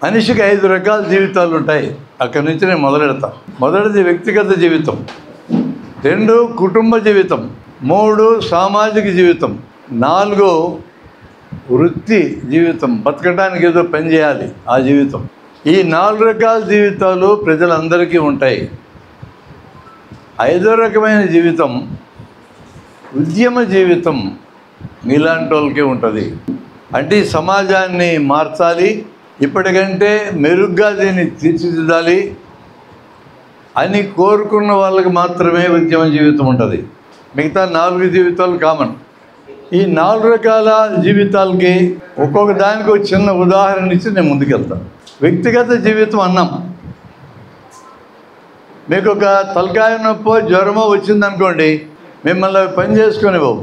మనిషికి ఐదు రకాల జీవితాలు ఉంటాయి అక్కడి నుంచి నేను మొదలెడతా మొదటిది వ్యక్తిగత జీవితం రెండు కుటుంబ జీవితం మూడు సామాజిక జీవితం నాలుగు వృత్తి జీవితం బతకడానికి ఏదో పని చేయాలి ఆ జీవితం ఈ నాలుగు రకాల జీవితాలు ప్రజలందరికీ ఉంటాయి ఐదో రకమైన జీవితం ఉద్యమ జీవితం మీలాంటి వాళ్ళకి ఉంటుంది అంటే ఈ సమాజాన్ని మార్చాలి ఇప్పటికంటే మెరుగ్గా దీన్ని తీర్చిదిద్దాలి అని కోరుకున్న వాళ్ళకి మాత్రమే ఉద్యమ జీవితం ఉంటుంది మిగతా నాలుగు జీవితాలు కామన్ ఈ నాలుగు రకాల జీవితాలకి ఒక్కొక్క దానికి ఒక చిన్న ఉదాహరణ ఇచ్చి నేను ముందుకెళ్తాను వ్యక్తిగత జీవితం అన్నాం మీకు ఒక తలకాయ నొప్పో జ్వరమో వచ్చిందనుకోండి మిమ్మల్ని అవి పని చేసుకొని బాబు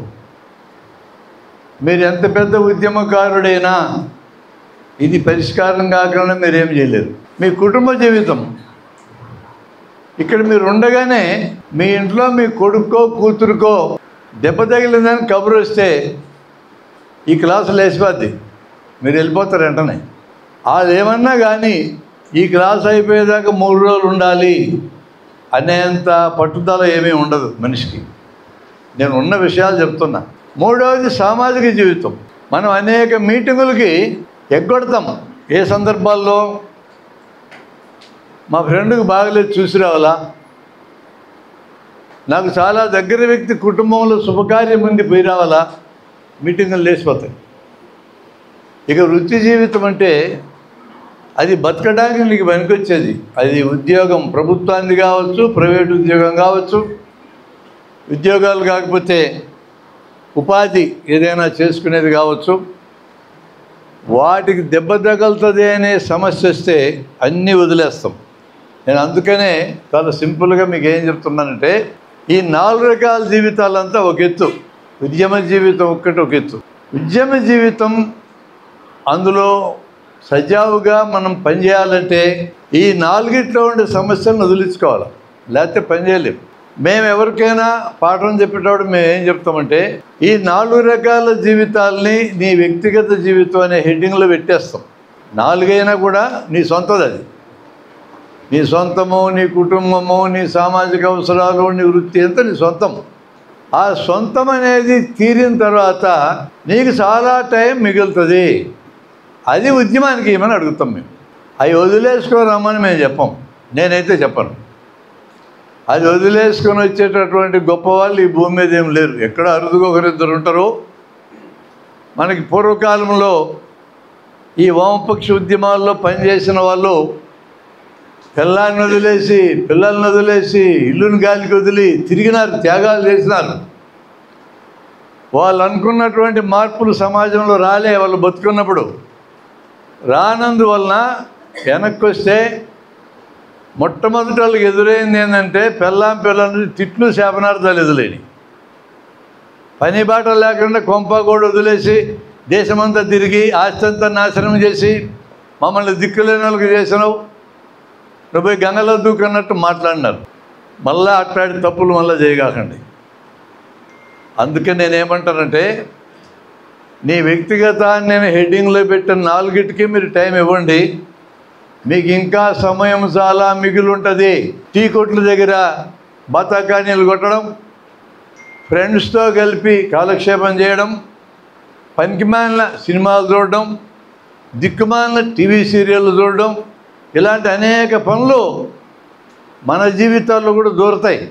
మీరు ఎంత పెద్ద ఉద్యమకారుడైనా ఇది పరిష్కారం కాకుండా మీరేం చేయలేరు మీ కుటుంబ జీవితం ఇక్కడ మీరు ఉండగానే మీ ఇంట్లో మీ కొడుకో కూతురుకో దెబ్బ తగిలిందని కబురు వస్తే ఈ క్లాసులు వేసిపోద్ది మీరు వెళ్ళిపోతారు వెంటనే అదేమన్నా కానీ ఈ క్లాస్ అయిపోయేదాకా మూడు రోజులు ఉండాలి అనేంత పట్టుదల ఏమీ ఉండదు మనిషికి నేను ఉన్న విషయాలు చెప్తున్నా మూడవది సామాజిక జీవితం మనం అనేక మీటింగులకి ఎగ్గొడతాం ఏ సందర్భాల్లో మా ఫ్రెండ్కి బాగలేదు చూసి రావాలా నాకు చాలా దగ్గర వ్యక్తి కుటుంబంలో శుభకార్యం ఉంది పోయి రావాలా మీటింగులు లేచిపోతాయి ఇక వృత్తి జీవితం అంటే అది బతకడానికి నీకు పనికొచ్చేది అది ఉద్యోగం ప్రభుత్వానికి కావచ్చు ప్రైవేట్ ఉద్యోగం కావచ్చు ఉద్యోగాలు కాకపోతే ఉపాధి ఏదైనా చేసుకునేది కావచ్చు వాటికి దెబ్బ తగులుతుంది అనే సమస్య వస్తే అన్నీ వదిలేస్తాం నేను అందుకనే చాలా సింపుల్గా మీకు ఏం చెప్తున్నానంటే ఈ నాలుగు రకాల జీవితాలంతా ఒక ఎత్తు ఉద్యమ జీవితం ఒక్కటి ఒక ఎత్తు ఉద్యమ జీవితం అందులో సజావుగా మనం పనిచేయాలంటే ఈ నాలుగిట్లో ఉండే సమస్యలను వదిలించుకోవాలి లేకపోతే పని చేయలేం మేము ఎవరికైనా పాఠం చెప్పేటప్పుడు మేము ఏం చెప్తామంటే ఈ నాలుగు రకాల జీవితాలని నీ వ్యక్తిగత జీవితం అనే హెడ్డింగ్లో పెట్టేస్తాం నాలుగైనా కూడా నీ సొంతది అది నీ సొంతము నీ కుటుంబము నీ సామాజిక అవసరాలు నీ వృత్తి అంతా నీ సొంతం ఆ సొంతం అనేది తీరిన తర్వాత నీకు చాలా టైం మిగులుతుంది అది ఉద్యమానికి ఏమని అడుగుతాం మేము అవి వదిలేసుకొని రమ్మని మేము చెప్పం నేనైతే చెప్పను అది వదిలేసుకొని వచ్చేటటువంటి గొప్ప వాళ్ళు ఈ భూమి మీద ఏం లేరు ఎక్కడ అరుదుగా ఒకరిద్దరు ఉంటారు మనకి పూర్వకాలంలో ఈ వామపక్ష ఉద్యమాల్లో పనిచేసిన వాళ్ళు పిల్లాన్ని వదిలేసి పిల్లల్ని వదిలేసి ఇల్లుని గాలికి వదిలి తిరిగినారు త్యాగాలు చేసినారు వాళ్ళు అనుకున్నటువంటి మార్పులు సమాజంలో రాలే వాళ్ళు బతుకున్నప్పుడు రానందువలన వెనక్కి వస్తే మొట్టమొదటి వాళ్ళకి ఎదురైంది ఏంటంటే పెళ్ళాం పిల్లలు తిట్లు శాపనార్థాలు ఎదులేని పని బాట లేకుండా కొంప కూడా వదిలేసి దేశమంతా తిరిగి ఆస్తి అంతా నాశనం చేసి మమ్మల్ని దిక్కులేని వాళ్ళకి చేసినావు నువ్వు పోయి గంగలో దూకన్నట్టు మాట్లాడినారు మళ్ళా అట్లాంటి తప్పులు మళ్ళీ చేయగాకండి అందుకే నేనేమంటానంటే నీ వ్యక్తిగతాన్ని నేను హెడ్డింగ్లో పెట్టిన నాలుగిటికి మీరు టైం ఇవ్వండి మీకు ఇంకా సమయం చాలా మిగిలి ఉంటుంది టీ కొట్ల దగ్గర బతాకానీలు కొట్టడం ఫ్రెండ్స్తో కలిపి కాలక్షేపం చేయడం పనికిమాలిన సినిమాలు చూడడం దిక్కుమాలిన టీవీ సీరియళ్ళు చూడడం ఇలాంటి అనేక పనులు మన జీవితాల్లో కూడా దూరతాయి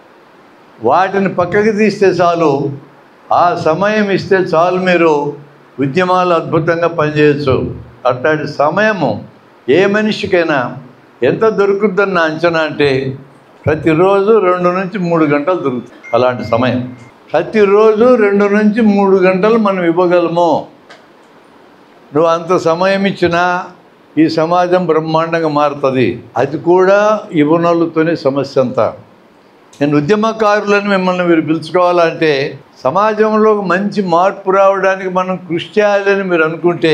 వాటిని పక్కకి తీస్తే చాలు ఆ సమయం ఇస్తే చాలు మీరు ఉద్యమాలు అద్భుతంగా పనిచేయచ్చు అట్లాంటి సమయము ఏ మనిషికైనా ఎంత దొరుకుతుందన్న అంచనా అంటే ప్రతిరోజు రెండు నుంచి మూడు గంటలు దొరుకుతుంది అలాంటి సమయం ప్రతిరోజు రెండు నుంచి మూడు గంటలు మనం ఇవ్వగలము నువ్వు అంత సమయం ఇచ్చినా ఈ సమాజం బ్రహ్మాండంగా మారుతుంది అది కూడా ఇవ్వనోళ్ళతోనే సమస్య అంతా నేను ఉద్యమకారులను మిమ్మల్ని మీరు పిలుచుకోవాలంటే సమాజంలో ఒక మంచి మార్పు రావడానికి మనం కృషి చేయాలని మీరు అనుకుంటే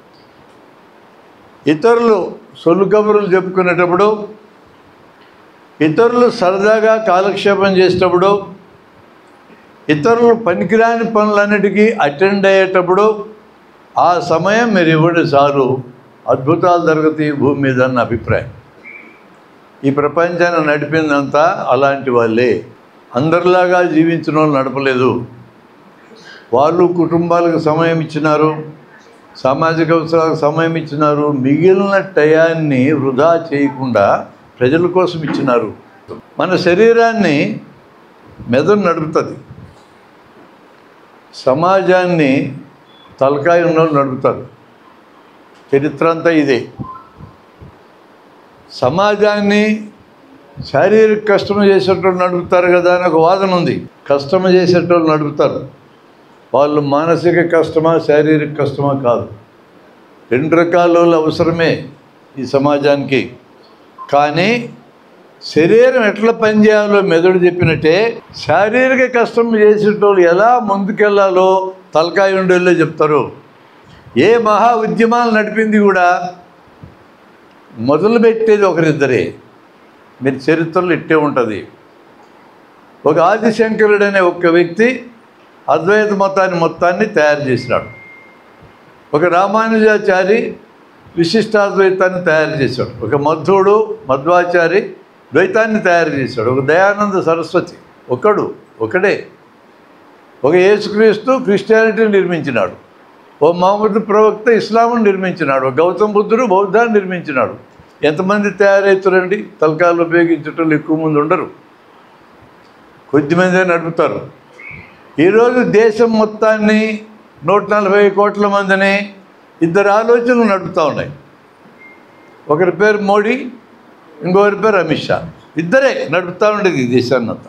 ఇతరులు సొల్లు కబుర్లు చెప్పుకునేటప్పుడు ఇతరులు సరదాగా కాలక్షేపం చేసేటప్పుడు ఇతరులు పనికిరాని పనులన్నిటికీ అటెండ్ అయ్యేటప్పుడు ఆ సమయం మీరు ఇవ్వండి చాలు అద్భుతాలు జరుగుతాయి ఈ భూమి మీద అన్న అభిప్రాయం ఈ ప్రపంచాన్ని నడిపిందంతా అలాంటి వాళ్ళే అందరిలాగా జీవించిన వాళ్ళు నడపలేదు వాళ్ళు కుటుంబాలకు సమయం ఇచ్చినారు సామాజిక అవసరాలకు సమయం ఇచ్చినారు మిగిలిన టయాన్ని వృధా చేయకుండా ప్రజల కోసం ఇచ్చినారు మన శరీరాన్ని మెదడు నడుపుతుంది సమాజాన్ని తలకాయ ఉన్నోళ్ళు నడుపుతారు చరిత్ర అంతా ఇదే సమాజాన్ని శారీరక కష్టం చేసేటోళ్ళు నడుపుతారు కదా అని ఒక వాదన ఉంది కష్టం చేసేటోళ్ళు నడుపుతారు వాళ్ళు మానసిక కష్టమా శారీరక కష్టమా కాదు రెండు రకాల వాళ్ళు అవసరమే ఈ సమాజానికి కానీ శరీరం ఎట్లా పనిచేయాలో మెదడు చెప్పినట్టే శారీరక కష్టం చేసేటోళ్ళు ఎలా ముందుకెళ్లాలో తలకాయ ఉండేళ్ళే చెప్తారు ఏ మహా ఉద్యమాలు నడిపింది కూడా మొదలుపెట్టేది ఒకరిద్దరే మీరు చరిత్రలో ఇట్టే ఉంటుంది ఒక ఆదిశంకరుడు అనే ఒక వ్యక్తి అద్వైత మతాన్ని మొత్తాన్ని తయారు చేసినాడు ఒక రామానుజాచారి విశిష్టాద్వైతాన్ని తయారు చేశాడు ఒక మధ్వుడు మధ్వాచారి ద్వైతాన్ని తయారు చేశాడు ఒక దయానంద సరస్వతి ఒకడు ఒకడే ఒక యేసుక్రీస్తు క్రిస్టియానిటీని నిర్మించినాడు ఓ మహమ్మద్ ప్రవక్త ఇస్లాంను నిర్మించినాడు ఒక గౌతమ బుద్ధుడు బౌద్ధాన్ని నిర్మించినాడు ఎంతమంది తయారవుతారండి తలకాలు ఉపయోగించటం ఎక్కువ మంది ఉండరు కొద్దిమందే నడుపుతారు ఈరోజు దేశం మొత్తాన్ని నూట నలభై కోట్ల మందిని ఇద్దరు ఆలోచనలు నడుపుతూ ఉన్నాయి ఒకరి పేరు మోడీ ఇంకొకరి పేరు అమిత్ షా ఇద్దరే నడుపుతూ ఉండేది ఈ దేశాన్ని అంతా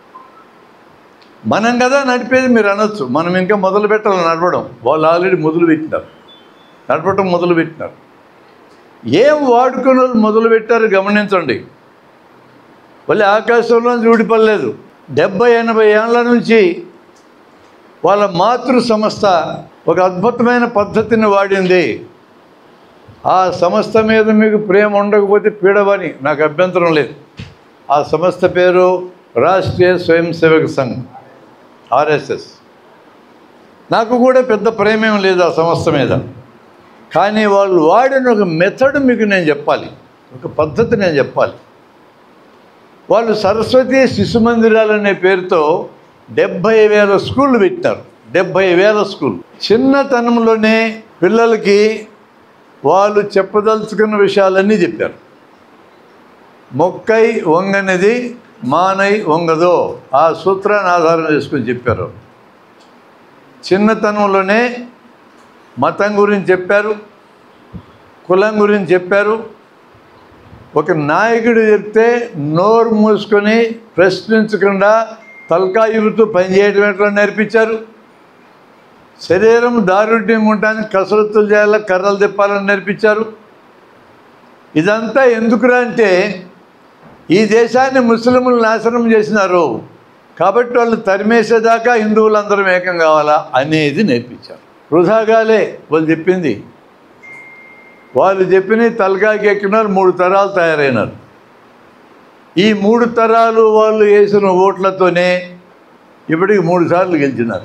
మనం కదా నడిపేది మీరు అనొచ్చు మనం ఇంకా మొదలు పెట్టాలి నడపడం వాళ్ళు ఆల్రెడీ మొదలు పెట్టినారు నడపడం మొదలు పెట్టినారు ఏం వాడుకున్న వాళ్ళు మొదలు పెట్టారు గమనించండి వాళ్ళు ఆకాశంలో ఊడిపడలేదు డెబ్బై ఎనభై ఏళ్ళ నుంచి వాళ్ళ మాతృ సంస్థ ఒక అద్భుతమైన పద్ధతిని వాడింది ఆ సంస్థ మీద మీకు ప్రేమ ఉండకపోతే పీడవని నాకు అభ్యంతరం లేదు ఆ సంస్థ పేరు రాష్ట్రీయ స్వయం సేవక సంఘ్ ఆర్ఎస్ఎస్ నాకు కూడా పెద్ద ప్రేమేం లేదు ఆ సంస్థ మీద కానీ వాళ్ళు వాడిన ఒక మెథడ్ మీకు నేను చెప్పాలి ఒక పద్ధతి నేను చెప్పాలి వాళ్ళు సరస్వతి శిశు మందిరాలు అనే పేరుతో డెబ్భై వేల స్కూళ్ళు పెట్టినారు డెబ్భై వేల స్కూల్ చిన్నతనంలోనే పిల్లలకి వాళ్ళు చెప్పదలుచుకున్న విషయాలన్నీ చెప్పారు మొక్కై వంగనిది మానై వంగదో ఆ సూత్రాన్ని ఆధారం చేసుకుని చెప్పారు చిన్నతనంలోనే మతం గురించి చెప్పారు కులం గురించి చెప్పారు ఒక నాయకుడు చెప్తే నోరు మూసుకొని ప్రశ్నించకుండా తలకా ఇగుతూ పనిచేయడం ఎట్లా నేర్పించారు శరీరం దారుఢ్యంగా ఉండడానికి కసరత్తులు చేయాలి కర్రలు తిప్పాలని నేర్పించారు ఇదంతా ఎందుకురా అంటే ఈ దేశాన్ని ముస్లింలు నాశనం చేసినారు కాబట్టి వాళ్ళు తరిమేసేదాకా హిందువులందరం ఏకం కావాలా అనేది నేర్పించారు వృధాగాలే వాళ్ళు చెప్పింది వాళ్ళు చెప్పిన తలకాకి ఎక్కినారు మూడు తరాలు తయారైనారు ఈ మూడు తరాలు వాళ్ళు వేసిన ఓట్లతోనే ఇప్పటికి మూడు సార్లు గెలిచినారు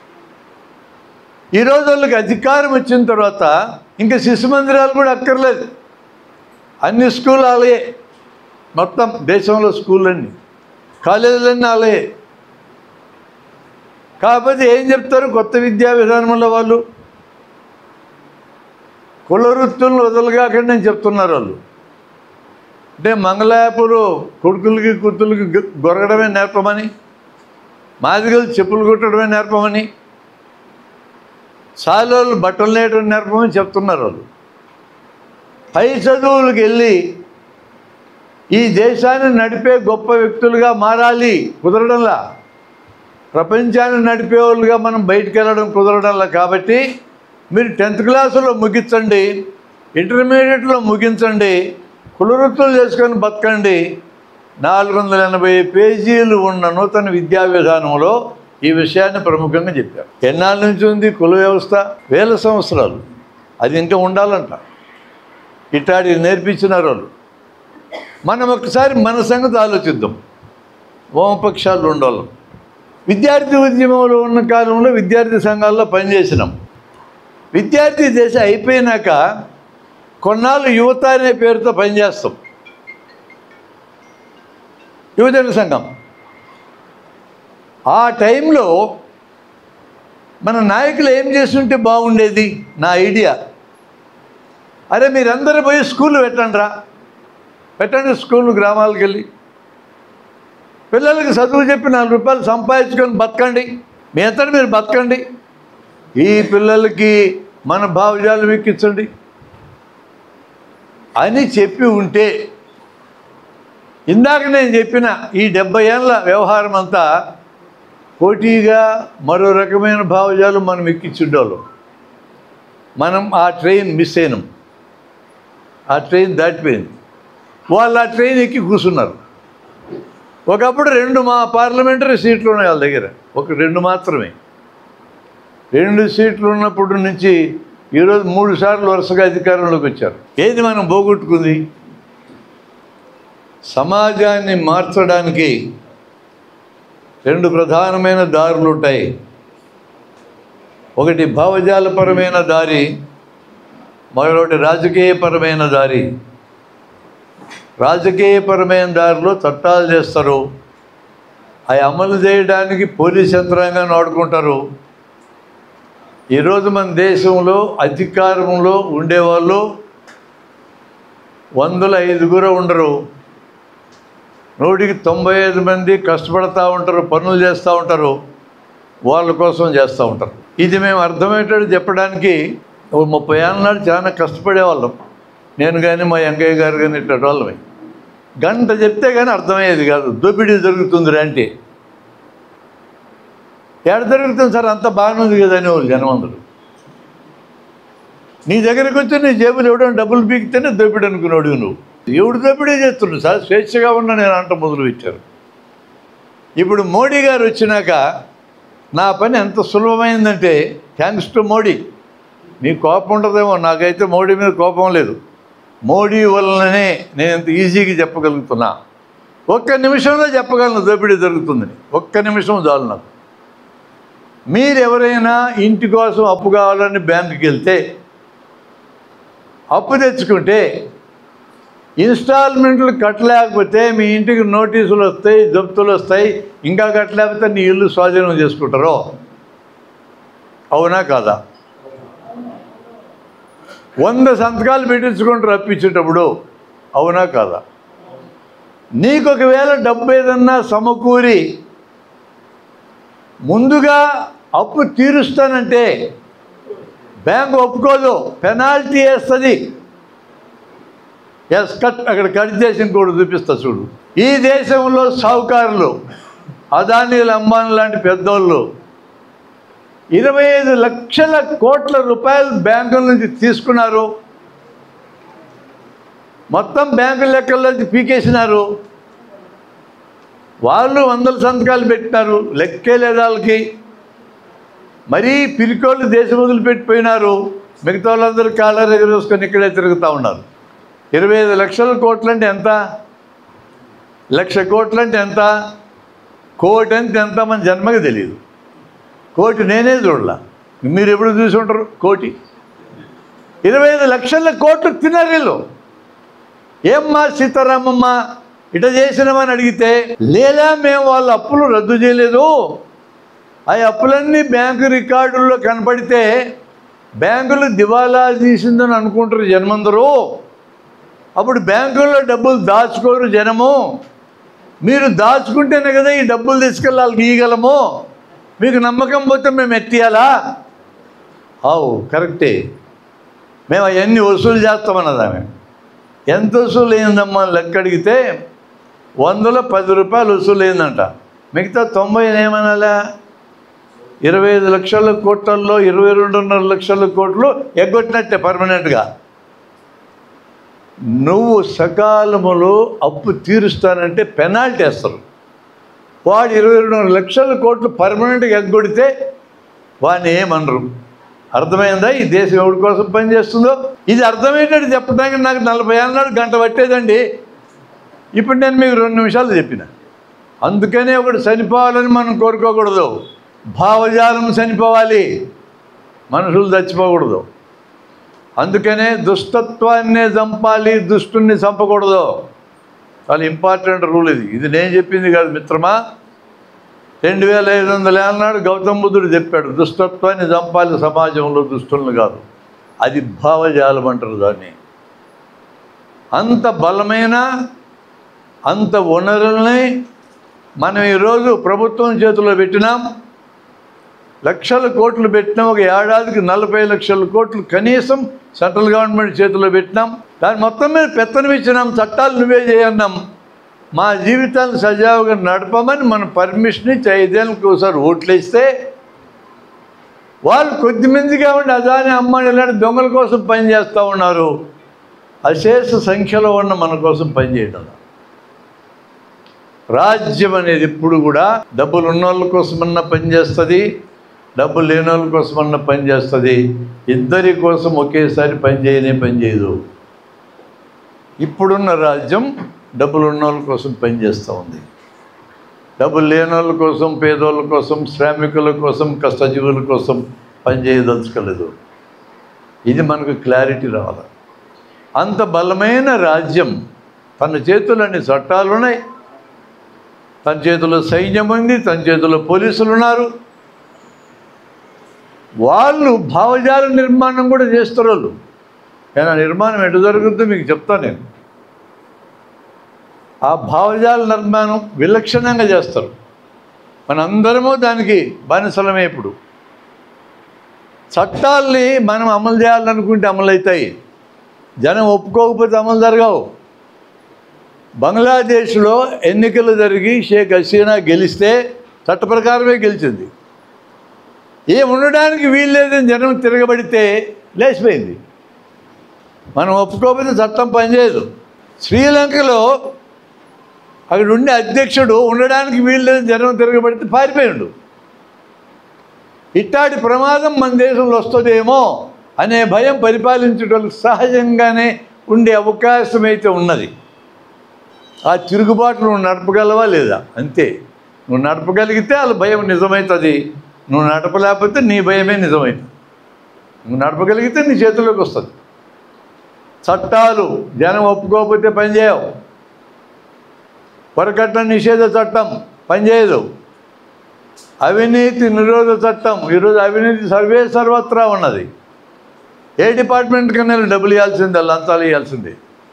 ఈరోజు వాళ్ళకి అధికారం వచ్చిన తర్వాత ఇంకా శిశు మందిరాలు కూడా అక్కర్లేదు అన్ని స్కూల్ అలాగే మొత్తం దేశంలో స్కూళ్ళన్నీ కాలేజీలన్నీ అలాగే కాకపోతే ఏం చెప్తారు కొత్త విద్యా విధానంలో వాళ్ళు కుల వృత్తులను వదలగాకండి అని చెప్తున్నారు వాళ్ళు అంటే మంగళాపురు కొడుకులకి కూతుళ్ళకి గ- గొరగడమే నేర్పమని మాదిగలు చెప్పులు కుట్టడమే నేర్పమని సాలోళ్ళు బట్టలు నేయడం నేర్పమని చెప్తున్నారు వాళ్ళు పై చదువులకు వెళ్ళి ఈ దేశాన్ని నడిపే గొప్ప వ్యక్తులుగా మారాలి కుదరడంలా ప్రపంచాన్ని నడిపే వాళ్ళుగా మనం బయటికి వెళ్ళడం కుదరడంలా కాబట్టి మీరు టెన్త్ క్లాసులో ముగించండి ఇంటర్మీడియట్లో ముగించండి కులవృత్తులు చేసుకొని బతకండి నాలుగు వందల ఎనభై పేజీలు ఉన్న నూతన విద్యా విధానంలో ఈ విషయాన్ని ప్రముఖంగా చెప్పారు ఎన్నాళ్ళ నుంచి ఉంది కుల వ్యవస్థ వేల సంవత్సరాలు అది ఇంకా ఉండాలంట ఇట్లాంటి నేర్పించినారు వాళ్ళు మనం ఒకసారి మన సంగతి ఆలోచిద్దాం వామపక్షాలు ఉండాలి విద్యార్థి ఉద్యమంలో ఉన్న కాలంలో విద్యార్థి సంఘాల్లో పనిచేసినాం విద్యార్థి దశ అయిపోయినాక కొన్నాళ్ళు యువత అనే పేరుతో పనిచేస్తాం యువజన సంఘం ఆ టైంలో మన నాయకులు ఏం చేస్తుంటే బాగుండేది నా ఐడియా అరే మీరందరూ పోయి స్కూల్ పెట్టండి రా పెట్టండి స్కూల్ గ్రామాలకు వెళ్ళి పిల్లలకి చదువు చెప్పి నాలుగు రూపాయలు సంపాదించుకొని బతకండి మీ అంతటి మీరు బతకండి ఈ పిల్లలకి మన భావజాలు ఎక్కించండి అని చెప్పి ఉంటే ఇందాక నేను చెప్పిన ఈ డెబ్బై ఏళ్ళ వ్యవహారం అంతా పోటీగా మరో రకమైన భావజాలు మనం ఎక్కించుండేవాళ్ళం మనం ఆ ట్రైన్ మిస్ అయినాం ఆ ట్రైన్ దాటిపోయింది వాళ్ళు ఆ ట్రైన్ ఎక్కి కూర్చున్నారు ఒకప్పుడు రెండు మా పార్లమెంటరీ సీట్లు ఉన్నాయి వాళ్ళ దగ్గర ఒక రెండు మాత్రమే రెండు సీట్లు ఉన్నప్పటి నుంచి ఈరోజు మూడు సార్లు వరుసగా అధికారంలోకి వచ్చారు ఏది మనం పోగొట్టుకుంది సమాజాన్ని మార్చడానికి రెండు ప్రధానమైన దారులు ఉంటాయి ఒకటి భావజాలపరమైన దారి మరొకటి రాజకీయపరమైన దారి రాజకీయపరమైన దారిలో చట్టాలు చేస్తారు అవి అమలు చేయడానికి పోలీస్ యంత్రాంగాన్ని వాడుకుంటారు ఈరోజు మన దేశంలో అధికారంలో ఉండేవాళ్ళు వందల ఐదుగురు ఉండరు నూటికి తొంభై ఐదు మంది కష్టపడతా ఉంటారు పనులు చేస్తూ ఉంటారు వాళ్ళ కోసం చేస్తూ ఉంటారు ఇది మేము అర్థమయ్యేటట్టు చెప్పడానికి ఓ ముప్పై ఏళ్ళ నాడు చాలా కష్టపడేవాళ్ళం నేను కానీ మా వెంకయ్య గారు కానీ ఇట్లా వాళ్ళమే గంట చెప్తే కానీ అర్థమయ్యేది కాదు దోపిడీ జరుగుతుంది అంటే ఎక్కడ జరుగుతుంది సార్ అంత బాగానే ఉంది కదా అనేవాళ్ళు జనమందరు నీ దగ్గరికి వచ్చి నీ జేబులు ఎవడో డబ్బులు పీకితేనే దోపిడీ అనుకున్నాడు నువ్వు ఎవడు దోపిడీ చేస్తుండు సార్ స్వేచ్ఛగా ఉన్న నేను అంట మొదలు పెట్టారు ఇప్పుడు మోడీ గారు వచ్చినాక నా పని ఎంత సులభమైందంటే థ్యాంక్స్ టు మోడీ నీ కోపం ఉంటుందేమో నాకైతే మోడీ మీద కోపం లేదు మోడీ వల్లనే నేను ఎంత ఈజీగా చెప్పగలుగుతున్నా ఒక్క నిమిషంలో చెప్పగలను దోపిడీ జరుగుతుందని ఒక్క నిమిషం చాలు నాకు మీరు ఎవరైనా ఇంటి కోసం అప్పు కావాలని బ్యాంకుకి వెళ్తే అప్పు తెచ్చుకుంటే ఇన్స్టాల్మెంట్లు కట్టలేకపోతే మీ ఇంటికి నోటీసులు వస్తాయి జప్తులు వస్తాయి ఇంకా కట్టలేకపోతే నీ ఇల్లు స్వాధీనం చేసుకుంటారో అవునా కాదా వంద సంతకాలు పెట్టించుకుంటారు అప్పించేటప్పుడు అవునా కాదా నీకు ఒకవేళ డబ్బు ఏదన్నా సమకూరి ముందుగా అప్పు తీరుస్తానంటే బ్యాంక్ ఒప్పుకోదు పెనాల్టీ వేస్తుంది ఎస్ కట్ అక్కడ కట్ చేసి ఇంకోటి చూపిస్తా చూడు ఈ దేశంలో సావుకారులు అదానీలు అంబానీ లాంటి పెద్దోళ్ళు ఇరవై ఐదు లక్షల కోట్ల రూపాయలు బ్యాంకుల నుంచి తీసుకున్నారు మొత్తం బ్యాంకు లెక్కల్లోంచి పీకేసినారు వాళ్ళు వందల సంతకాలు పెట్టినారు లెక్కే లేదు వాళ్ళకి మరీ పిరికోళ్ళు దేశం వదిలిపెట్టిపోయినారు మిగతా వాళ్ళందరూ కాళ్ళ దగ్గర చూసుకొని ఇక్కడే తిరుగుతూ ఉన్నారు ఇరవై ఐదు లక్షల కోట్లు అంటే ఎంత లక్ష కోట్లు అంటే ఎంత కోటి అంటే ఎంత మన జన్మకి తెలియదు కోటి నేనే చూడలా మీరు ఎప్పుడు చూసి ఉంటారు కోటి ఇరవై ఐదు లక్షల కోట్లు తిన్నారు వీళ్ళు ఏమ్మా సీతారామమ్మ ఇట చేసినామని అడిగితే లేదా మేము వాళ్ళ అప్పులు రద్దు చేయలేదు ఆ అప్పులన్నీ బ్యాంకు రికార్డుల్లో కనపడితే బ్యాంకులు దివాలా తీసిందని అనుకుంటారు జనమందరూ అప్పుడు బ్యాంకుల్లో డబ్బులు దాచుకోరు జనము మీరు దాచుకుంటేనే కదా ఈ డబ్బులు తీసుకెళ్ళి వాళ్ళకి ఇయ్యగలము మీకు నమ్మకం పోతే మేము ఎత్తియాలా అవు కరెక్టే మేము అవన్నీ వసూలు చేస్తామన్నది ఆమె ఎంత వసూలు అయిందమ్మా అని లెక్క అడిగితే వందలో పది రూపాయలు వసూలు అయిందంట మిగతా తొంభై ఏమనాలా ఇరవై ఐదు లక్షల కోట్లలో ఇరవై రెండున్నర లక్షల కోట్లు ఎగ్గొట్టినట్టే పర్మనెంట్గా నువ్వు సకాలములో అప్పు తీరుస్తానంటే పెనాల్టీ వేస్తారు వాడు ఇరవై రెండున్నర లక్షల కోట్లు పర్మనెంట్గా ఎగ్గొడితే వాడిని ఏమనరు అర్థమైందా ఈ దేశం ఎవరి కోసం పనిచేస్తుందో ఇది అర్థమయ్యేటట్టు చెప్పడానికి నాకు నలభై ఏళ్ళ నాడు గంట పట్టేదండి ఇప్పుడు నేను మీకు రెండు నిమిషాలు చెప్పిన అందుకనే ఒకడు చనిపోవాలని మనం కోరుకోకూడదు భావజాలం చనిపోవాలి మనుషులు చచ్చిపోకూడదు అందుకనే దుష్టత్వాన్నే చంపాలి దుష్టుణ్ణి చంపకూడదు చాలా ఇంపార్టెంట్ రూల్ ఇది ఇది నేను చెప్పింది కాదు మిత్రమా రెండు వేల ఐదు వందల ఏళ్ళ నాడు గౌతమ బుద్ధుడు చెప్పాడు దుష్టత్వాన్ని చంపాలి సమాజంలో దుష్టులను కాదు అది భావజాలం అంటారు దాన్ని అంత బలమైన అంత వనరుల్ని మనం ఈరోజు ప్రభుత్వం చేతిలో పెట్టినాం లక్షల కోట్లు పెట్టినాం ఒక ఏడాదికి నలభై లక్షల కోట్లు కనీసం సెంట్రల్ గవర్నమెంట్ చేతిలో పెట్టినాం దాని మొత్తం మీద పెత్తనం ఇచ్చినాం చట్టాలు నువ్వే చేయన్నాం మా జీవితాలను సజావుగా నడపమని మన పర్మిషన్ ఇచ్చి ఐదేళ్ళకి ఒకసారి ఓట్లు ఇస్తే వాళ్ళు కొద్దిమందిగా ఉండి అదాని అమ్మాయి ఇలాంటి దొంగల కోసం పనిచేస్తూ ఉన్నారు అశేష సంఖ్యలో ఉన్న మన కోసం పనిచేయడం రాజ్యం అనేది ఎప్పుడు కూడా డబ్బులు ఉన్న వాళ్ళ కోసమన్నా పనిచేస్తుంది డబ్బులు లేని వాళ్ళ కోసమన్నా పనిచేస్తుంది ఇద్దరి కోసం ఒకేసారి పనిచేయనే పనిచేయదు ఇప్పుడున్న రాజ్యం డబ్బులు ఉన్న వాళ్ళ కోసం పనిచేస్తూ ఉంది డబ్బులు లేని వాళ్ళ కోసం పేదోళ్ళ కోసం శ్రామికుల కోసం కష్టజీవుల కోసం పనిచేయదలుచుకోలేదు ఇది మనకు క్లారిటీ రావాలి అంత బలమైన రాజ్యం తన చేతులు అన్ని చట్టాలు ఉన్నాయి తన చేతిలో సైన్యం ఉంది తన చేతిలో పోలీసులు ఉన్నారు వాళ్ళు భావజాల నిర్మాణం కూడా చేస్తారు వాళ్ళు నేను ఆ నిర్మాణం ఎటు జరుగుతుందో మీకు చెప్తాను నేను ఆ భావజాల నిర్మాణం విలక్షణంగా చేస్తారు మనందరము దానికి బానిసలమే ఇప్పుడు చట్టాల్ని మనం అమలు చేయాలనుకుంటే అమలు అవుతాయి జనం ఒప్పుకోకపోతే అమలు జరగవు బంగ్లాదేశ్లో ఎన్నికలు జరిగి షేక్ హసీనా గెలిస్తే చట్ట ప్రకారమే గెలిచింది ఏ ఉండడానికి వీల్లేదని జనం తిరగబడితే లేచిపోయింది మనం ఒప్పుకోకపోతే చట్టం పనిచేయదు శ్రీలంకలో అక్కడ ఉండే అధ్యక్షుడు ఉండడానికి వీల్లేదని జనం తిరగబడితే పారిపోయిండు ఇట్టాటి ప్రమాదం మన దేశంలో వస్తుందేమో అనే భయం పరిపాలించడానికి సహజంగానే ఉండే అవకాశం అయితే ఉన్నది ఆ తిరుగుబాటు నువ్వు నడపగలవా లేదా అంతే నువ్వు నడపగలిగితే వాళ్ళ భయం నిజమవుతుంది నువ్వు నడపలేకపోతే నీ భయమే నిజమవుతుంది నువ్వు నడపగలిగితే నీ చేతుల్లోకి వస్తుంది చట్టాలు జనం ఒప్పుకోకపోతే పనిచేయవు వరకట్న నిషేధ చట్టం పనిచేయదు అవినీతి నిరోధ చట్టం ఈరోజు అవినీతి సర్వే సర్వత్రా ఉన్నది ఏ డిపార్ట్మెంట్ కన్నా డబ్బులు ఇవ్వాల్సిందే లంచాలు ఇవ్వాల్సిందే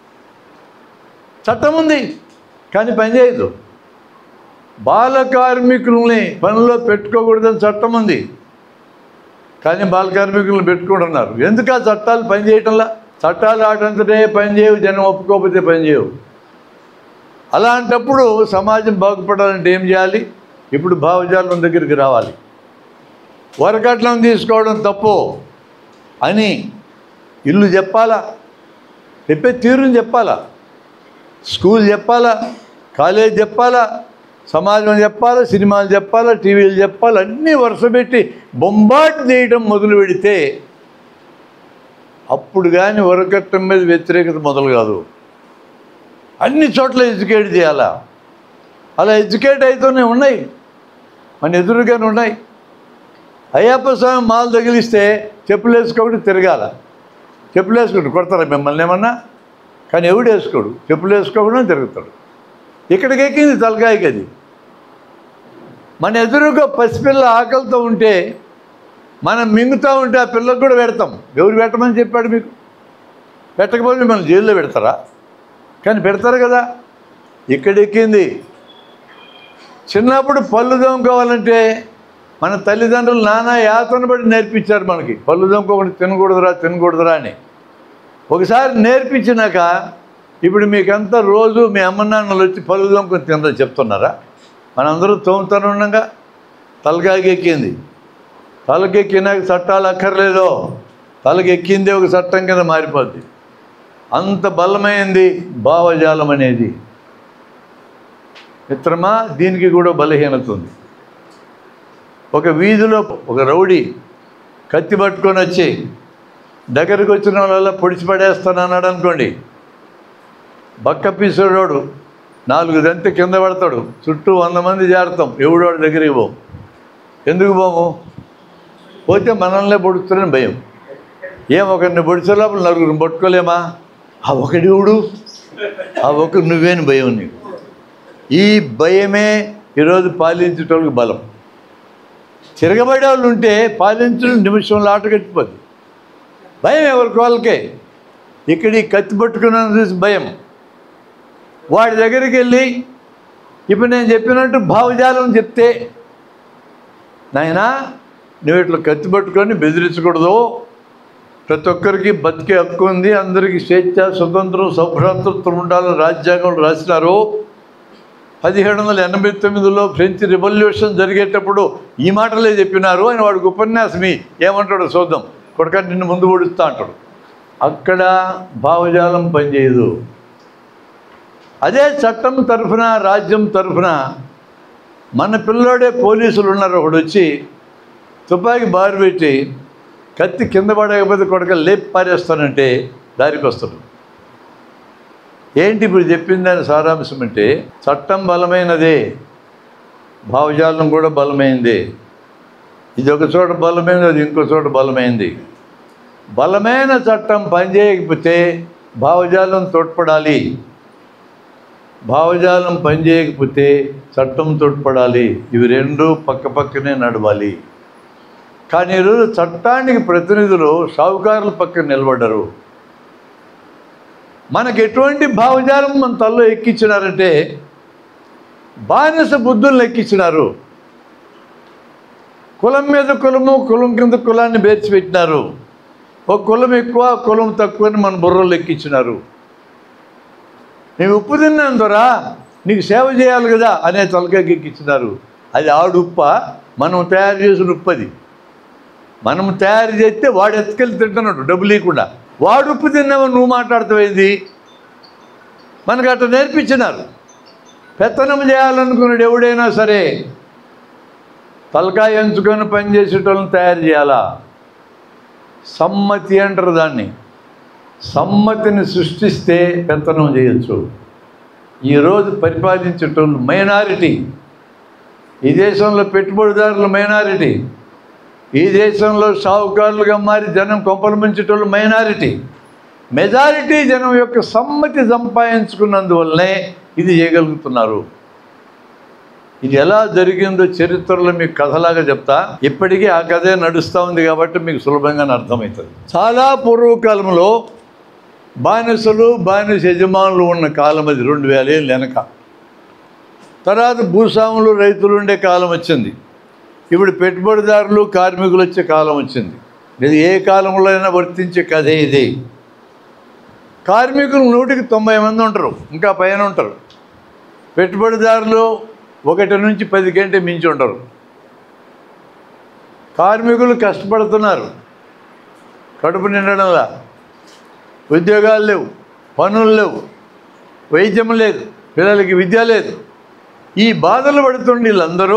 చట్టం ఉంది కానీ పనిచేయదు బాల కార్మికుల్ని పనిలో పెట్టుకోకూడదని చట్టం ఉంది కానీ బాల కార్మికులను పెట్టుకుంటున్నారు ఎందుకు ఆ చట్టాలు పనిచేయటంలా చట్టాలు ఆటంతటే పనిచేయవు జనం ఒప్పుకోకపోతే పనిచేయవు అలాంటప్పుడు సమాజం బాగుపడాలంటే ఏం చేయాలి ఇప్పుడు భావజాలం దగ్గరికి రావాలి వరకట్నం తీసుకోవడం తప్పు అని ఇల్లు చెప్పాలా చెప్పే తీరుని చెప్పాలా స్కూల్ చెప్పాలా కాలేజ్ చెప్పాలా సమాజం చెప్పాలా సినిమాలు చెప్పాలా టీవీలు చెప్పాలా అన్నీ వరుస పెట్టి బొంబాటు చేయడం మొదలు పెడితే అప్పుడు కానీ వరకట్నం మీద వ్యతిరేకత మొదలు కాదు అన్ని చోట్ల ఎడ్యుకేట్ చేయాలా అలా ఎడ్యుకేట్ అవుతూనే ఉన్నాయి మన ఎదురుగానే ఉన్నాయి అయ్యప్ప స్వామి మాలు తగిలిస్తే చెప్పులు వేసుకోకుండా తిరగాల చెప్పులు వేసుకుంటు కొడతారా మిమ్మల్ని ఏమన్నా కానీ ఎవడు వేసుకోడు చెప్పులు వేసుకోకుండా తిరుగుతాడు ఇక్కడికి ఎక్కింది తలకాయకి అది మన ఎదురుగా పసిపిల్ల ఆకలితో ఉంటే మనం మింగుతూ ఉంటే ఆ పిల్లలకు కూడా పెడతాం ఎవరు పెట్టమని చెప్పాడు మీకు పెట్టకపోతే మిమ్మల్ని జైల్లో పెడతారా కానీ పెడతారు కదా ఇక్కడ ఎక్కింది చిన్నప్పుడు పళ్ళు దొంగకోవాలంటే మన తల్లిదండ్రులు నానా యాతన పడి నేర్పించారు మనకి పళ్ళు దొంగకోకుండా తినకూడదురా తినకూడదురా అని ఒకసారి నేర్పించినాక ఇప్పుడు మీకంతా రోజు మీ అమ్మ నాన్నలు వచ్చి పళ్ళు దొంగకొని తినరా చెప్తున్నారా మనందరూ తోముతాను ఉండగా తలకాయకెక్కింది తలకెక్కినాక చట్టాలు అక్కర్లేదు తలకెక్కిందే ఒక చట్టం కింద మారిపోద్ది అంత బలమైంది భావజాలం అనేది మిత్రమా దీనికి కూడా బలహీనత ఉంది ఒక వీధిలో ఒక రౌడీ కత్తి పట్టుకొని వచ్చి దగ్గరికి వచ్చిన వాళ్ళ పొడిచి పడేస్తాను అన్నాడు అనుకోండి బక్క పీసుడోడు నాలుగు దంతి కింద పడతాడు చుట్టూ వంద మంది చేరతాం ఎవడోడు దగ్గరికి పోం ఎందుకు పోము పోతే మనల్నే పొడుస్తారని భయం ఏం ఒకరిని పొడిచే లోపల నలుగురిని పట్టుకోలేమా ఆ ఒకడివుడు ఆ ఒకరు నువ్వేని భయం నీకు ఈ భయమే ఈరోజు పాలించేటోళ్ళకి బలం తిరగబడే వాళ్ళు ఉంటే పాలించడం నిమిషంలో ఆట కట్టిపోద్ది భయం ఎవరికి వాళ్ళకే ఇక్కడ ఈ కత్తి పట్టుకున్నాను చూసి భయం వాడి దగ్గరికి వెళ్ళి ఇప్పుడు నేను చెప్పినట్టు భావజాలం చెప్తే నాయనా నువ్వు ఇట్లా కత్తి పట్టుకొని బెదిరించకూడదు ప్రతి ఒక్కరికి బతికే హక్కు ఉంది అందరికీ స్వేచ్ఛ స్వతంత్రం సౌభ్రాతృత్వం ఉండాలని రాజ్యాంగంలో రాసినారు పదిహేడు వందల ఎనభై తొమ్మిదిలో ఫ్రెంచ్ రివల్యూషన్ జరిగేటప్పుడు ఈ మాటలే చెప్పినారు అని వాడికి ఉపన్యాసమి ఏమంటాడో చూద్దాం కొడుక నిన్ను ముందు ఓడిస్తా అంటాడు అక్కడ భావజాలం పనిచేయదు అదే చట్టం తరఫున రాజ్యం తరఫున మన పిల్లోడే పోలీసులు ఉన్నారు ఒకడు వచ్చి తుపాకీ బారు పెట్టి కత్తి కింద పడకపోతే కొడక లేపి పారేస్తానంటే దారికి వస్తాడు ఏంటి ఇప్పుడు చెప్పింది దాని సారాంశం అంటే చట్టం బలమైనదే భావజాలం కూడా బలమైంది ఇది ఒక చోట బలమైనది అది ఇంకో చోట బలమైంది బలమైన చట్టం పనిచేయకపోతే భావజాలం తోడ్పడాలి భావజాలం పనిచేయకపోతే చట్టం తోడ్పడాలి ఇవి రెండు పక్క పక్కనే నడవాలి కానీ ఈరోజు చట్టానికి ప్రతినిధులు షావుకారుల పక్కన నిలబడ్డరు మనకు ఎటువంటి భావజాలం మన తల్లో ఎక్కించినారంటే బానిస బుద్ధులను ఎక్కించినారు కులం మీద కులము కులం కింద కులాన్ని బేర్చిపెట్టినారు ఒక కులం ఎక్కువ కులం తక్కువ అని మన బుర్రలు ఎక్కించినారు నేను ఉప్పు తిన్నాను దొరా నీకు సేవ చేయాలి కదా అనే తలకాయకి ఎక్కించినారు అది ఆడు ఉప్ప మనం తయారు చేసిన ఉప్పు అది మనం తయారు చేస్తే వాడు ఎత్తుకెళ్ళి తింటున్నాడు డబ్బులు ఇవ్వకుండా వాడు ఉప్పు తిన్నావు నువ్వు మాట్లాడుతావేంది మనకు అట్లా నేర్పించినారు పెత్తనం చేయాలనుకున్నాడు ఎవడైనా సరే తలకాయ ఎంచుకొని పనిచేసేటోళ్ళని తయారు చేయాలా సమ్మతి అంటారు దాన్ని సమ్మతిని సృష్టిస్తే పెత్తనం చేయొచ్చు ఈరోజు పరిపాలించేటోళ్ళు మైనారిటీ ఈ దేశంలో పెట్టుబడిదారులు మైనారిటీ ఈ దేశంలో షావుకారులుగా మారి జనం కొంపలు ముంచేటోళ్ళు మైనారిటీ మెజారిటీ జనం యొక్క సమ్మతి సంపాదించుకున్నందువల్లనే ఇది చేయగలుగుతున్నారు ఇది ఎలా జరిగిందో చరిత్రలో మీకు కథలాగా చెప్తా ఇప్పటికీ ఆ కథే నడుస్తూ ఉంది కాబట్టి మీకు సులభంగానే అర్థమవుతుంది చాలా పూర్వకాలంలో బానిసలు బానిస యజమానులు ఉన్న కాలం అది రెండు వేల ఏళ్ళు వెనక తర్వాత భూస్వాములు రైతులు ఉండే కాలం వచ్చింది ఇప్పుడు పెట్టుబడిదారులు కార్మికులు వచ్చే కాలం వచ్చింది ఇది ఏ కాలంలో అయినా వర్తించే కథే ఇది కార్మికులు నూటికి తొంభై మంది ఉంటారు ఇంకా పైన ఉంటారు పెట్టుబడిదారులు ఒకటి నుంచి పది కంటే మించి ఉంటారు కార్మికులు కష్టపడుతున్నారు కడుపు నిండడంలా ఉద్యోగాలు లేవు పనులు లేవు వైద్యం లేదు పిల్లలకి విద్య లేదు ఈ బాధలు పడుతుండి వీళ్ళందరూ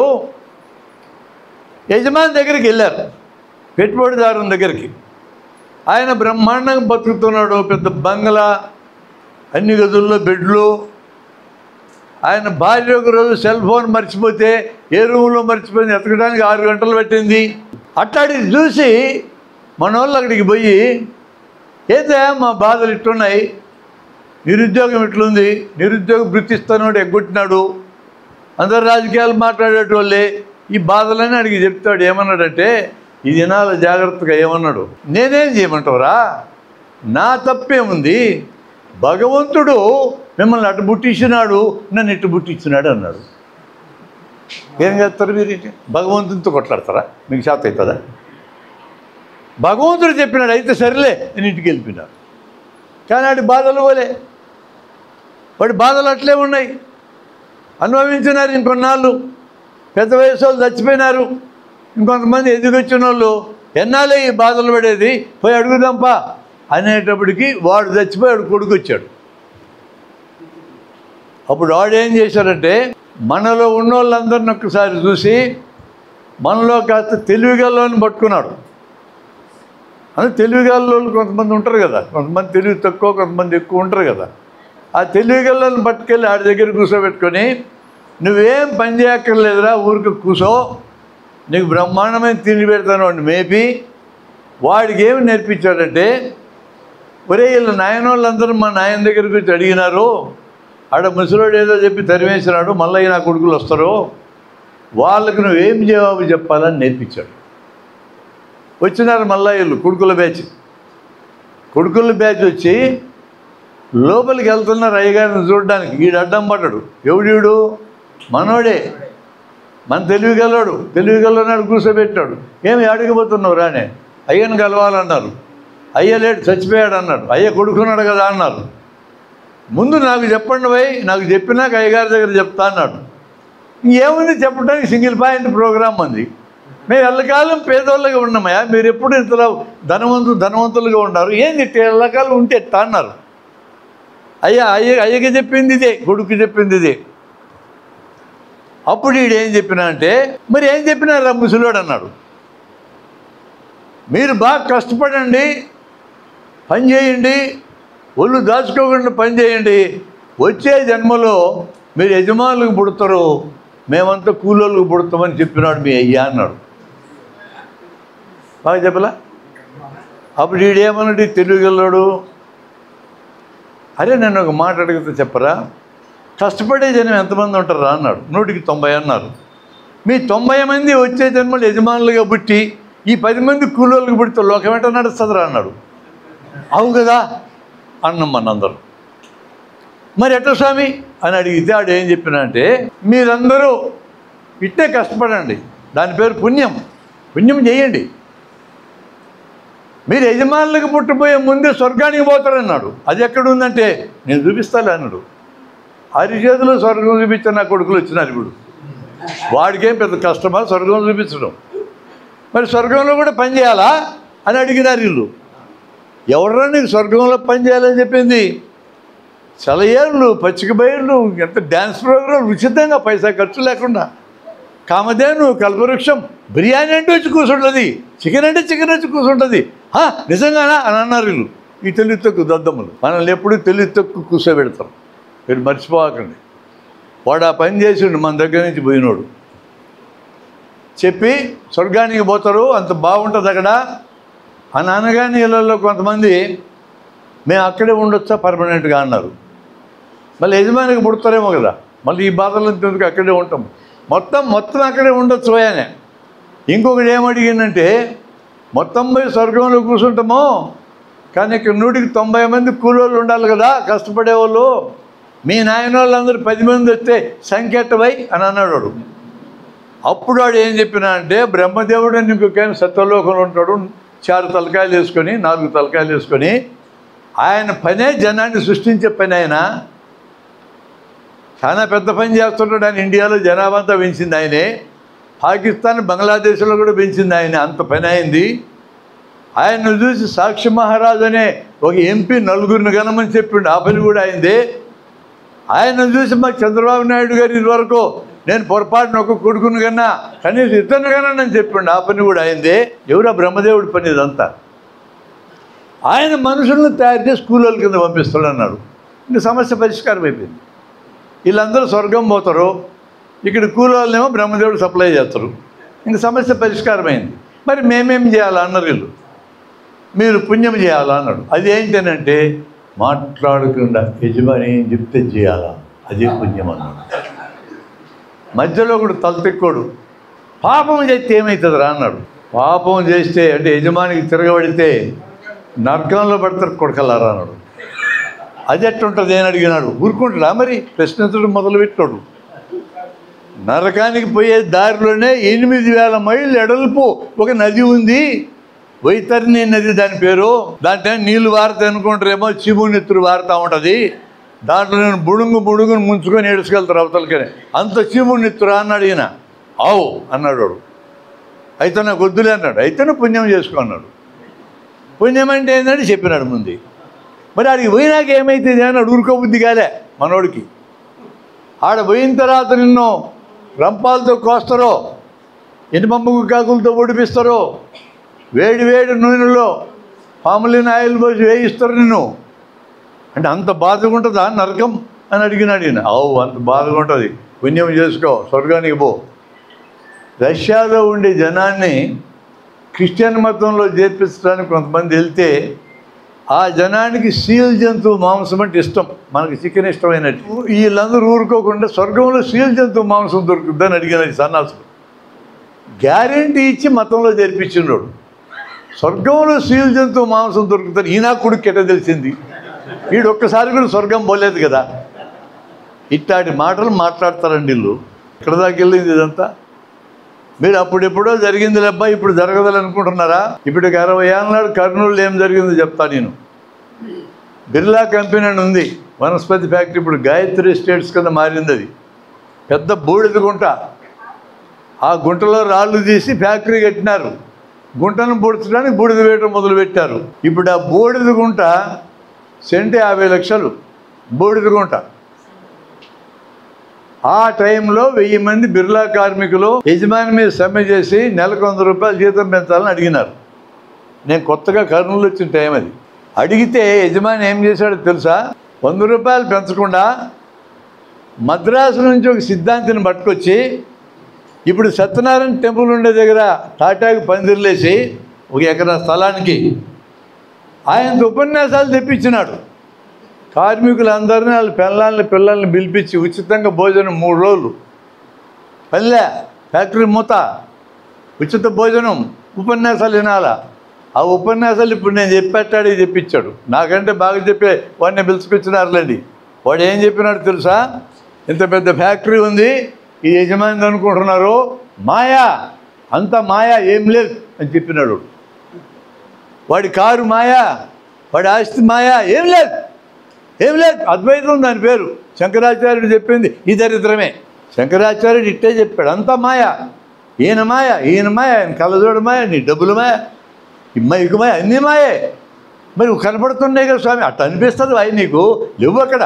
యజమాని దగ్గరికి వెళ్ళారు పెట్టుబడిదారుని దగ్గరికి ఆయన బ్రహ్మాండంగా బతుకుతున్నాడు పెద్ద బంగ్లా అన్ని గదుల్లో బెడ్లు ఆయన భార్య ఒక రోజు సెల్ ఫోన్ మర్చిపోతే ఏ రూమ్లో మర్చిపోయింది ఎతకడానికి ఆరు గంటలు పట్టింది అట్లాంటిది చూసి మన వాళ్ళు అక్కడికి పోయి ఏదే మా బాధలు ఇట్టున్నాయి నిరుద్యోగం ఇట్లుంది నిరుద్యోగ వృత్తిస్తాను ఎగ్గొట్టినాడు అందరు రాజకీయాలు మాట్లాడేటోళ్ళే ఈ బాధలని అడిగి చెప్తాడు ఏమన్నాడంటే ఈ దినాల జాగ్రత్తగా ఏమన్నాడు నేనేం చేయమంటావురా నా తప్పేముంది భగవంతుడు మిమ్మల్ని అటు బుట్టించినాడు నన్ను ఇటు బుట్టించినాడు అన్నాడు ఏం చేస్తారు మీరు ఇటు? భగవంతునితో కొట్లాడతారా మీకు శాత అవుతుందా భగవంతుడు చెప్పినాడు అయితే సరేలే నేను ఇంటికి వెళ్ళిపోయినాడు కానీ వాడి బాధలు పోలే వాడి బాధలు అట్లే ఉన్నాయి అనుభవించినారు ఇంకొన్నాళ్ళు పెద్ద వయసు వాళ్ళు చచ్చిపోయినారు ఇంకొంతమంది ఎదిగొచ్చిన వాళ్ళు ఎన్నాళ్ళే ఈ బాధలు పడేది పోయి అడుగుదాంపా అనేటప్పటికి వాడు చచ్చిపోయి వాడు కొడుకు వచ్చాడు అప్పుడు వాడు ఏం చేశాడంటే మనలో ఉన్న వాళ్ళందరిని ఒక్కసారి చూసి మనలో కాస్త తెలివిగల్లోని పట్టుకున్నాడు అని తెలివిగల్లోళ్ళు కొంతమంది ఉంటారు కదా కొంతమంది తెలివి తక్కువ కొంతమంది ఎక్కువ ఉంటారు కదా ఆ తెలివిగల్లోని పట్టుకెళ్ళి ఆడి దగ్గర కూర్చోబెట్టుకొని నువ్వేం పని చేయక్కర్లేదురా ఊరికి కూసో నీకు బ్రహ్మాండమైన తిండి పెడతాను వాడిని మేపి వాడికి ఏమి నేర్పించాడంటే ఒరే వీళ్ళ నాయనోళ్ళందరూ మా నాయన దగ్గరికి వచ్చి అడిగినారు ఆడ ముసలోడు ఏదో చెప్పి తరివేసినాడు మళ్ళీ నా కొడుకులు వస్తారు వాళ్ళకు నువ్వేం జవాబు చెప్పాలని నేర్పించాడు వచ్చినారు మళ్ళా వీళ్ళు కొడుకుల బ్యాచ్ కొడుకుల బ్యాచ్ వచ్చి లోపలికి వెళ్తున్నారు అయ్యగారిని చూడడానికి వీడు అడ్డం పడ్డాడు ఎవడీడు మనోడే మన తెలివి గలవాడు తెలివి గలవాడు కూర్చోబెట్టాడు ఏమి అడిగిపోతున్నావు రానే అయ్యను కలవాలన్నారు అయ్య లేడు చచ్చిపోయాడు అన్నాడు అయ్య కొడుకున్నాడు కదా అన్నారు ముందు నాకు చెప్పండి పోయి నాకు చెప్పినాక అయ్యగారి దగ్గర చెప్తా అన్నాడు ఏముంది చెప్పడానికి సింగిల్ పాయింట్ ప్రోగ్రామ్ ఉంది మేము ఎల్లకాలం పేదోళ్ళగా ఉన్నామయ్యా మీరు ఎప్పుడు ఇంతలో ధనవంతు ధనవంతులుగా ఉన్నారు ఏంది ఇట్ట ఎల్లకాలం ఉంటే ఎట్టా అన్నారు అయ్యా అయ్య అయ్యకి చెప్పింది ఇదే కొడుకు చెప్పింది ఇదే అప్పుడు ఈడు ఏం చెప్పినా అంటే మరి ఏం చెప్పినారా ముసలోడు అన్నాడు మీరు బాగా కష్టపడండి పని చేయండి ఒళ్ళు దాచుకోకుండా పని చేయండి వచ్చే జన్మలో మీరు యజమానులకు పుడతారు మేమంతా కూలోళ్ళకు పుడతామని చెప్పినాడు మీ అయ్యా అన్నాడు బాగా చెప్పలా అప్పుడు ఈడేమన్నాడు తెలియగలడు అరే నన్ను ఒక మాట అడిగితే చెప్పరా కష్టపడే జనం ఎంతమంది ఉంటారా అన్నాడు నూటికి తొంభై అన్నారు మీ తొంభై మంది వచ్చే జన్మలు యజమానులుగా పుట్టి ఈ పది మంది కూలోళ్ళకి పుడితే లోకం ఎట్ట నడుస్తుందిరా అన్నాడు అవు కదా అన్నాం మనందరం మరి ఎట్ట స్వామి అని అడిగితే ఆడు ఏం చెప్పినా అంటే మీరందరూ ఇట్టే కష్టపడండి దాని పేరు పుణ్యం పుణ్యం చేయండి మీరు యజమానులకు పుట్టిపోయే ముందే స్వర్గానికి పోతారన్నాడు అది ఎక్కడ ఉందంటే నేను చూపిస్తాలే అన్నాడు అరిచేతిలో స్వర్గం చూపించిన నా కొడుకులు వచ్చినారు ఇప్పుడు వాడికేం పెద్ద కష్టమా స్వర్గం చూపించడం మరి స్వర్గంలో కూడా పని చేయాలా అని అడిగినారు వీళ్ళు ఎవడరా నీకు స్వర్గంలో పని చేయాలని చెప్పింది సెలయేళ్ళు పచ్చిక బయళ్ళు ఎంత డ్యాన్స్ ప్రోగ్రాం ఉచితంగా పైసా ఖర్చు లేకుండా కామధేను కల్పవృక్షం బిర్యానీ అంటే వచ్చి కూర్చుంటుంది చికెన్ అంటే చికెన్ వచ్చి కూర్చుంటుంది "హా, నిజంగానా అని అన్నారు వీళ్ళు ఈ తెలివి తక్కువ దద్దమ్మలు మనల్ని ఎప్పుడూ తెలివి తక్కువ కూర్చోబెడతాం మీరు మర్చిపోకండి వాడు ఆ పని చేసిండు మన దగ్గర నుంచి పోయినోడు చెప్పి స్వర్గానికి పోతారు అంత బాగుంటుంది అక్కడ ఆ నాన్నగారి ఇళ్ళల్లో కొంతమంది మేము అక్కడే ఉండొచ్చా పర్మనెంట్గా అన్నారు మళ్ళీ యజమానికి పుడతారేమో కదా మళ్ళీ ఈ బాధలు ఎందుకు అక్కడే ఉంటాం మొత్తం మొత్తం అక్కడే ఉండొచ్చు ఆయనే ఇంకొకటి ఏమడిగిందంటే మొత్తం పోయి స్వర్గంలో కూర్చుంటామో కానీ ఇక్కడ నూటికి తొంభై మంది కూలోళ్ళు ఉండాలి కదా కష్టపడే వాళ్ళు మీ నాయన వాళ్ళందరూ పది మంది వస్తే సంఖ్యట్టవై అని అన్నాడు వాడు. అప్పుడు వాడు ఏం చెప్పినా అంటే బ్రహ్మదేవుడు అని ఇంకొక ఆయన సత్యలోకంలో ఉంటాడు చారు తలకాయలు వేసుకొని నాలుగు తలకాయలు వేసుకొని ఆయన పనే జనాన్ని సృష్టించే పని ఆయన చాలా పెద్ద పని చేస్తుంటాడు ఆయన ఇండియాలో జనాభా అంతా పెంచింది ఆయనే పాకిస్తాన్ బంగ్లాదేశ్లో కూడా పెంచింది ఆయన అంత పని అయింది ఆయన్ను చూసి సాక్షి మహారాజ్ అనే ఒక ఎంపీ నలుగురిని గనమని చెప్పిండు ఆ పని కూడా అయింది ఆయన చూసి మా చంద్రబాబు నాయుడు గారు ఇదివరకు నేను పొరపాటున ఒక కొడుకుని కన్నా కనీసం ఇతను కన్నా నేను చెప్పిండు ఆ పని కూడా అయింది ఎవరా బ్రహ్మదేవుడి పని ఇదంతా ఆయన మనుషులను తయారు చేసి స్కూళ్ళ కింద పంపిస్తాడు అన్నాడు ఇంక సమస్య పరిష్కారం అయిపోయింది వీళ్ళందరూ స్వర్గం పోతారు ఇక్కడ కూలోళ్ళనేమో బ్రహ్మదేవుడు సప్లై చేస్తారు ఇంక సమస్య పరిష్కారమైంది మరి మేమేం చేయాలా అన్నారు వీళ్ళు మీరు పుణ్యం చేయాలా అన్నాడు అది ఏంటనంటే మాట్లాడకుండా యజమాని ఏం చెప్తే చేయాలా అదే పుణ్యం అన్నాడు మధ్యలో ఒకడు తలతెక్కోడు పాపం చేస్తే ఏమవుతుంది రా అన్నాడు పాపం చేస్తే అంటే యజమానికి తిరగబడితే నరకంలో పడతారు కొడకల్లారా అన్నాడు అది ఎట్టుంటుంది అని అడిగినాడు ఊరుకుంటాడా మరి ప్రశ్నించడం మొదలుపెట్టాడు నరకానికి పోయే దారిలోనే ఎనిమిది వేల మైళ్ళు ఎడల్పు ఒక నది ఉంది వైతరిణి నది దాని పేరు దాంట్లో నీళ్లు వారుతాయి అనుకుంటారేమో చీమునెత్తురు వారుతూ ఉంటుంది దాంట్లో నేను బుడుంగు బుడుగును ముంచుకొని ఏడుచుకెళ్తారు అవతలకని అంత చీమునెత్తురా అన్నాడు ఈయన ఆవు అన్నాడు వాడు అయితే నాకు వద్దులే అన్నాడు అయితేనే పుణ్యం చేసుకో అన్నాడు పుణ్యం అంటే ఏంటంటే చెప్పినాడు ముందు మరి ఆడికి పోయినాక ఏమైతుంది అని ఊరుకోబుద్ధి కాలే మనోడికి ఆడ పోయిన తర్వాత నిన్ను రంపాలతో కోస్తారో ఎనిపంపకు కాకులతో ఒడిపిస్తారో వేడి వేడి నూనెలో పాములిన ఆయిల్ పోసి వేయిస్తారు నిన్ను అంటే అంత బాధగా ఉంటుందా నరకం అని అడిగినాడు ఈయన అవు అంత బాధగా ఉంటుంది పుణ్యం చేసుకో స్వర్గానికి పో రష్యాలో ఉండే జనాన్ని క్రిస్టియన్ మతంలో చేర్పించడానికి కొంతమంది వెళ్తే ఆ జనానికి సీల్ జంతువు మాంసం అంటే ఇష్టం మనకి చికెన్ ఇష్టమైనట్టు వీళ్ళందరూ ఊరుకోకుండా స్వర్గంలో సీల్ జంతువు మాంసం దొరుకుతుందని అడిగినది సన్నాసులు గ్యారెంటీ ఇచ్చి మతంలో చేర్పించినోడు స్వర్గంలో సీల్ జంతువు మాంసం దొరుకుతుంది ఈనా కొడుకు ఎట్ట తెలిసింది వీడు ఒక్కసారి కూడా స్వర్గం పోలేదు కదా ఇట్లాంటి మాటలు మాట్లాడతారండి వీళ్ళు ఇక్కడ దాకా వెళ్ళింది ఇదంతా మీరు అప్పుడెప్పుడో జరిగింది లేబ్బా ఇప్పుడు జరగదని అనుకుంటున్నారా ఇప్పుడు అరవై ఏళ్ళ నాడు కర్నూలు ఏం జరిగిందో చెప్తా నేను బిర్లా కంపెనీ అని ఉంది వనస్పతి ఫ్యాక్టరీ ఇప్పుడు గాయత్రి ఎస్టేట్స్ కింద మారింది అది పెద్ద బూడిద గుంట ఆ గుంటలో రాళ్ళు తీసి ఫ్యాక్టరీ కట్టినారు గుంటను పూడ్చడానికి బూడిద వేయటం మొదలుపెట్టారు ఇప్పుడు ఆ బూడిద గుంట సెంటు యాభై లక్షలు బూడిద గుంట ఆ టైంలో వెయ్యి మంది బిర్లా కార్మికులు యజమాని మీద సమ్మె చేసి నెలకు వంద రూపాయలు జీతం పెంచాలని అడిగినారు నేను కొత్తగా కర్నూలు వచ్చిన టైం అది అడిగితే యజమాని ఏం చేశాడో తెలుసా వంద రూపాయలు పెంచకుండా మద్రాసు నుంచి ఒక సిద్ధాంతిని పట్టుకొచ్చి ఇప్పుడు సత్యనారాయణ టెంపుల్ ఉండే దగ్గర టాటాకి పందిర్లేసి ఒక ఎకరా స్థలానికి ఆయన ఉపన్యాసాలు తెప్పించినాడు కార్మికులందరినీ వాళ్ళ పిల్లల్ని పిల్లల్ని పిలిపించి ఉచితంగా భోజనం మూడు రోజులు పల్లె ఫ్యాక్టరీ మూత ఉచిత భోజనం ఉపన్యాసాలు వినాలా ఆ ఉపన్యాసాలు ఇప్పుడు నేను చెప్పేటాడు చెప్పించాడు నాకంటే బాగా చెప్పే వాడిని పిలుచుకొచ్చినారులేండి వాడు ఏం చెప్పినాడు తెలుసా ఇంత పెద్ద ఫ్యాక్టరీ ఉంది ఈ యజమాని అనుకుంటున్నారు మాయా అంత మాయా ఏం లేదు అని చెప్పినాడు వాడి కారు మాయా వాడి ఆస్తి మాయా ఏం లేదు ఏం లేదు అద్వైతం దాని పేరు శంకరాచార్యుడు చెప్పింది ఈ దరిద్రమే శంకరాచార్యుడు ఇట్టే చెప్పాడు అంతా మాయ ఈయన మాయ ఈయన మాయ ఆయన కళ్ళజోడు మాయ నీ డబ్బులు మాయ ఈ మైకు మాయ అన్నీ మాయే మరి కనపడుతున్నాయి కదా స్వామి అట్ట అనిపిస్తుంది అవి నీకు లేవు అక్కడ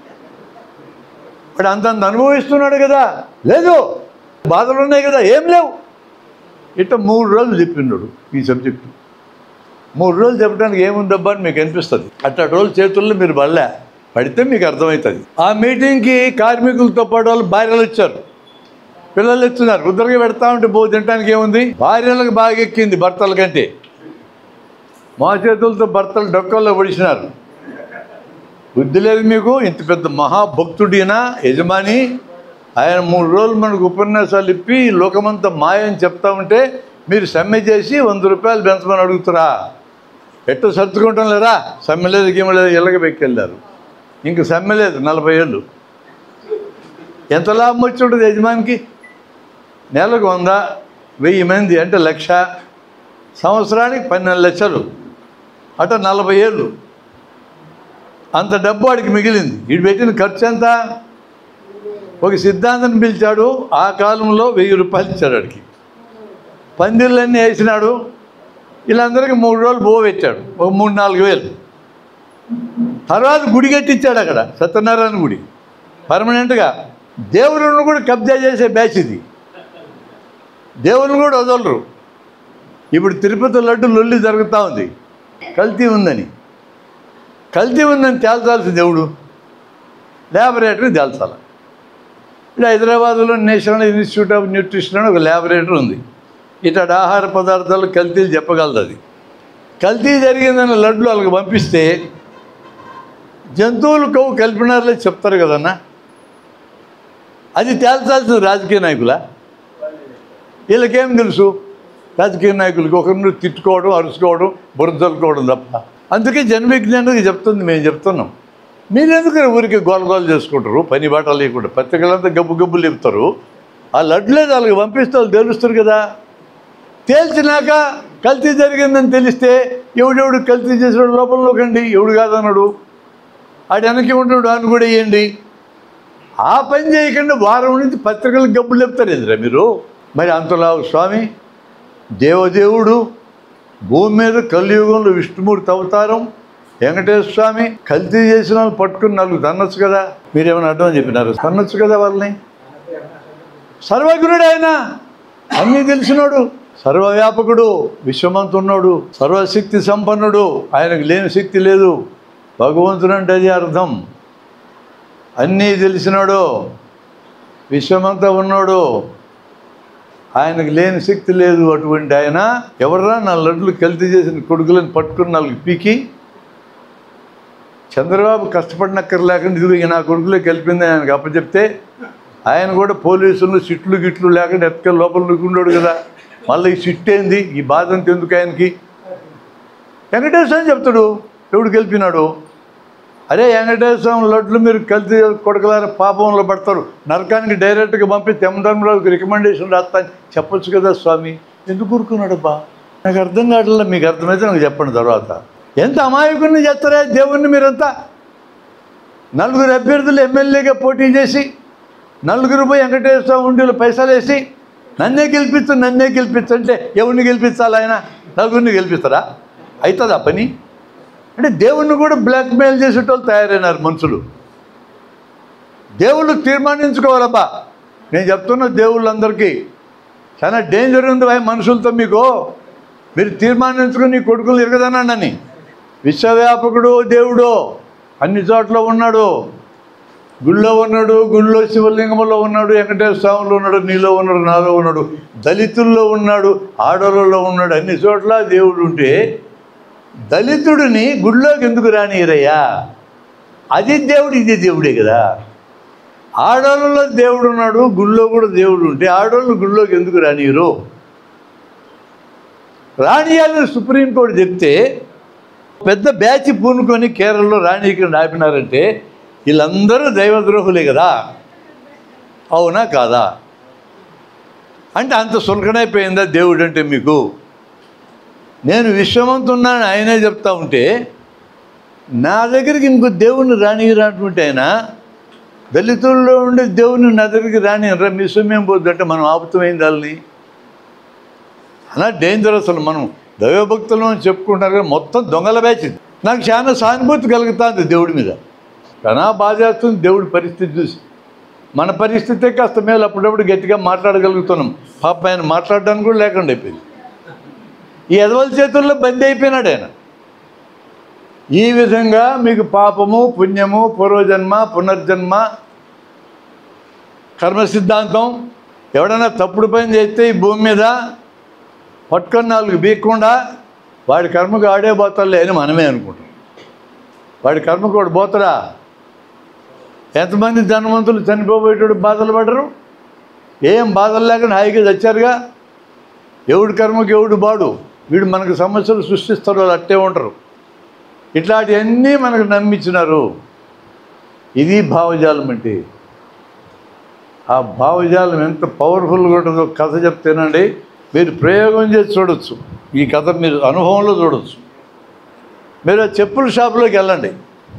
వాడు అంతంత అనుభవిస్తున్నాడు కదా లేదు బాధలు ఉన్నాయి కదా ఏం లేవు ఇట్ట మూడు రోజులు చెప్పినాడు ఈ సబ్జెక్టు మూడు రోజులు చెప్పడానికి ఏముందబ్బా అని మీకు అనిపిస్తుంది అట్లా రోజులు చేతుల్లో మీరు పడలే పడితే మీకు అర్థమవుతుంది ఆ మీటింగ్కి కార్మికులతో పాటు వాళ్ళు భార్యలు వచ్చారు పిల్లలు ఇస్తున్నారు రుద్రగా పెడతా ఉంటే బో తినడానికి ఏముంది భార్యలకు బాగా ఎక్కింది భర్తల కంటే మా చేతులతో భర్తలు డొక్కల్లో పొడిచినారు బుద్ధి లేదు మీకు ఇంత పెద్ద మహాభక్తుడినా యజమాని ఆయన మూడు రోజులు మనకు ఉపన్యాసాలు ఇప్పి ఈ లోకమంతా మాయ అని చెప్తా ఉంటే మీరు సమ్మె చేసి వంద రూపాయలు పెంచమని అడుగుతారా ఎట్ట సర్దుకుంటాం లేరా సమ్మె లేదు గీమ లేదు ఇళ్ళకి పెక్కెళ్ళారు ఇంక సమ్మె లేదు నలభై ఏళ్ళు ఎంత లాభం వచ్చి ఉంటుంది యజమానికి నెలకు వంద వెయ్యి మంది అంటే లక్ష సంవత్సరానికి పన్నెండు లక్షలు అట నలభై ఏళ్ళు అంత డబ్బు వాడికి మిగిలింది వీడు పెట్టిన ఖర్చు ఎంత ఒక సిద్ధాంతం పిలిచాడు ఆ కాలంలో వెయ్యి రూపాయలు ఇచ్చాడు వాడికి పందిళ్ళన్నీ వేసినాడు వీళ్ళందరికీ మూడు రోజులు బో పెట్టాడు ఒక మూడు నాలుగు వేలు తర్వాత గుడి కట్టించాడు అక్కడ సత్యనారాయణ గుడి పర్మనెంట్గా దేవుడిని కూడా కబ్జా చేసే బ్యాచ్ ఇది దేవుని కూడా వదలరు ఇప్పుడు తిరుపతి లడ్డు లొల్లి జరుగుతూ ఉంది కల్తీ ఉందని కల్తీ ఉందని తేల్చాల్సి దేవుడు ల్యాబొరేటరీ తేల్చాలి ఇప్పుడు హైదరాబాద్లో నేషనల్ ఇన్స్టిట్యూట్ ఆఫ్ న్యూట్రిషన్ అని ఒక ల్యాబొరేటరీ ఉంది ఇతడు ఆహార పదార్థాలు కల్తీలు చెప్పగలదు అది కల్తీ జరిగిందని లడ్లు వాళ్ళకి పంపిస్తే జంతువులు కొవ్వు కలిపినారులే చెప్తారు కదన్నా అది తేల్చాల్సింది రాజకీయ నాయకులా వీళ్ళకేం తెలుసు రాజకీయ నాయకులకి ఒకరిని తిట్టుకోవడం అరుచుకోవడం బురదలుకోవడం తప్ప అందుకే జన విజ్ఞానికి చెప్తుంది మేము చెప్తున్నాం మీరెందుకు ఊరికి గోల గోల చేసుకుంటారు పని బాట లేకుండా పత్రికలంతా గబ్బు గబ్బు లేపుతారు ఆ లడ్లేదు వాళ్ళకి పంపిస్తే వాళ్ళు తెలుస్తారు కదా తేల్చినాక కల్తీ జరిగిందని తెలిస్తే ఎవడెవడు కల్తీ చేసాడు లోపలలోకండి ఎవడు కాదన్నాడు ఆడు వెనక్కి ఉంటాడు అని కూడా వేయండి ఆ పని చేయకుండా వారం నుంచి పత్రికలకు గబ్బులు చెప్తారు ఎదురా మీరు మరి అంతలా స్వామి దేవదేవుడు భూమి మీద కలియుగంలో విష్ణుమూర్తి అవతారం వెంకటేశ్వర స్వామి కల్తీ చేసిన వాళ్ళు పట్టుకుని నలుగురు తన్నొచ్చు కదా మీరేమైనా అడ్డం చెప్పినారు తన్నొచ్చు కదా వాళ్ళని సర్వజ్ఞుడు ఆయన అన్నీ తెలిసినోడు సర్వవ్యాపకుడు విశ్వమంతున్నాడు సర్వశక్తి సంపన్నుడు ఆయనకు లేని శక్తి లేదు భగవంతుడు అంటే అది అర్థం అన్నీ తెలిసినాడు విశ్వమంతా ఉన్నాడు ఆయనకు లేని శక్తి లేదు అటువంటి ఆయన ఎవర్రా నా లడ్లు కల్తీ చేసిన కొడుకులను పట్టుకుని నాలుగు పీకి చంద్రబాబు కష్టపడినక్కర్లేకుండా ఇదిగో ఈ నా కొడుకులే కలిపింది ఆయనకు అప్పచెప్తే ఆయన కూడా పోలీసులు సిట్లు గిట్లు లేకుండా ఎత్తుక లోపల నుకుండాడు కదా మళ్ళీ ఈ సిట్ ఏంది ఈ బాధ అంతా ఎందుకు ఆయనకి వెంకటేశ్వర అని చెప్తాడు ఎవడు గెలిపినాడు అరే వెంకటేశ్వరం లడ్లు మీరు కలిసి కొడకలార పాపంలో పడతారు నరకానికి డైరెక్ట్గా పంపి తెమ్మధర్మరావుకి రికమెండేషన్ రాస్తా అని చెప్పొచ్చు కదా స్వామి ఎందుకు ఊరుకున్నాడబ్బా నాకు అర్థం కావట్లేదు మీకు అర్థమైతే నాకు చెప్పండి తర్వాత ఎంత అమాయకుడిని చేస్తారా దేవుణ్ణి మీరంతా నలుగురు అభ్యర్థులు ఎమ్మెల్యేగా పోటీ చేసి నలుగురు పోయి వెంకటేశ్వర ఉండిలో పైసలు వేసి నన్నే గెలిపించు నన్నే గెలిపించు అంటే ఎవరిని గెలిపించాలి ఆయన నలుగురిని గెలిపిస్తారా అవుతుందా పని అంటే దేవుణ్ణి కూడా బ్లాక్మెయిల్ చేసేటోళ్ళు తయారైనారు మనుషులు దేవుళ్ళు తీర్మానించుకోవాలబ్బా నేను చెప్తున్న దేవుళ్ళందరికీ చాలా డేంజర్ ఉంది భయ మనుషులతో మీకు మీరు తీర్మానించుకుని నీ కొడుకులు ఎరగదనండి విశ్వవ్యాపకుడు దేవుడు అన్ని చోట్ల ఉన్నాడు గుళ్ళో ఉన్నాడు గుళ్ళో శివలింగంలో ఉన్నాడు వెంకటేశ్వర స్వామిలో ఉన్నాడు నీలో ఉన్నాడు నాలో ఉన్నాడు దళితుల్లో ఉన్నాడు ఆడోళ్ళలో ఉన్నాడు అన్ని చోట్ల దేవుడు ఉంటే దళితుడిని గుళ్ళోకి ఎందుకు రానియరయ్యా అది దేవుడు ఇది దేవుడే కదా ఆడోళ్ళలో దేవుడు ఉన్నాడు గుళ్ళో కూడా దేవుడు ఉంటే ఆడోళ్ళు గుళ్ళోకి ఎందుకు రానియరు రానియాలని సుప్రీంకోర్టు చెప్తే పెద్ద బ్యాచ్ పూనుకొని కేరళలో రాణికి ఆపినారంటే వీళ్ళందరూ దైవద్రోహులే కదా అవునా కాదా అంటే అంత సులకనైపోయిందా దేవుడు అంటే మీకు నేను విశ్వమంతున్నాను ఆయనే చెప్తా ఉంటే నా దగ్గరికి ఇంకో దేవుణ్ణి రానిరాటువంటి ఆయన దళితుల్లో ఉండే దేవుని నా దగ్గరికి రాని రా మీ సొమ్మేం పోద్దంటే మనం ఆపుతమైంది వాళ్ళని అలా డేంజర్ అసలు మనం దైవభక్తులు అని చెప్పుకుంటారు కానీ మొత్తం దొంగల బ్యాచ్ ఇది. నాకు చాలా సానుభూతి కలుగుతుంది దేవుడి మీద చాలా బాధ చేస్తుంది దేవుడి పరిస్థితి చూసి మన పరిస్థితే కాస్త మేలు అప్పుడప్పుడు గట్టిగా మాట్లాడగలుగుతున్నాం పాప ఆయన మాట్లాడడానికి కూడా లేకుండా అయిపోయింది ఈ ఎదవల చేతుల్లో బందీ అయిపోయినాడు ఆయన ఈ విధంగా మీకు పాపము పుణ్యము పూర్వజన్మ పునర్జన్మ కర్మ సిద్ధాంతం ఎవడైనా తప్పుడు పని చేస్తే ఈ భూమి మీద పట్టుకొని నాలుగు బీక్కుండా వాడి కర్మకు ఆడే పోతాలే అని మనమే అనుకుంటాం వాడి కర్మకు వాడు పోతాడా ఎంతమంది ధనవంతులు చనిపోయేటోడు బాధలు పడరు ఏం బాధలు లేకుండా హాయిగా చచ్చారుగా ఎవడి కర్మకు ఎవడు బాడు వీడు మనకు సమస్యలు సృష్టిస్తారు వాళ్ళు అట్టే ఉంటారు ఇట్లాంటివన్నీ మనకు నమ్మించినారు ఇది భావజాలం అంటే ఆ భావజాలం ఎంత పవర్ఫుల్గా ఉంటుందో కథ చెప్తేనండి మీరు ప్రయోగం చేసి చూడొచ్చు ఈ కథ మీరు అనుభవంలో చూడొచ్చు మీరు ఆ చెప్పుల షాపులోకి వెళ్ళండి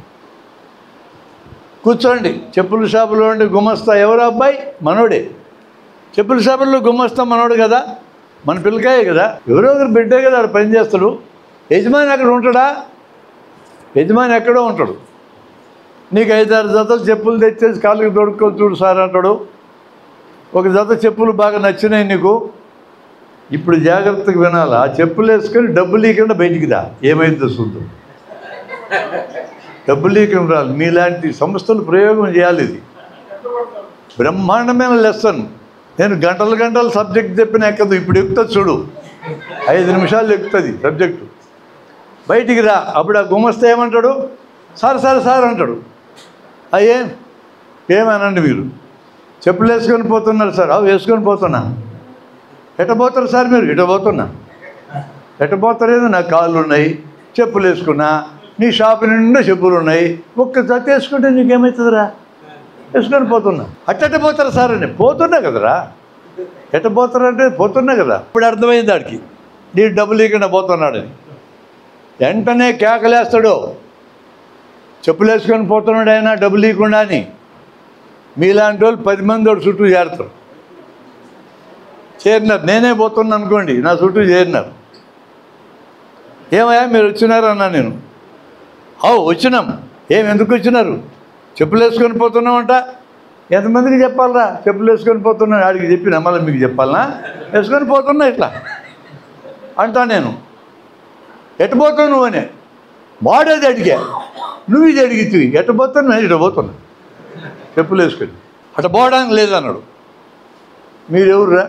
కూర్చోండి చెప్పుల షాపులో ఉండి గుమస్తా ఎవరు అబ్బాయి మనోడే చెప్పుల షాపుల్లో గుమస్తా మనోడు కదా మన పిల్లకాయే కదా ఎవరో ఒకరు బిడ్డే కదా ఆడు పని చేస్తాడు యజమాని అక్కడ ఉంటాడా యజమాని ఎక్కడో ఉంటాడు నీకు ఐదారు జతలు చెప్పులు తెచ్చేసి కాళ్ళకి తొడుక్కొని చూడు సార్ అంటాడు ఒక జత చెప్పులు బాగా నచ్చినాయి నీకు ఇప్పుడు జాగ్రత్తగా వినాలి ఆ చెప్పులు వేసుకొని డబ్బులు ఇవ్వకుండా బయటికి రా ఏమైందో చూద్దాం డబ్బులు ఇవ్వకుండా రాలి మీలాంటి సంస్థలు ప్రయోగం చేయాలి ఇది బ్రహ్మాండమైన లెసన్ నేను గంటలు గంటలు సబ్జెక్ట్ చెప్పిన ఎక్కదు ఇప్పుడు ఎక్కుతుంది చూడు ఐదు నిమిషాలు ఎక్కుతుంది సబ్జెక్టు బయటికి రా అప్పుడు ఆ గుమస్తా ఏమంటాడు సార్ సార్ సార్ అంటాడు అయ్యేం ఏమనండి మీరు చెప్పులు వేసుకొని పోతున్నారు సార్ అవి వేసుకొని పోతున్నా ఎట పోతారు సార్ మీరు ఇట పోతున్నా ఎట పోతారేదో నా కాళ్ళు ఉన్నాయి చెప్పులు వేసుకున్నా నీ షాపు నిండా చెప్పులు ఉన్నాయి ఒక్క జత వేసుకుంటే నీకేమవుతుందిరా వేసుకొని పోతున్నా అట్టట పోతారు సార్ అని పోతున్నా కదరా ఎట్ట పోతారంటే పోతున్నా కదా ఇప్పుడు అర్థమైంది ఆడికి నీ డబ్బులు ఇవ్వకుండా పోతున్నాడని వెంటనే కేకలేస్తాడు చెప్పులు వేసుకొని పోతున్నాడు ఆయన డబ్బులు ఇవ్వకుండా అని మీలాంటి వాళ్ళు పది మంది వాడు చుట్టూ చేరుతారు చేరినారు నేనే పోతున్నా అనుకోండి నా చుట్టూ చేరినారు ఏమయ్యా మీరు వచ్చినారు అన్నా నేను అవు వచ్చినాం ఏం ఎందుకు వచ్చినారు చెప్పులు వేసుకొని పోతున్నామంట ఎంతమందికి చెప్పాలరా చెప్పులు వేసుకొని పోతున్నా ఆడికి చెప్పిన మళ్ళీ మీకు చెప్పాలనా వేసుకొని పోతున్నా ఇట్లా అంటా నేను ఎటు పోతావు నువ్వు అని వాడేది అడిగా నువ్వు ఇది అడిగితే ఎటు పోతాను నేను ఇటు పోతున్నా చెప్పులు వేసుకొని అటు పోవడానికి లేదన్నాడు మీరెవరురా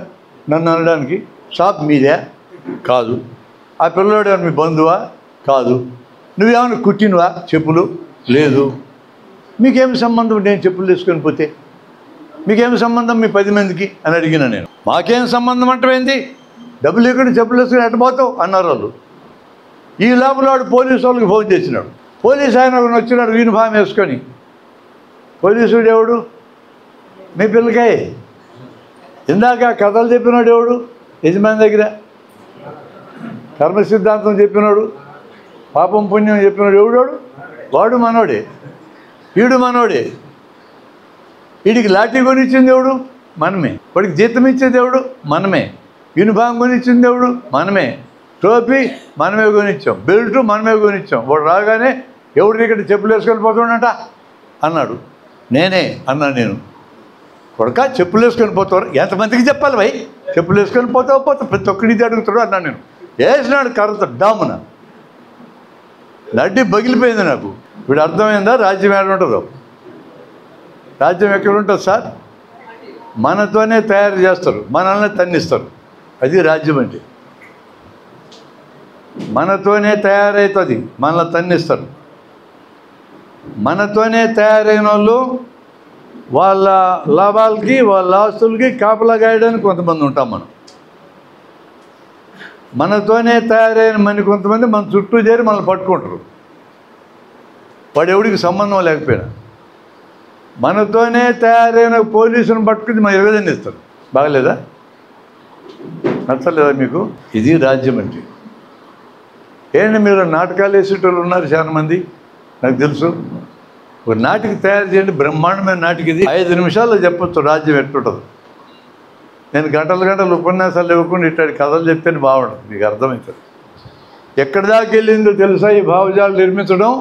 నన్ను అనడానికి షాప్ మీదే కాదు ఆ పిల్లవాడు ఏమన్నా మీ బంధువా కాదు నువ్వేమైనా కుట్టినవా చెప్పులు లేదు మీకేమి సంబంధం నేను చెప్పులు తీసుకొని పోతే మీకేం సంబంధం మీ పది మందికి అని అడిగిన నేను మాకేం సంబంధం అంటమైంది డబ్బులు ఇక్కడ చెప్పులు వేసుకుని ఎట్టబోతావు అన్నారు వాళ్ళు ఈ లోపల వాడు పోలీసు వాళ్ళకి ఫోన్ చేసినాడు పోలీసు ఆయన ఒకడు వచ్చినాడు యూనిఫామ్ వేసుకొని పోలీసుడు ఎవడు మీ పిల్లకాయ ఇందాక కథలు చెప్పినాడు ఎవడు యజమాని దగ్గర కర్మ సిద్ధాంతం చెప్పినాడు పాపం పుణ్యం చెప్పినాడు ఎవడోడు వాడు మనోడే వీడు మనోడే వీడికి లాఠీ కొనిచ్చింది ఎవడు మనమే వాడికి జీతం ఇచ్చేది ఎవడు మనమే యూనిఫామ్ కొనిచ్చింది ఎవడు మనమే టోపీ మనమే కొనిచ్చాం బెల్ట్ మనమే కొనిచ్చాం వాడు రాగానే ఎవడు ఇక్కడ చెప్పులు వేసుకొని పోతాడంట అన్నాడు నేనే అన్నాను నేను కొడక చెప్పులు వేసుకొని పోతావు ఎంతమందికి చెప్పాలి భయ్ చెప్పులు వేసుకొని పోతావు పోతావు ప్రతి ఒక్కడిది అడుగుతాడు అన్నాను నేను వేసినాడు కర్రతో డామున నడ్డి బగిలిపోయింది నాకు వీడు అర్థమైందా రాజ్యం ఎక్కడ ఉంటుందో రాజ్యం ఎక్కడ ఉంటుంది సార్ మనతోనే తయారు చేస్తారు మనల్ని తన్నిస్తారు అది రాజ్యం అంటే మనతోనే తయారవుతుంది మనల్ని తన్నిస్తారు మనతోనే తయారైన వాళ్ళు వాళ్ళ లాభాలకి వాళ్ళ ఆస్తులకి కాపలా గాయడానికి కొంతమంది ఉంటాం మనం మనతోనే తయారైన మన కొంతమంది మన చుట్టూ చేరి మనల్ని పట్టుకుంటారు వాడు ఎవడికి సంబంధం లేకపోయినా మనతోనే తయారైన పోలీసుని పట్టుకుని మన ఎరగదనిస్తారు బాగలేదా నచ్చలేదా మీకు ఇది రాజ్యం అంటే ఏంటి మీరు నాటకాలు వేసేటోళ్ళు ఉన్నారు చాలా మంది నాకు తెలుసు ఒక నాటికి తయారు చేయండి బ్రహ్మాండమైన నాటికి ఇది ఐదు నిమిషాల్లో చెప్పొచ్చు రాజ్యం ఎట్టుంటుంది నేను గంటలు గంటలు ఉపన్యాసాలు ఇవ్వకుండా ఇట్లాంటి కథలు చెప్తే బాగుంటుంది మీకు అర్థమవుతుంది ఎక్కడి దాకా వెళ్ళిందో తెలుసా ఈ భావజాలు నిర్మించడం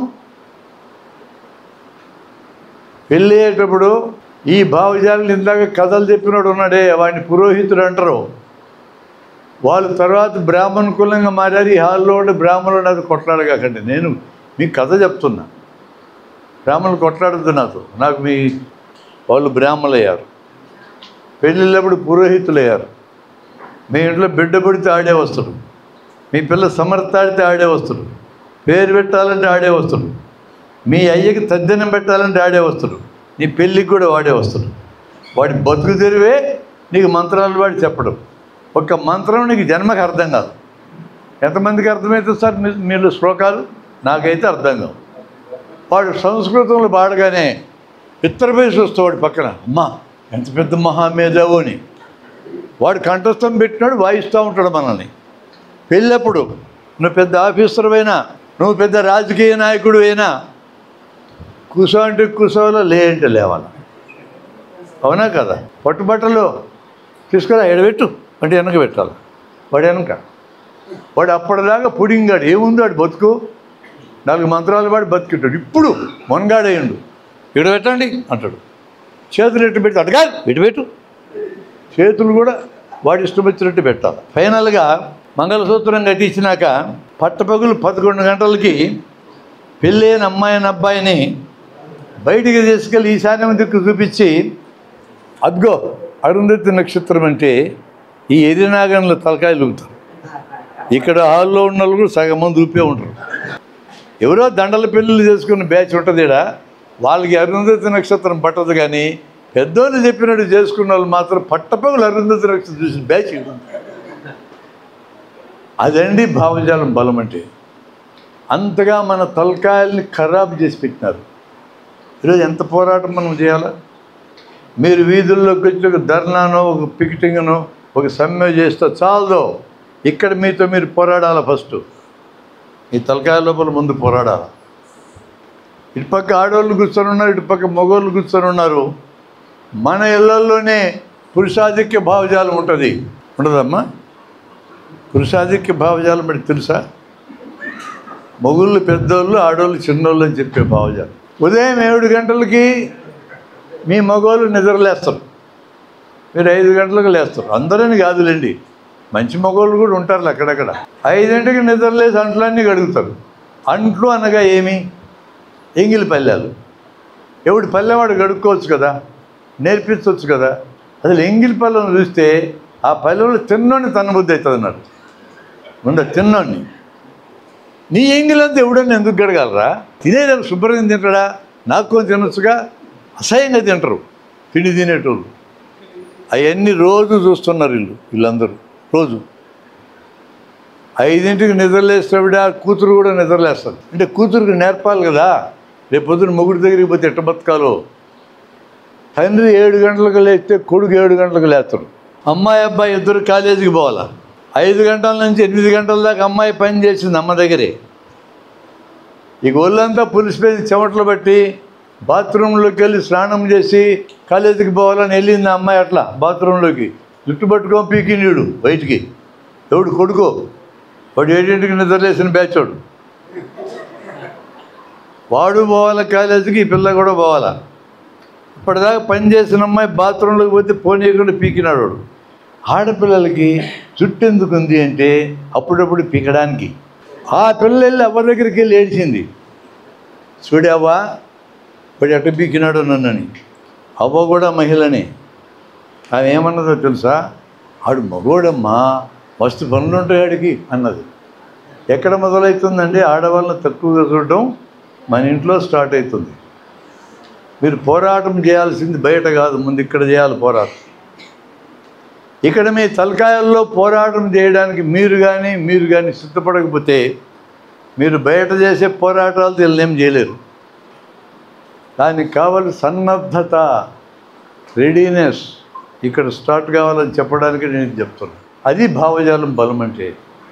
వెళ్ళేటప్పుడు ఈ భావజాలను ఇందాక కథలు చెప్పినాడు ఉన్నాడే వాడిని పురోహితుడు అంటారు వాళ్ళు తర్వాత బ్రాహ్మణ కులంగా మారారు ఈ హాల్లో ఉండే బ్రాహ్మణుడు అది కొట్లాడగాకండి నేను మీకు కథ చెప్తున్నా బ్రాహ్మణులు కొట్లాడద్దు నాతో నాకు మీ వాళ్ళు బ్రాహ్మణులు అయ్యారు పెళ్ళిళ్ళప్పుడు పురోహితులు అయ్యారు మీ ఇంట్లో బిడ్డ పడితే ఆడే వస్తాడు మీ పిల్ల సమర్థాడితే ఆడే వస్తాడు పేరు పెట్టాలంటే ఆడే వస్తాడు మీ అయ్యకి తద్దినం పెట్టాలంటే ఆడే వస్తాడు నీ పెళ్ళికి కూడా వాడే వస్తాడు వాడి బతుకు తెరివే నీకు మంత్రాలు వాడి చెప్పడం ఒక్క మంత్రం నీకు జన్మకి అర్థం కాదు ఎంతమందికి అర్థమవుతుంది సార్ మీ మీరు శ్లోకాలు నాకైతే అర్థం కావు వాడు సంస్కృతంలో పాడగానే ఇత్తరపేసి వస్తాడు పక్కన అమ్మా ఎంత పెద్ద మహామేధావు అని వాడు కంఠస్థం పెట్టినాడు వాయిస్తూ ఉంటాడు మనల్ని పెళ్ళప్పుడు నువ్వు పెద్ద ఆఫీసర్ అయినా నువ్వు పెద్ద రాజకీయ నాయకుడు అయినా కూసో అంటే కూసోలో లే అంటే లేవాలి అవునా కదా పట్టుబట్టలు తీసుకురా ఎడబెట్టు అంటే వెనక పెట్టాలి వాడు వెనక వాడు అప్పటిదాకా పుడింగాడు ఏముంది వాడు బతుకు నాలుగు మంత్రాలు వాడు బతికిట్టాడు ఇప్పుడు మొనగాడేయండు ఇటు పెట్టండి అంటాడు చేతులు ఎట్టు పెట్టి అడగా ఇటు పెట్టు చేతులు కూడా వాడి ఇష్టం వచ్చినట్టు పెట్టాలి ఫైనల్గా మంగళసూత్రం కట్టించినాక పట్టపగులు పదకొండు గంటలకి పెళ్ళైన అమ్మాయిని అబ్బాయిని బయటికి తీసుకెళ్ళి ఈశాన్యం దిక్కు చూపించి అద్గో అరుంధతి నక్షత్రం అంటే ఈ ఎరినాగంలో తలకాయలు ఊపుతారు ఇక్కడ హాల్లో ఉన్న వాళ్ళు కూడా సగం మంది ఊపే ఉంటారు ఎవరో దండల పెళ్ళిళ్ళు చేసుకున్న బ్యాచ్ ఉంటుంది ఈడ వాళ్ళకి అరుంధతి నక్షత్రం పట్టదు కానీ పెద్దోళ్ళు చెప్పినట్టు చేసుకున్న వాళ్ళు మాత్రం పట్టపగులు అరుంధతి నక్షత్రం చూసిన బ్యాచ్ ఈడ ఉంది. అదండి భావజాలం బలం అంటే అంతగా మన తలకాయల్ని ఖరాబ్ చేసి పెట్టినారు ఈరోజు ఎంత పోరాటం మనం చేయాలా మీరు వీధుల్లోకి వచ్చి ఒక ధర్నానో ఒక పికెటింగ్నో ఒక సమ్మె చేస్తే చాలదో ఇక్కడ మీతో మీరు పోరాడాలి ఫస్ట్ ఈ తలకాయ లోపల ముందు పోరాడాలి ఇటుపక్క ఆడవాళ్ళు కూర్చొని ఉన్నారు ఇటుపక్క మగవాళ్ళు కూర్చొని ఉన్నారు మన ఇళ్లలోనే పురుషాధిక్య భావజాలం ఉంటుంది ఉండదమ్మా పురుషాధిక్య భావజాలం అంటే తెలుసా మొగుళ్ళు పెద్దోళ్ళు ఆడవాళ్ళు చిన్నోళ్ళు అని చెప్పే భావజాలం ఉదయం ఏడు గంటలకి మీ మగవాళ్ళు నిద్రలేస్తారు మీరు ఐదు గంటలకు లేస్తారు అందరని కాదులేండి మంచి మగవాళ్ళు కూడా ఉంటారు అక్కడక్కడ ఐదింటికి నిద్రలేసి అంట్లన్నీ కడుగుతారు అంట్లు అనగా ఏమి ఎంగిలి పల్లెలు ఎవడి పల్లెవాడు గడుక్కోవచ్చు కదా నేర్పించవచ్చు కదా అసలు ఎంగిలి పళ్ళను చూస్తే ఆ పల్లెలు తిన్నోని తన బుద్ధి అవుతుంది అన్నాడు ఉండ తిన్నోని నీ ఎంగిలంతా ఎవడన్నా ఎందుకు గడగలరా తినేదాన్ని శుభ్రంగా తింటాడా నాకు కొంచెం తినొచ్చుగా అసహ్యంగా తింటారు తిండి తినేటోళ్ళు అవన్నీ రోజు చూస్తున్నారు వీళ్ళు వీళ్ళందరూ రోజు ఐదింటికి నిద్రలేసేవిడ ఆ కూతురు కూడా నిద్రలేస్తుంది అంటే కూతురుకి నేర్పాలి కదా రేపు పొద్దున మొగుడి దగ్గరికి పోతే ఎట్ట బతకాలో తండ్రి ఏడు గంటలకు లేస్తే కొడుకు ఏడు గంటలకు లేస్తాడు అమ్మాయి అబ్బాయి ఇద్దరు కాలేజీకి పోవాలా ఐదు గంటల నుంచి ఎనిమిది గంటల దాకా అమ్మాయి పని చేసింది అమ్మ దగ్గరే ఇక ఒళ్ళంతా పులిసిపోయి చెమటలు బట్టి బాత్రూంలోకి వెళ్ళి స్నానం చేసి కాలేజీకి పోవాలని వెళ్ళింది ఆ అమ్మాయి అట్లా బాత్రూంలోకి జుట్టు పట్టుకొని పీకి నీడు బయటికి ఎవడు కొడుకో వాడు ఏడింటికి నిద్రలేసిన బ్యాచ్ వాడు వాడు పోవాలా కాలేజీకి ఈ పిల్ల కూడా పోవాలా ఇప్పటిదాకా పని చేసిన అమ్మాయి బాత్రూంలోకి పోతే పోనీయకుండా పీకినాడు వాడు ఆడపిల్లలకి జుట్టు ఎందుకు ఉంది అంటే అప్పుడప్పుడు పీకడానికి ఆ పిల్ల వెళ్ళి ఎవరి దగ్గరికి వెళ్ళి ఏడ్చింది చూడావా ఇప్పుడు ఎట్ట పీకినాడు నన్నని అవ్వ కూడా మహిళనే ఆమె ఏమన్నదో తెలుసా ఆడు మగోడమ్మా మస్తు పనులు ఉంటాయి ఆడికి అన్నది ఎక్కడ మొదలవుతుందండి ఆడవాళ్ళని తక్కువగా చూడటం మన ఇంట్లో స్టార్ట్ అవుతుంది మీరు పోరాటం చేయాల్సింది బయట కాదు ముందు ఇక్కడ చేయాలి పోరాటం ఇక్కడ మీ తలకాయల్లో పోరాటం చేయడానికి మీరు కానీ మీరు కానీ సిద్ధపడకపోతే మీరు బయట చేసే పోరాటాలు వీళ్ళేం చేయలేరు దానికి కావాలి సన్నద్ధత రెడీనెస్ ఇక్కడ స్టార్ట్ కావాలని చెప్పడానికి నేను చెప్తున్నాను అది భావజాలం బలం అంటే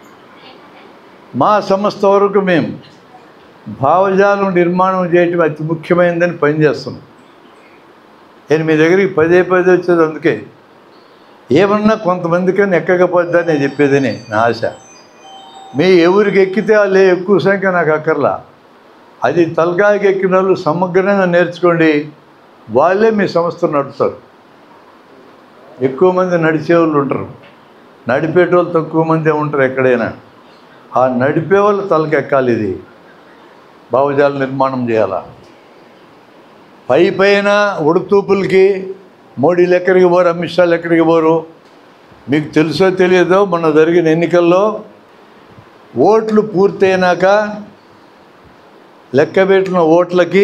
మా సంస్థ వరకు మేము భావజాలం నిర్మాణం చేయటం అతి ముఖ్యమైనదని పనిచేస్తున్నాం నేను మీ దగ్గరికి పదే పదే వచ్చేది అందుకే ఏమన్నా కొంతమందికన్నా ఎక్కకపోద్దా నేను చెప్పేదని నా ఆశ మీ ఎవరికి ఎక్కితే వాళ్ళే ఎక్కువ సంఖ్య నాకు అక్కర్లా అది తలకాయకి ఎక్కిన వాళ్ళు సమగ్రంగా నేర్చుకోండి వాళ్ళే మీ సంస్థ నడుపుతారు ఎక్కువ మంది నడిచే వాళ్ళు ఉంటారు నడిపేటోళ్ళు తక్కువ మంది ఉంటారు ఎక్కడైనా ఆ నడిపే వాళ్ళు తలకి ఎక్కాలి ఇది భావజాల నిర్మాణం చేయాలా పై పైన ఉడుతూపులకి మోడీలు ఎక్కడికి పోరు అమిత్ షాలు ఎక్కడికి పోరు మీకు తెలుసో తెలియదో మొన్న జరిగిన ఎన్నికల్లో ఓట్లు పూర్తయినాక లెక్కబెట్టిన ఓట్లకి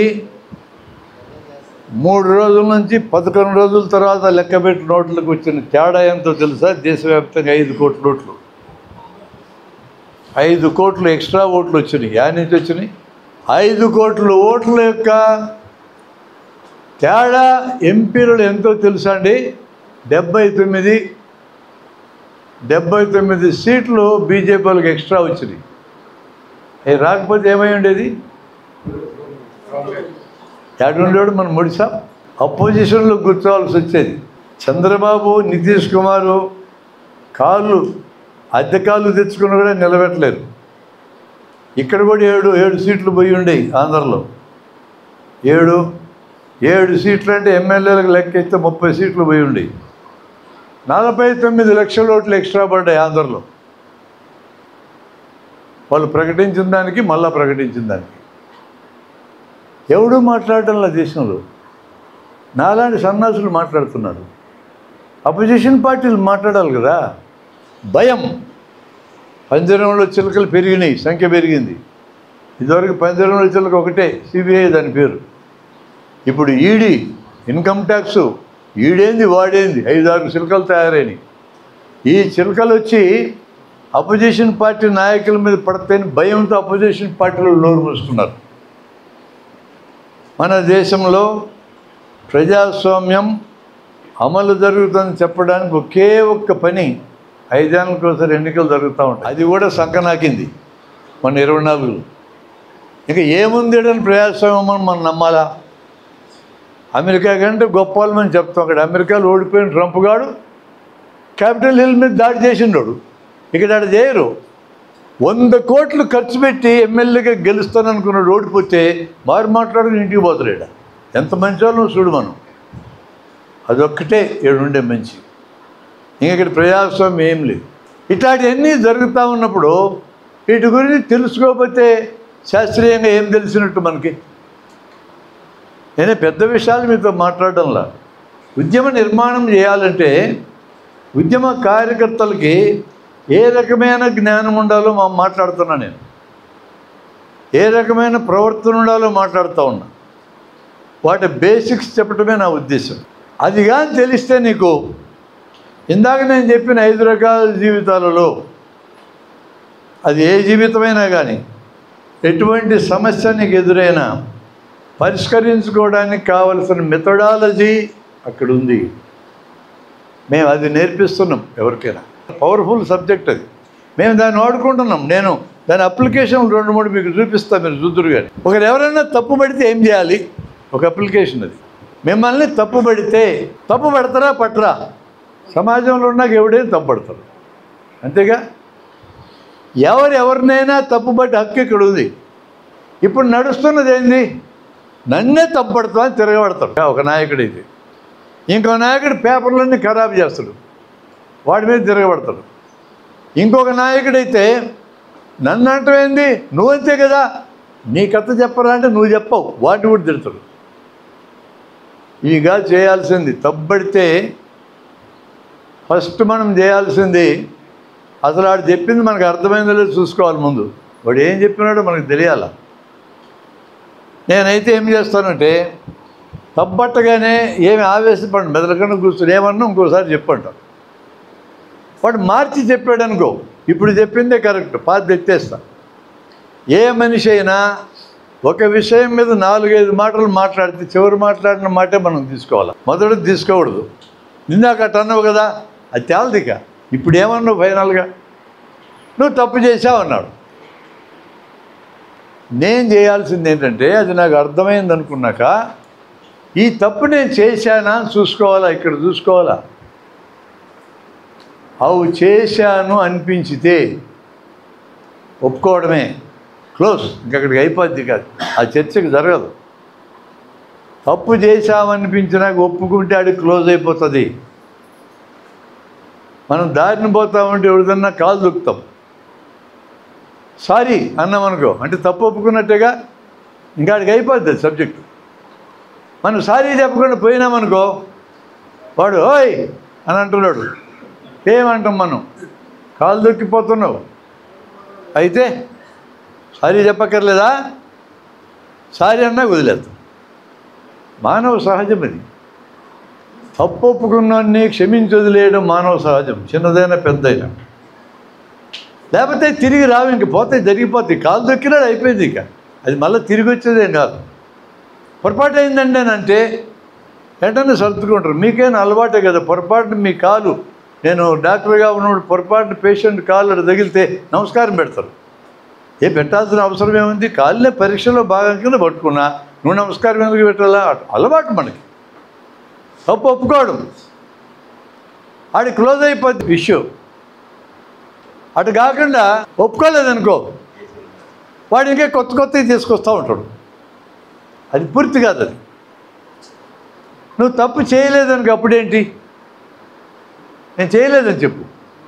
మూడు రోజుల నుంచి పదకొండు రోజుల తర్వాత లెక్కబెట్టిన ఓట్లకు వచ్చిన తేడా ఎంతో తెలుసా దేశవ్యాప్తంగా ఐదు కోట్ల ఓట్లు ఐదు కోట్లు ఎక్స్ట్రా ఓట్లు వచ్చినాయి యా నుంచి వచ్చినాయి ఐదు కోట్ల ఓట్ల యొక్క తేడా ఎంపీలు ఎంతో తెలుసా అండి డెబ్బై తొమ్మిది డెబ్బై తొమ్మిది సీట్లు బీజేపీ వాళ్ళకి ఎక్స్ట్రా వచ్చినాయి అవి రాకపోతే ఏమై ఉండేది ఉండేవాడు మన ముడిసా అపోజిషన్లో కూర్చోవాల్సి వచ్చేది చంద్రబాబు నితీష్ కుమారు కాళ్ళు అద్దె కాళ్ళు తెచ్చుకుని కూడా నిలబెట్టలేరు ఇక్కడ కూడా ఏడు ఏడు సీట్లు పోయి ఉండేవి ఆంధ్రలో ఏడు ఏడు సీట్లు అంటే ఎమ్మెల్యేలకు లెక్క ఇస్తే ముప్పై సీట్లు పోయి ఉండేవి నలభై తొమ్మిది లక్షల ఓట్లు ఎక్స్ట్రా పడ్డాయి ఆంధ్రలో వాళ్ళు ప్రకటించిన దానికి మళ్ళా ప్రకటించిన దానికి ఎవడు మాట్లాడటంలా దేశంలో నాలాంటి సన్నాసులు మాట్లాడుతున్నారు అపోజిషన్ పార్టీలు మాట్లాడాలి కదా భయం పంజరంలో చిలుకలు పెరిగినాయి సంఖ్య పెరిగింది ఇదివరకు పంజరంలో చిలుక ఒకటే సిబిఐ దాని పేరు ఇప్పుడు ఈడీ ఇన్కమ్ ట్యాక్స్ ఈడేంది వాడేంది ఐదు ఆరు చిలుకలు తయారైనవి ఈ చిలుకలు వచ్చి అపోజిషన్ పార్టీ నాయకుల మీద పడతాయని భయంతో అపోజిషన్ పార్టీలు నోరు మూసుకున్నారు మన దేశంలో ప్రజాస్వామ్యం అమలు జరుగుతుందని చెప్పడానికి ఒకే ఒక్క పని ఐదేళ్ళకి ఒకసారి ఎన్నికలు జరుగుతూ ఉంటాయి అది కూడా సంకనాకింది మన ఇరవై నాలుగులో ఇంకా ఏముంది అని ప్రజాస్వామ్యం అని మనం నమ్మాలా అమెరికా కంటే గొప్ప వాళ్ళమని చెప్తాం అక్కడ అమెరికాలో ఓడిపోయిన ట్రంప్ గాడు క్యాపిటల్ హిల్ మీద దాడి చేసిండోడు ఇక్కడ ఆడ చేయరు వంద కోట్లు ఖర్చు పెట్టి ఎమ్మెల్యేగా గెలుస్తాననుకున్నాడు ఓడిపోతే మారు మాట్లాడుకుని ఇంటికి పోతాడు ఈడ. ఎంత మంచి వాళ్ళం చూడు మనం అదొక్కటే ఏడుండే మంచి ఇంక ఇక్కడ ప్రజాస్వామ్యం ఏం లేదు ఇట్లాంటివన్నీ జరుగుతూ ఉన్నప్పుడు వీటి గురించి తెలుసుకోకపోతే శాస్త్రీయంగా ఏం తెలిసినట్టు మనకి నేనే పెద్ద విషయాలు మీతో మాట్లాడడంలా ఉద్యమ నిర్మాణం చేయాలంటే ఉద్యమ కార్యకర్తలకి ఏ రకమైన జ్ఞానం ఉండాలో మా మాట్లాడుతున్నా నేను ఏ రకమైన ప్రవర్తన ఉండాలో మాట్లాడుతూ ఉన్నా వాటి బేసిక్స్ చెప్పడమే నా ఉద్దేశం అది కానీ తెలిస్తే నీకు ఇందాక నేను చెప్పిన ఐదు రకాల జీవితాలలో అది ఏ జీవితమైనా కానీ ఎటువంటి సమస్య నీకు ఎదురైనా పరిష్కరించుకోవడానికి కావలసిన మెథడాలజీ అక్కడ ఉంది మేము అది నేర్పిస్తున్నాం ఎవరికైనా పవర్ఫుల్ సబ్జెక్ట్ అది మేము దాన్ని వాడుకుంటున్నాం నేను దాని అప్లికేషన్ రెండు మూడు మీకు చూపిస్తాను మీరు చూద్దరు కానీ ఒకరు ఎవరైనా తప్పు పడితే ఏం చేయాలి ఒక అప్లికేషన్ అది మిమ్మల్ని తప్పు పడితే తప్పు పడతారా పట్టరా సమాజంలో ఉన్నాక ఎవడైనా తప్పు పడతారు అంతేగా ఎవరు ఎవరినైనా తప్పుపట్టి హక్కు ఇక్కడ ఉంది ఇప్పుడు నడుస్తున్నది ఏంది నన్నే తప్పుపడతా అని తిరగబడతాడు ఒక నాయకుడైతే ఇంకో నాయకుడు పేపర్లన్నీ ఖరాబ్ చేస్తాడు వాడి మీద తిరగబడతాడు ఇంకొక నాయకుడైతే నన్ను అంటమేంది నువ్వంతే కదా నీ కథ చెప్పరా అంటే నువ్వు చెప్పవు వాడిని కూడా తిడతాడు ఇక చేయాల్సింది తప్పడితే ఫస్ట్ మనం చేయాల్సింది అసలు వాడు చెప్పింది మనకు అర్థమైందో లేదో చూసుకోవాలి ముందు వాడు ఏం చెప్పినాడో మనకు తెలియాల నేనైతే ఏం చేస్తానంటే తప్పట్టగానే ఏమి ఆవేశపడి మెదలకుండా కూర్చొని ఏమన్నా ఇంకోసారి చెప్పంటాను వాడు మార్చి చెప్పాడు అనుకో ఇప్పుడు చెప్పిందే కరెక్ట్ పాత ఎత్తేస్తా ఏ మనిషి అయినా ఒక విషయం మీద నాలుగైదు మాటలు మాట్లాడితే చివరి మాట్లాడిన మాటే మనం తీసుకోవాలి మొదటి తీసుకోకూడదు నిందాక అట్ట అన్నావు కదా అది తేలదిక ఇప్పుడు ఏమన్నావు ఫైనల్గా నువ్వు తప్పు చేసావు అన్నాడు నేను చేయాల్సింది ఏంటంటే అది నాకు అర్థమైంది అనుకున్నాక ఈ తప్పు నేను చేశానా అని చూసుకోవాలా ఇక్కడ చూసుకోవాలా అవు చేశాను అనిపించితే ఒప్పుకోవడమే క్లోజ్ ఇంకక్కడికి అయిపోద్ది కాదు ఆ చర్చకు జరగదు తప్పు చేశామనిపించినాక ఒప్పుకుంటే అది క్లోజ్ అయిపోతుంది మనం దారిని పోతామంటే ఎవరిదన్నా కాలు దొక్కుతాం సారీ అన్నామనుకో అంటే తప్పు ఒప్పుకున్నట్టుగా ఇంకా ఆడికి అయిపోద్ది అది సబ్జెక్టు మనం సారీ చెప్పకుండా పోయినామనుకో వాడు ఓయ్ అని అంటున్నాడు ఏమంటాం మనం కాలు దొక్కిపోతున్నావు అయితే సారీ చెప్పక్కర్లేదా సారీ అన్నా వదిలేద్దాం మానవ సహజం అది తప్పు ఒప్పుకున్నాన్ని క్షమించి వదిలేయడం మానవ సహజం చిన్నదైనా పెద్దైనా లేకపోతే తిరిగి రావు ఇంక పోతే జరిగిపోతాయి కాలు దొక్కినాడు అయిపోయింది ఇక అది మళ్ళీ తిరిగి వచ్చేదేం కాదు పొరపాటు అయిందండి అని అంటే వెంటనే సర్దుకుంటారు మీకైనా అలవాటే కదా పొరపాటున మీ కాలు నేను డాక్టర్గా ఉన్నప్పుడు పొరపాటున పేషెంట్ కాలు అటు తగిలితే నమస్కారం పెడతారు ఏ పెట్టాల్సిన అవసరం ఏముంది కాళ్ళనే పరీక్షలో భాగం కింద పట్టుకున్నా నువ్వు నమస్కారం ఎందుకు పెట్టాలా అటు అలవాటు మనకి తప్పు ఒప్పుకోవడం ఆడి క్లోజ్ అయిపోద్ది ఇష్యూ అటు కాకుండా ఒప్పుకోలేదనుకో వాడు ఇంకా కొత్త కొత్తవి తీసుకొస్తూ ఉంటాడు అది పూర్తి కాదు అది నువ్వు తప్పు చేయలేదనుకో అప్పుడేంటి నేను చేయలేదని చెప్పు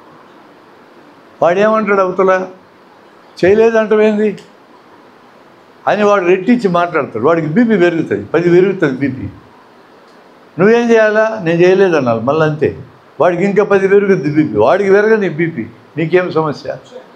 వాడు ఏమంటాడు అవతల చేయలేదంటమేంది అని వాడు రెట్టించి మాట్లాడతాడు వాడికి బీపీ పెరుగుతుంది పది పెరుగుతుంది బీపీ నువ్వేం చేయాలా నేను చేయలేదన్నాను మళ్ళీ అంతే వాడికి ఇంకా పది పెరుగుద్ది బీపీ వాడికి పెరగని బీపీ నీకేం సమస్య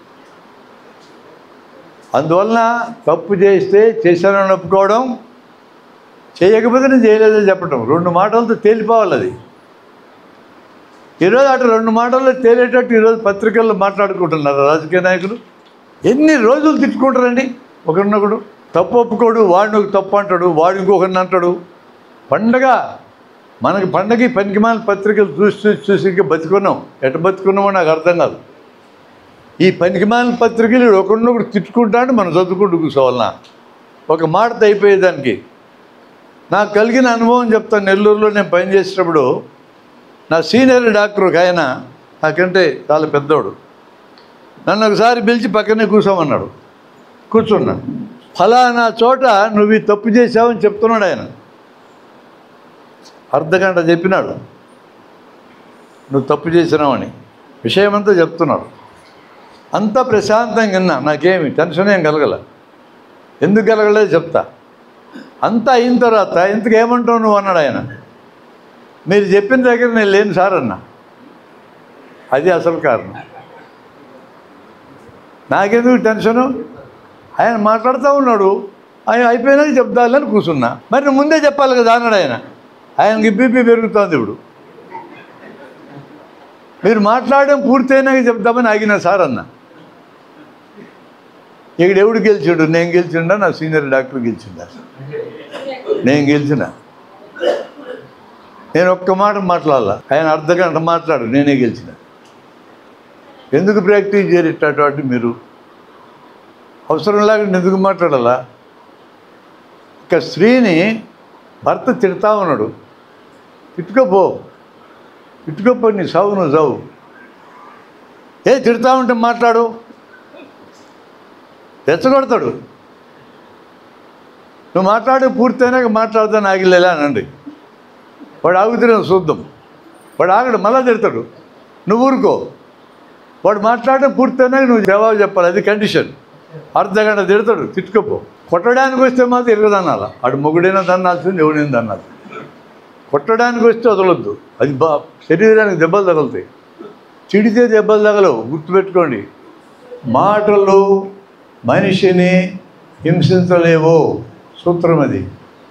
అందువలన తప్పు చేస్తే చేశానని ఒప్పుకోవడం చేయకపోతే నేను చేయలేదని చెప్పడం రెండు మాటలతో తేలిపోవాలి అది ఈరోజు అటు రెండు మాటల్లో తేలేటట్టు ఈరోజు పత్రికల్లో మాట్లాడుకుంటున్నారు రాజకీయ నాయకులు ఎన్ని రోజులు తిట్టుకుంటారండి ఒకరినొకడు తప్పు ఒప్పుకోడు వాడిని ఒక తప్పు అంటాడు వాడు ఇంకొకరిని అంటాడు పండగ మనకి పండగ పనికిమాల పత్రికలు చూసి చూసి చూసి ఇంకా బతుకున్నాం ఎట బతుకున్నామో నాకు అర్థం కాదు ఈ పనికిమాల పత్రికలు ఒకరినొకడు తిట్టుకుంటాడు మనం చదువుకుంటూ కూర్చోవాలన్నా ఒక మాటతో అయిపోయేదానికి నాకు కలిగిన అనుభవం చెప్తాను నెల్లూరులో నేను పనిచేసేటప్పుడు నా సీనియర్ డాక్టర్ ఒక ఆయన నాకంటే చాలా పెద్దోడు నన్ను ఒకసారి పిలిచి పక్కనే కూర్చోమన్నాడు కూర్చున్నా ఫలానా చోట నువ్వు ఈ తప్పు చేసావని చెప్తున్నాడు ఆయన అర్ధగంట చెప్పినాడు నువ్వు తప్పు చేసినావని విషయం అంతా చెప్తున్నాడు అంతా ప్రశాంతంగా విన్నా నాకేమి టెన్షన్ ఏం కలగల ఎందుకు కలగలేదు చెప్తా అంతా అయిన తర్వాత ఇంతకు ఏమంటావు నువ్వు అన్నాడు ఆయన మీరు చెప్పిన దగ్గర నేను లేను సార్ అన్నా అది అసలు కారణం నాకెందుకు టెన్షను ఆయన మాట్లాడుతూ ఉన్నాడు ఆయన అయిపోయినాక చెప్తాలని కూర్చున్నా మరి నువ్వు ముందే చెప్పాలి కదా అన్నాడు ఆయన ఆయనకి బీపీ పెరుగుతోంది ఇప్పుడు మీరు మాట్లాడడం పూర్తయినాక చెప్దామని ఆగిన సార్ అన్న ఇక్కడ ఎవడు గెలిచిండు నేను గెలిచిండా నా సీనియర్ డాక్టర్ గెలిచిండా నేను గెలిచిన నేను ఒక్క మాట మాట్లాడాల ఆయన అర్ధ గంట మాట్లాడు నేనే గెలిచిన ఎందుకు ప్రాక్టీస్ చేయటటువంటి మీరు అవసరం లేకుండా ఎందుకు మాట్లాడాలా ఇక స్త్రీని భర్త తిడతా ఉన్నాడు తిట్టుకోపో తిట్టుకోపో నీ సావు నువ్వు సావు ఏ తిడతా ఉంటే మాట్లాడు రెచ్చగొడతాడు నువ్వు మాట్లాడి పూర్తయినాక మాట్లాడతాను ఆగిలేలా అనండి వాడు ఆగుతున్నా చూద్దాం వాడు ఆగడు మళ్ళా తిడతాడు నువ్వు ఊరుకో వాడు మాట్లాడడం పూర్తయినాక నువ్వు జవాబు చెప్పాలి అది కండిషన్ అర్ధ గంట తిడతాడు తిట్టుకోపో కొట్టడానికి వస్తే మాత్రం ఇరగదన్నాల వాడు మొగుడైనా దన్నాల్సింది ఎవడైనా దన్నాలి కొట్టడానికి వస్తే వదలొద్దు అది బా శరీరానికి దెబ్బలు తగులుతాయి చిడితే దెబ్బలు తగలవు గుర్తుపెట్టుకోండి మాటలు మనిషిని హింసించలేవు సూత్రం అది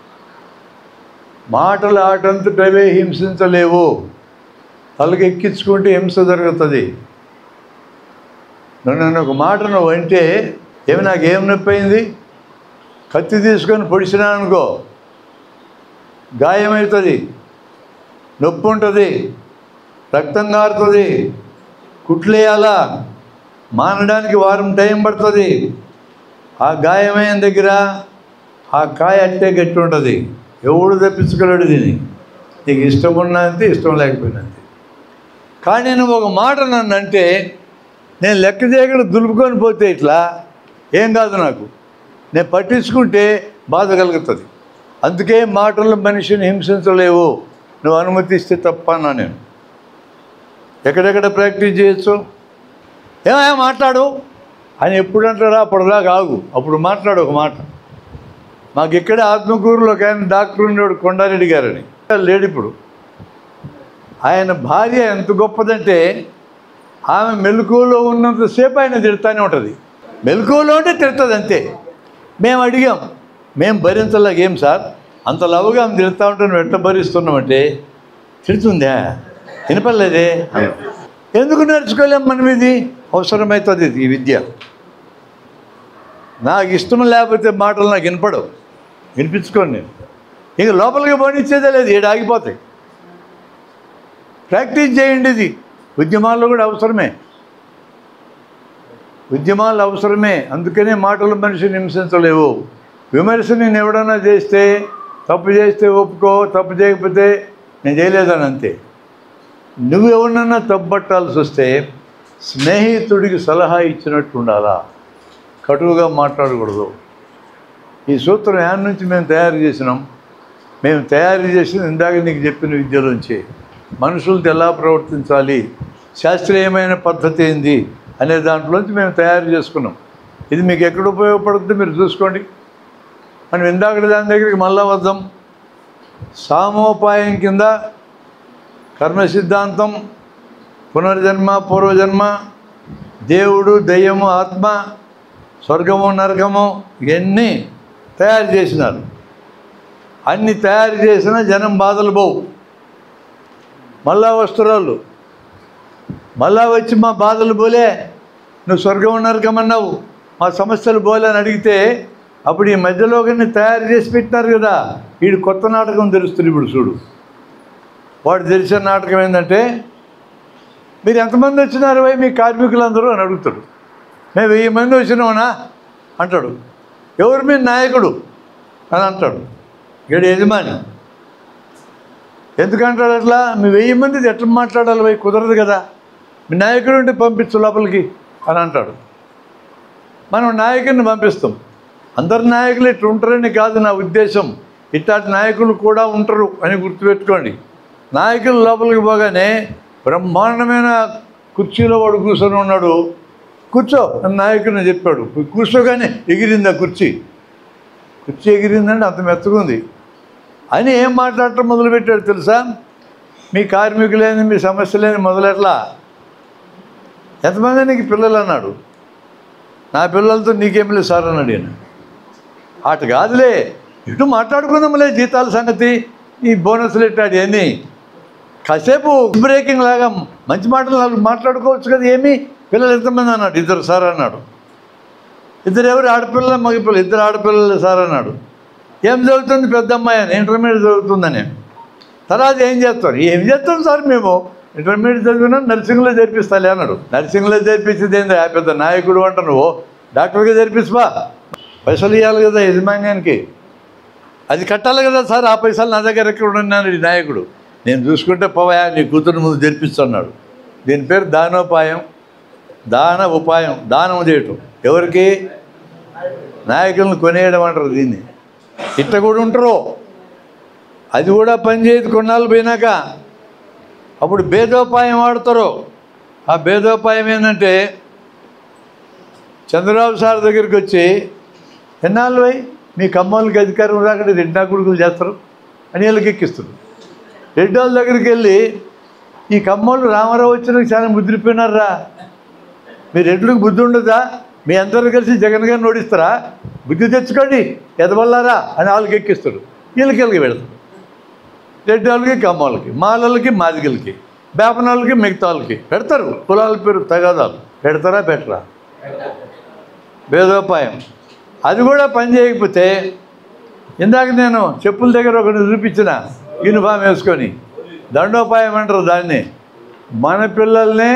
మాటలు ఆటంతటవే హింసించలేవు తలకి ఎక్కించుకుంటే హింస జరుగుతుంది నువ్వు నన్ను ఒక మాట నువ్వు అంటే ఏమి నాకు ఏం నొప్పి అయింది కత్తి తీసుకొని పొడిచినా అనుకో గాయమవుతుంది నొప్పి ఉంటుంది రక్తం కారుతుంది కుట్లేయాలా మానడానికి వారం టైం పడుతుంది ఆ గాయమైన దగ్గర ఆ కాయ అట్టే గట్టి ఉంటుంది ఎవడు తప్పించుకోలేడు దీన్ని నీకు ఇష్టం ఉన్నా అంతే ఇష్టం లేకపోయినా అంతే కానీ నువ్వు ఒక మాట నన్ను అంటే నేను లెక్క చేయకుండా దులుపుకొని పోతే ఇట్లా ఏం కాదు నాకు నేను పట్టించుకుంటే బాధ కలుగుతుంది అందుకే మాటలు మనిషిని హింసించలేవు నువ్వు అనుమతిస్తే తప్ప అన్నా నేను ఎక్కడెక్కడ ప్రాక్టీస్ చేయొచ్చు ఏమయ్యా మాట్లాడు అని ఎప్పుడు అంటారా అప్పటిదాకా ఆగు అప్పుడు మాట్లాడు ఒక మాట మాకు ఇక్కడే ఆత్మకూరులో ఒక ఆయన డాక్టర్ ఉండేవాడు కొండారెడ్డి గారని లేడు ఇప్పుడు ఆయన భార్య ఎంత గొప్పదంటే ఆమె మెలకువలో ఉన్నంతసేపు ఆయన తిడతానే ఉంటుంది మెలకువలో ఉంటే తిడుతుంది అంతే మేము అడిగాం మేము భరించలేకేం సార్ అంత లవ్గా ఆమె తిడతా ఉంటే నువ్వు ఎట్లా భరిస్తున్నామంటే తిడుతుందా వినపడలేదే అన్నాం. ఎందుకు నేర్చుకోలేం మనం ఇది అవసరమవుతుంది ఇది, ఈ విద్య నాకు ఇష్టం లేకపోతే మాటలు నాకు వినపడవు వినిపించుకోండి నేను ఇంక లోపలికి పోనిచ్చేదే లేదు ఏడు ఆగిపోతాయి ప్రాక్టీస్ చేయండి ఇది ఉద్యమాల్లో కూడా అవసరమే ఉద్యమాలు అవసరమే అందుకనే మాటలు మనిషిని హింసించలేవు విమర్శ నేను ఎవడన్నా చేస్తే తప్పు చేస్తే ఒప్పుకో తప్పు చేయకపోతే నేను చేయలేదని అంతే నువ్వు ఎవరినన్నా తప్పట్టాల్సి వస్తే స్నేహితుడికి సలహా ఇచ్చినట్టు ఉండాలా కటువుగా మాట్లాడకూడదు ఈ సూత్రం యాన్ నుంచి మేము తయారు చేసినాం మేము తయారు చేసిన ఇందాక నీకు చెప్పిన విద్యలోంచి మనుషులతో ఎలా ప్రవర్తించాలి శాస్త్రీయమైన పద్ధతి ఏంది అనే దాంట్లోంచి మేము తయారు చేసుకున్నాం ఇది మీకు ఎక్కడ ఉపయోగపడుతుందో మీరు చూసుకోండి మనం ఇందాక దాని దగ్గరికి మళ్ళా వద్దాం సామోపాయం కింద కర్మ సిద్ధాంతం పునర్జన్మ పూర్వజన్మ దేవుడు దయ్యము ఆత్మ స్వర్గము నరకము ఇవన్నీ తయారు చేసినారు అన్ని తయారు చేసిన జనం బాధలు పోవు మళ్ళా వస్తురాలు మళ్ళా వచ్చి మా బాధలు పోలే నువ్వు స్వర్గం నరకం అన్నావు మా సమస్యలు పోలే అని అడిగితే అప్పుడు ఈ మధ్యలోకి తయారు చేసి పెట్టినారు కదా వీడు కొత్త నాటకం తెలుస్తుంది ఇప్పుడు చూడు వాడు తెలిసిన నాటకం ఏంటంటే మీరు ఎంతమంది వచ్చినారు పోయి మీ కార్మికులందరూ అని అడుగుతాడు మేము వెయ్యి మంది వచ్చినామనా అంటాడు ఎవరు మీ నాయకుడు అని అంటాడు ఇక్కడ యజమాని ఎందుకంటాడు అట్లా మీ వెయ్యి మంది ఎట్లా మాట్లాడాలి పోయి కుదరదు కదా మీ నాయకుడు ఉంటే పంపించు లోపలికి అని అంటాడు మనం నాయకుడిని పంపిస్తాం అందరు నాయకులు ఇట్లా ఉంటారని కాదు నా ఉద్దేశం ఇట్లాంటి నాయకులు కూడా ఉంటారు అని గుర్తుపెట్టుకోండి నాయకులు లోపలికి పోగానే బ్రహ్మాండమైన కుర్చీలో వాడు కూర్చొని ఉన్నాడు కూర్చో అని నాయకుడిని చెప్పాడు కూర్చోగానే ఎగిరింది ఆ కుర్చీ కుర్చీ ఎగిరిందంటే అంత మెత్తగుంది అని ఏం మాట్లాడటం మొదలుపెట్టాడు తెలుసా మీ కార్మికులేని మీ సమస్యలేని మొదలెట్లా ఎంతమంది నీకు పిల్లలు అన్నాడు నా పిల్లలతో నీకేం లేదు సార్ అన్నాడు ఈయన అటు కాదులే ఇటు మాట్లాడుకుందాంలే జీతాల సంగతి ఈ బోనస్లు ఇట్టాడు అని కాసేపు బ్రేకింగ్ లాగా మంచి మాటలు నాలుగు మాట్లాడుకోవచ్చు కదా ఏమి పిల్లలు ఎంతమంది అన్నాడు ఇద్దరు సార్ అన్నాడు ఇద్దరు ఎవరు ఆడపిల్లలు మగపిల్లలు ఇద్దరు ఆడపిల్లలు సార్ అన్నాడు ఏం చదువుతుంది పెద్ద అమ్మాయి అని ఇంటర్మీడియట్ చదువుతుందని తర్వాత ఏం చేస్తారు ఏం చేస్తాం సార్ మేము ఇంటర్మీడియట్ చదివినా నర్సింగ్లో చేర్పిస్తాలే అన్నాడు నర్సింగ్లో చేర్పించేది ఏంది ఆ పెద్ద నాయకుడు అంట నువ్వు డాక్టర్గా చేర్పిస్తా పైసలు ఇవ్వాలి కదా యజమాన్యానికి అది కట్టాలి కదా సార్ ఆ పైసలు నా దగ్గర ఎక్కడ ఉన్నాను ఈ నాయకుడు నేను చూసుకుంటే పోవయా నీ కూతురు ముందు జరిపిస్తున్నాడు దీని పేరు దానోపాయం దాన ఉపాయం దానం చేయటం ఎవరికి నాయకులను కొనేయడం అంటారు దీన్ని ఇట్ట కూడా ఉంటారు అది కూడా పనిచేయదు కొన్నాళ్ళు పోయినాక అప్పుడు భేదోపాయం వాడతారు ఆ భేదోపాయం ఏంటంటే చంద్రబాబు సార్ దగ్గరికి వచ్చి ఎన్నాళ్ళు పోయి మీ కమ్మోళ్ళకి అధికారం రాకుండా రెడ్డా కొడుకులు చేస్తారు అని వీళ్ళకి ఎక్కిస్తారు రెడ్డి వాళ్ళ దగ్గరికి వెళ్ళి ఈ కమ్మోళ్ళు రామారావు వచ్చినాక చాలా ముద్రిపోయినారా మీ రెడ్లకు బుద్ధి ఉండదా మీ అందరూ కలిసి జగన్ గారిని ఓడిస్తారా బుద్ధి తెచ్చుకోండి ఎదవల్లారా అని వాళ్ళకి ఎక్కిస్తాడు వీళ్ళకి వీళ్ళకి పెడతాడు రెడ్డి వాళ్ళకి కమ్మోళ్ళకి మాలలకి మాదిగలకి బేపనాళ్ళకి మిగతా వాళ్ళకి పెడతారు కులాల పేరు తగాదాలు పెడతారా పెట్టరా భేదోపాయం అది కూడా పని చేయకపోతే ఇందాక నేను చెప్పుల దగ్గర ఒకటి చూపించిన యూనిఫామ్ వేసుకొని దండోపాయం అంటారు దాన్ని మన పిల్లల్ని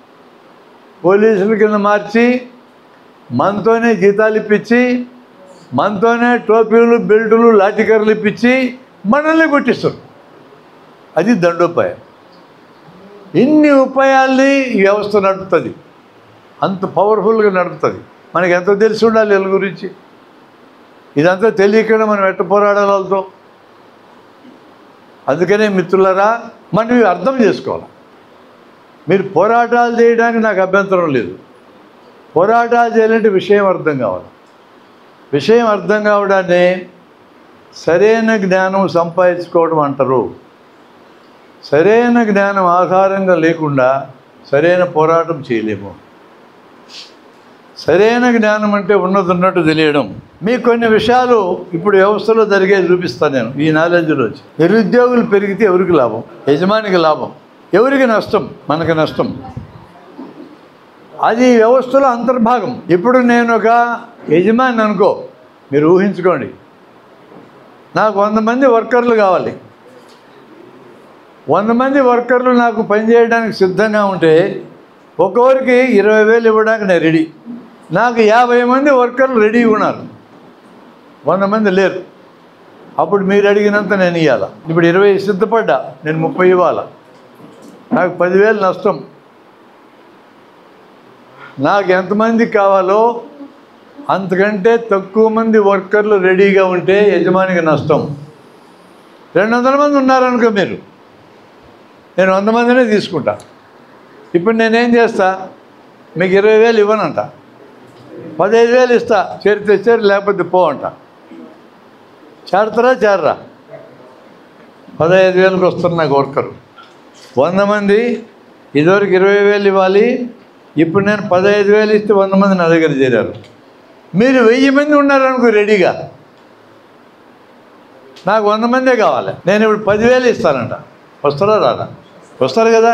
పోలీసుల కింద మార్చి మనతోనే జీతాలు ఇప్పించి మనతోనే టోపీలు బెల్టులు లాఠీకర్రలు ఇప్పించి మనల్ని కొట్టిస్తారు అది దండోపాయం ఇన్ని ఉపాయాల్ని ఈ వ్యవస్థ నడుపుతుంది అంత పవర్ఫుల్గా నడుపుతుంది మనకి ఎంతో తెలిసి ఉండాలి వీళ్ళ గురించి ఇదంతా తెలియకుండా మనం ఎట్ట పోరాడాలి వాళ్ళతో అందుకనే మిత్రులరా మనం ఇవి అర్థం చేసుకోవాలి మీరు పోరాటాలు చేయడానికి నాకు అభ్యంతరం లేదు పోరాటాలు చేయాలంటే విషయం అర్థం కావాలి విషయం అర్థం కావడాన్ని సరైన జ్ఞానం సంపాదించుకోవడం అంటారు సరైన జ్ఞానం ఆధారంగా లేకుండా సరైన పోరాటం చేయలేము సరైన జ్ఞానం అంటే ఉన్నది ఉన్నట్టు తెలియడం మీకు కొన్ని విషయాలు ఇప్పుడు వ్యవస్థలో జరిగేది చూపిస్తాను నేను ఈ నాలెడ్జ్లోంచి నిరుద్యోగులు పెరిగితే ఎవరికి లాభం యజమానికి లాభం ఎవరికి నష్టం మనకి నష్టం అది వ్యవస్థలో అంతర్భాగం ఇప్పుడు నేను ఒక యజమాని అనుకో మీరు ఊహించుకోండి నాకు వంద మంది వర్కర్లు కావాలి వంద మంది వర్కర్లు నాకు పనిచేయడానికి సిద్ధంగా ఉంటే ఒక్కొక్కరికి ఇరవై వేలు ఇవ్వడానికి నేను రెడీ నాకు యాభై మంది వర్కర్లు రెడీగా ఉన్నారు వంద మంది లేరు అప్పుడు మీరు అడిగినంత నేను ఇవ్వాలా ఇప్పుడు ఇరవై సిద్ధపడ్డా నేను ముప్పై ఇవ్వాలా నాకు పదివేలు నష్టం నాకు ఎంతమంది కావాలో అంతకంటే తక్కువ మంది వర్కర్లు రెడీగా ఉంటే యజమానికి నష్టం రెండు వందల మంది ఉన్నారనుకో మీరు నేను వంద మందినే తీసుకుంటా ఇప్పుడు నేనేం చేస్తా మీకు ఇరవై వేలు ఇవ్వనంట పదహైదు వేలు ఇస్తా చేరితే చేరి లేకపోతే పో అంట చేరతారా చేరరా పదహైదు వేలకు వస్తారు నాకు వర్కరు వంద మంది ఇదివరకు ఇరవై వేలు ఇవ్వాలి ఇప్పుడు నేను పదహైదు వేలు ఇస్తే వంద మంది నా దగ్గర చేరారు మీరు వెయ్యి మంది ఉన్నారనుకో రెడీగా నాకు వంద మందే కావాలి నేను ఇప్పుడు పదివేలు ఇస్తానంట వస్తారా రారా వస్తారు కదా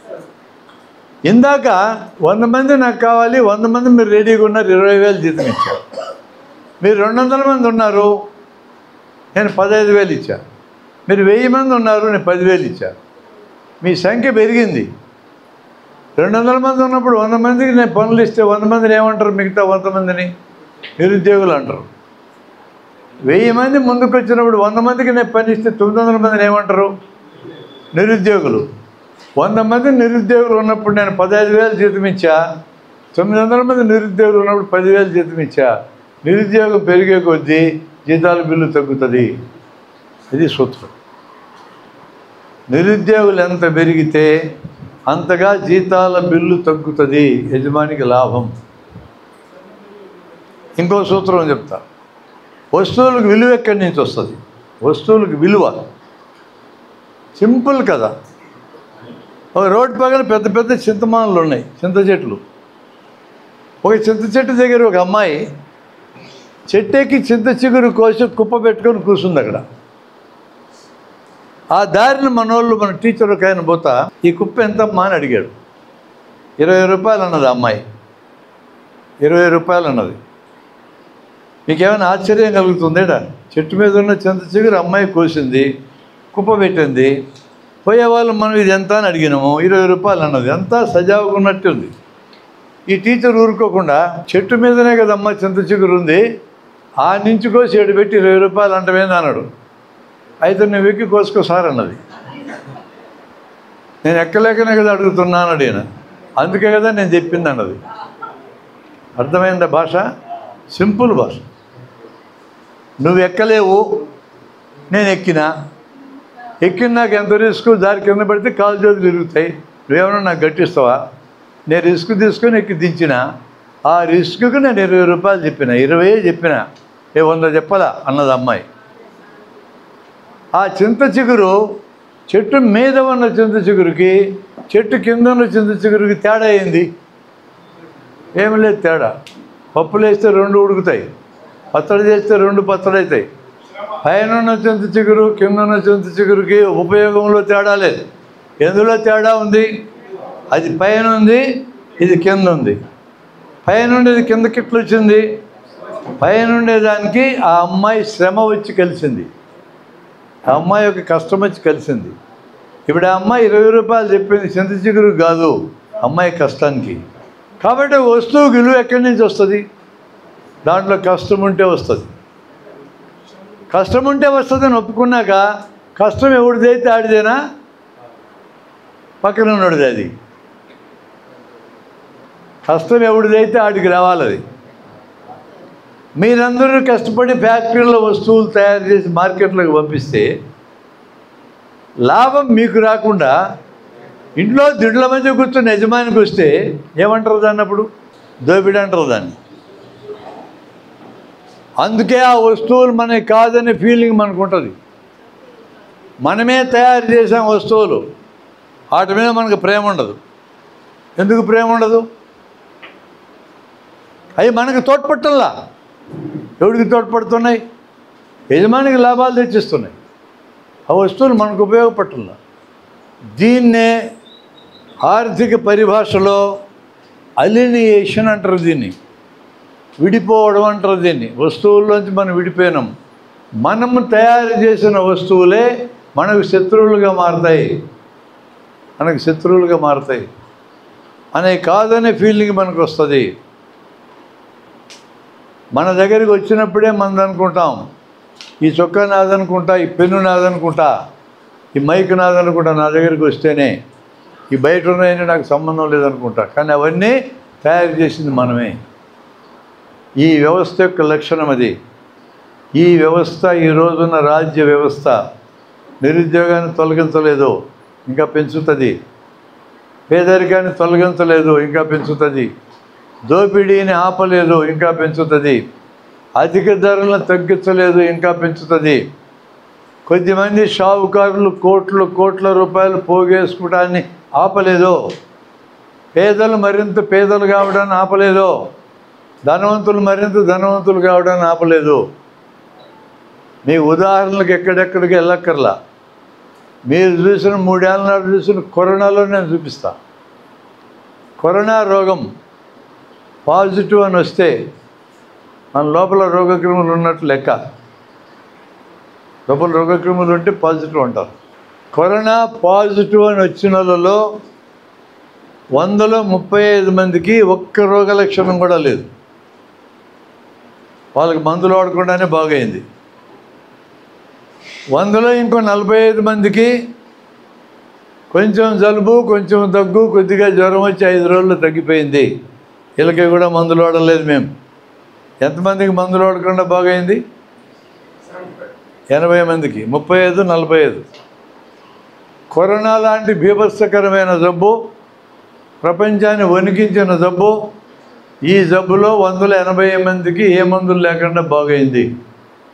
ఇందాక వంద మంది నాకు కావాలి వంద మంది మీరు రెడీగా ఉన్నారు ఇరవై వేలు జీతం ఇచ్చారు మీరు రెండు వందల మంది ఉన్నారు నేను పదహైదు వేలు ఇచ్చా మీరు వెయ్యి మంది ఉన్నారు నేను పదివేలు ఇచ్చా మీ సంఖ్య పెరిగింది రెండు వందల మంది ఉన్నప్పుడు వంద మందికి నేను పనులు ఇస్తే వంద మందిని ఏమంటారు మిగతా వంద మందిని నిరుద్యోగులు అంటారు వెయ్యి మంది ముందుకు వచ్చినప్పుడు వంద మందికి నేను పని ఇస్తే తొమ్మిది వందల మందిని ఏమంటారు నిరుద్యోగులు వంద మంది నిరుద్యోగులు ఉన్నప్పుడు నేను పదహైదు వేలు జీతం ఇచ్చా తొమ్మిది వందల మంది నిరుద్యోగులు ఉన్నప్పుడు పదివేలు జీతం ఇచ్చా నిరుద్యోగం పెరిగే కొద్దీ జీతాల బిల్లు తగ్గుతుంది ఇది సూత్రం నిరుద్యోగులు ఎంత పెరిగితే అంతగా జీతాల బిల్లు తగ్గుతుంది యజమానికి లాభం ఇంకో సూత్రం చెప్తా వస్తువులకు విలువ ఎక్కడి నుంచి వస్తుంది వస్తువులకు విలువ సింపుల్ కదా ఒక రోడ్డు పక్కన పెద్ద పెద్ద చింతమానులు ఉన్నాయి చింత చెట్లు ఒక చింత చెట్టు దగ్గర ఒక అమ్మాయి చెట్టెక్కి చింత చిగురు కోసి కుప్ప పెట్టుకొని కూర్చుంది అక్కడ ఆ దారిని మనోళ్ళు మన టీచర్ ఒక ఆయన పోతా ఈ కుప్ప ఎంతమ్మా అని అడిగాడు ఇరవై రూపాయలు అన్నది ఆ అమ్మాయి ఇరవై రూపాయలు అన్నది మీకేమైనా ఆశ్చర్యం కలుగుతుందేడా చెట్టు మీద ఉన్న చింత చిగురు అమ్మాయి కోసింది కుప్ప పెట్టింది పోయేవాళ్ళు మనం ఇది ఎంత అని అడిగినాము ఇరవై రూపాయలు అన్నది అంతా సజావుగా ఉన్నట్టుంది ఈ టీచర్ ఊరుకోకుండా చెట్టు మీదనే కదమ్మా చింత చిగురు ఉంది ఆ నుంచి కోసి ఏడు పెట్టి ఇరవై రూపాయలు అంటమేంది అన్నాడు అయితే నువ్వు ఎక్కి కోసుకో సార్ అన్నది నేను ఎక్కలేకనే కదా అడుగుతున్నాను అడిగిన అందుకే కదా నేను చెప్పింది అన్నది అర్థమైందా భాష సింపుల్ భాష నువ్వు ఎక్కలేవు నేను ఎక్కినా ఎక్కిన నాకు ఎంత రిస్క్ దారి కింద పడితే కాలు చేతులు తిరుగుతాయి నువ్వేమన్నా నాకు గట్టిస్తావా నేను రిస్క్ తీసుకొని ఎక్కి దించిన ఆ రిస్క్కి నేను ఇరవై రూపాయలు చెప్పిన ఇరవై చెప్పిన ఏ వంద చెప్పలా అన్నది అమ్మాయి ఆ చింత చిగురు చెట్టు మీద ఉన్న చింత చిగురుకి చెట్టు కింద ఉన్న చింత చిగురుకి తేడా అయింది ఏమి లేదు తేడా పప్పులు వేస్తే రెండు ఉడుకుతాయి పచ్చడి చేస్తే రెండు పచ్చడి అవుతాయి పైన ఉన్న చింత చిగురు కింద ఉన్న చింత చిగురుకి ఉపయోగంలో తేడా లేదు ఎందులో తేడా ఉంది అది పైన ఉంది ఇది కింద ఉంది పైన ఉండేది కిందకి ఎట్లా వచ్చింది పైన ఉండేదానికి ఆ అమ్మాయి శ్రమ వచ్చి కలిసింది ఆ అమ్మాయి యొక్క కష్టం వచ్చి కలిసింది ఇప్పుడు ఆ అమ్మాయి ఇరవై రూపాయలు చెప్పింది చింత చిగురు కాదు అమ్మాయి కష్టానికి కాబట్టి వస్తువు విలువ ఎక్కడి నుంచి వస్తుంది దాంట్లో కష్టం ఉంటే వస్తుంది కష్టం ఉంటే వస్తుందని ఒప్పుకున్నాక కష్టం ఎవరిదైతే ఆడిదేనా పక్కన ఉన్నది అది కష్టం ఎవడిదైతే ఆడికి రావాలి అది మీరందరూ కష్టపడి ఫ్యాక్టరీలో వస్తువులు తయారు చేసి మార్కెట్లోకి పంపిస్తే లాభం మీకు రాకుండా ఇంట్లో దిండ్ల మధ్య కూర్చొని యజమానికి వస్తే ఏమంటారు దాన్ని అప్పుడు దోపిడీ అంటారు దాన్ని అందుకే ఆ వస్తువులు మనకి కాదనే ఫీలింగ్ మనకు ఉంటుంది మనమే తయారు చేసాం వస్తువులు వాటి మీద మనకు ప్రేమ ఉండదు ఎందుకు ప్రేమ ఉండదు అవి మనకు తోడ్పట్టల్లా ఎవడికి తోడ్పడుతున్నాయి యజమానికి లాభాలు తెచ్చిస్తున్నాయి ఆ వస్తువులు మనకు ఉపయోగపడుతున్నా దీన్నే ఆర్థిక పరిభాషలో అలినియేషన్ అంటారు దీన్ని విడిపోవడం అంటారు దీన్ని వస్తువుల్లోంచి మనం విడిపోయినాం మనము తయారు చేసిన వస్తువులే మనకు శత్రువులుగా మారుతాయి మనకు శత్రువులుగా మారుతాయి అనే కాదనే ఫీలింగ్ మనకు వస్తుంది మన దగ్గరికి వచ్చినప్పుడే మనది అనుకుంటాం ఈ చొక్కా నాదనుకుంటా ఈ పెన్ను నాదనుకుంటా ఈ మైక్ నాదనుకుంటా నా దగ్గరికి వస్తేనే ఈ బయట ఉన్నాయని నాకు సంబంధం లేదనుకుంటా కానీ అవన్నీ తయారు చేసింది మనమే ఈ వ్యవస్థ యొక్క లక్షణం అది ఈ వ్యవస్థ ఈ రోజున రాజ్య వ్యవస్థ నిరుద్యోగాన్ని తొలగించలేదు ఇంకా పెంచుతుంది పేదరికాన్ని తొలగించలేదు ఇంకా పెంచుతుంది దోపిడీని ఆపలేదు ఇంకా పెంచుతుంది అధిక ధరలను తగ్గించలేదు ఇంకా పెంచుతుంది కొద్దిమంది షావుకారులు కోట్లు కోట్ల రూపాయలు పోగేసుకోవడాన్ని ఆపలేదు పేదలు మరింత పేదలు కావడాన్ని ఆపలేదు ధనవంతులు మరింత ధనవంతులు కావడాన్ని ఆపలేదు మీ ఉదాహరణలకు ఎక్కడెక్కడికి వెళ్ళక్కర్లా మీరు చూసిన మూడేళ్ళ నాడు చూసిన కరోనాలో నేను చూపిస్తా కరోనా రోగం పాజిటివ్ అని వస్తే మన లోపల రోగక్రిములు ఉన్నట్టు లెక్క లోపల రోగక్రిములు ఉంటే పాజిటివ్ అంటారు కరోనా పాజిటివ్ అని వచ్చిన వాళ్ళలో వందలో ముప్పై ఐదు మందికి ఒక్క రోగ లక్షణం కూడా లేదు వాళ్ళకి మందులు వాడకుండానే బాగైంది వందలో ఇంకో నలభై ఐదు మందికి కొంచెం జలుబు కొంచెం దగ్గు కొద్దిగా జ్వరం వచ్చి ఐదు రోజులు తగ్గిపోయింది వీళ్ళకి కూడా మందులు వాడలేదు మేము ఎంతమందికి మందులు వాడకుండా బాగైంది ఎనభై మందికి ముప్పై ఐదు నలభై ఐదు కరోనా లాంటి బీభత్సకరమైన జబ్బు ప్రపంచాన్ని వణికించిన జబ్బు ఈ జబ్బులో వందల ఎనభై మందికి ఏ మందులు లేకుండా బాగైంది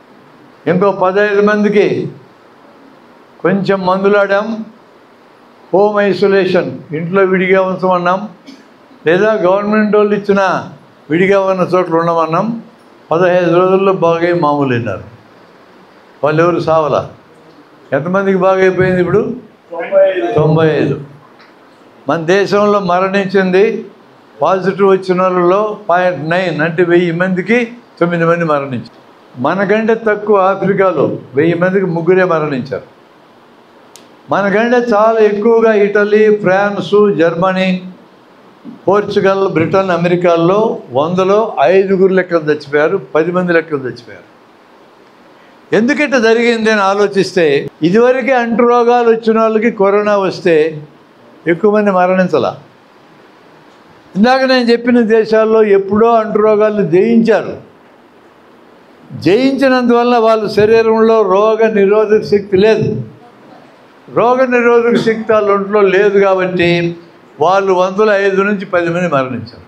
ఇంకో పదహైదు మందికి కొంచెం మందులు ఆడాం హోమ్ ఐసోలేషన్ ఇంట్లో విడిగా ఉంచమన్నాం లేదా గవర్నమెంట్ వాళ్ళు ఇచ్చిన విడిగా ఉన్న చోట్ల ఉండమన్నాం పదహైదు రోజుల్లో బాగా మామూలు అయినారు వాళ్ళు ఎవరు సావలా ఎంతమందికి బాగా అయిపోయింది ఇప్పుడు తొంభై ఐదు మన దేశంలో మరణించింది పాజిటివ్ వచ్చిన వాళ్ళలో పాయింట్ నైన్ అంటే వెయ్యి మందికి తొమ్మిది మంది మరణించారు మనకంటే తక్కువ ఆఫ్రికాలో వెయ్యి మందికి ముగ్గురే మరణించారు మనకంటే చాలా ఎక్కువగా Italy France Germany Portugal Britain అమెరికాల్లో వందలో ఐదుగురు లెక్కలు చచ్చిపోయారు పది మంది లెక్కలు చచ్చిపోయారు ఎందుకంటే జరిగింది అని ఆలోచిస్తే ఇదివరకే అంటు రోగాలు వచ్చిన వాళ్ళకి కరోనా వస్తే ఎక్కువ మంది మరణించాల ఇందాక నేను చెప్పిన దేశాల్లో ఎప్పుడో అంటు రోగాలను జయించారు జయించినందువల్ల వాళ్ళ శరీరంలో రోగ నిరోధక శక్తి లేదు రోగ నిరోధక శక్తి వాళ్ళ ఒంట్లో లేదు కాబట్టి వాళ్ళు వందల ఐదు నుంచి పది మంది మరణించారు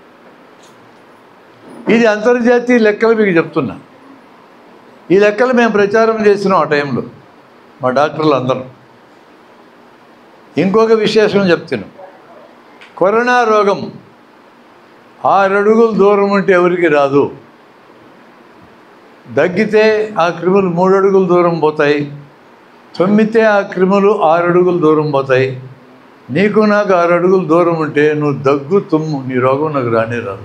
ఇది అంతర్జాతీయ లెక్కలు మీకు చెప్తున్నా ఈ లెక్కలు మేము ప్రచారం చేసినాం ఆ టైంలో మా డాక్టర్లు అందరం ఇంకొక విశేషం చెప్తున్నాం కరోనా రోగం ఆరు అడుగులు దూరం ఉంటే ఎవరికి రాదు దగ్గితే ఆ క్రిములు మూడు అడుగులు దూరం పోతాయి తుమ్మితే ఆ క్రిములు ఆరు అడుగులు దూరం పోతాయి నీకు నాకు ఆరు అడుగులు దూరం ఉంటే నువ్వు దగ్గు తుమ్ము నీ రోగం నాకు రానే రాదు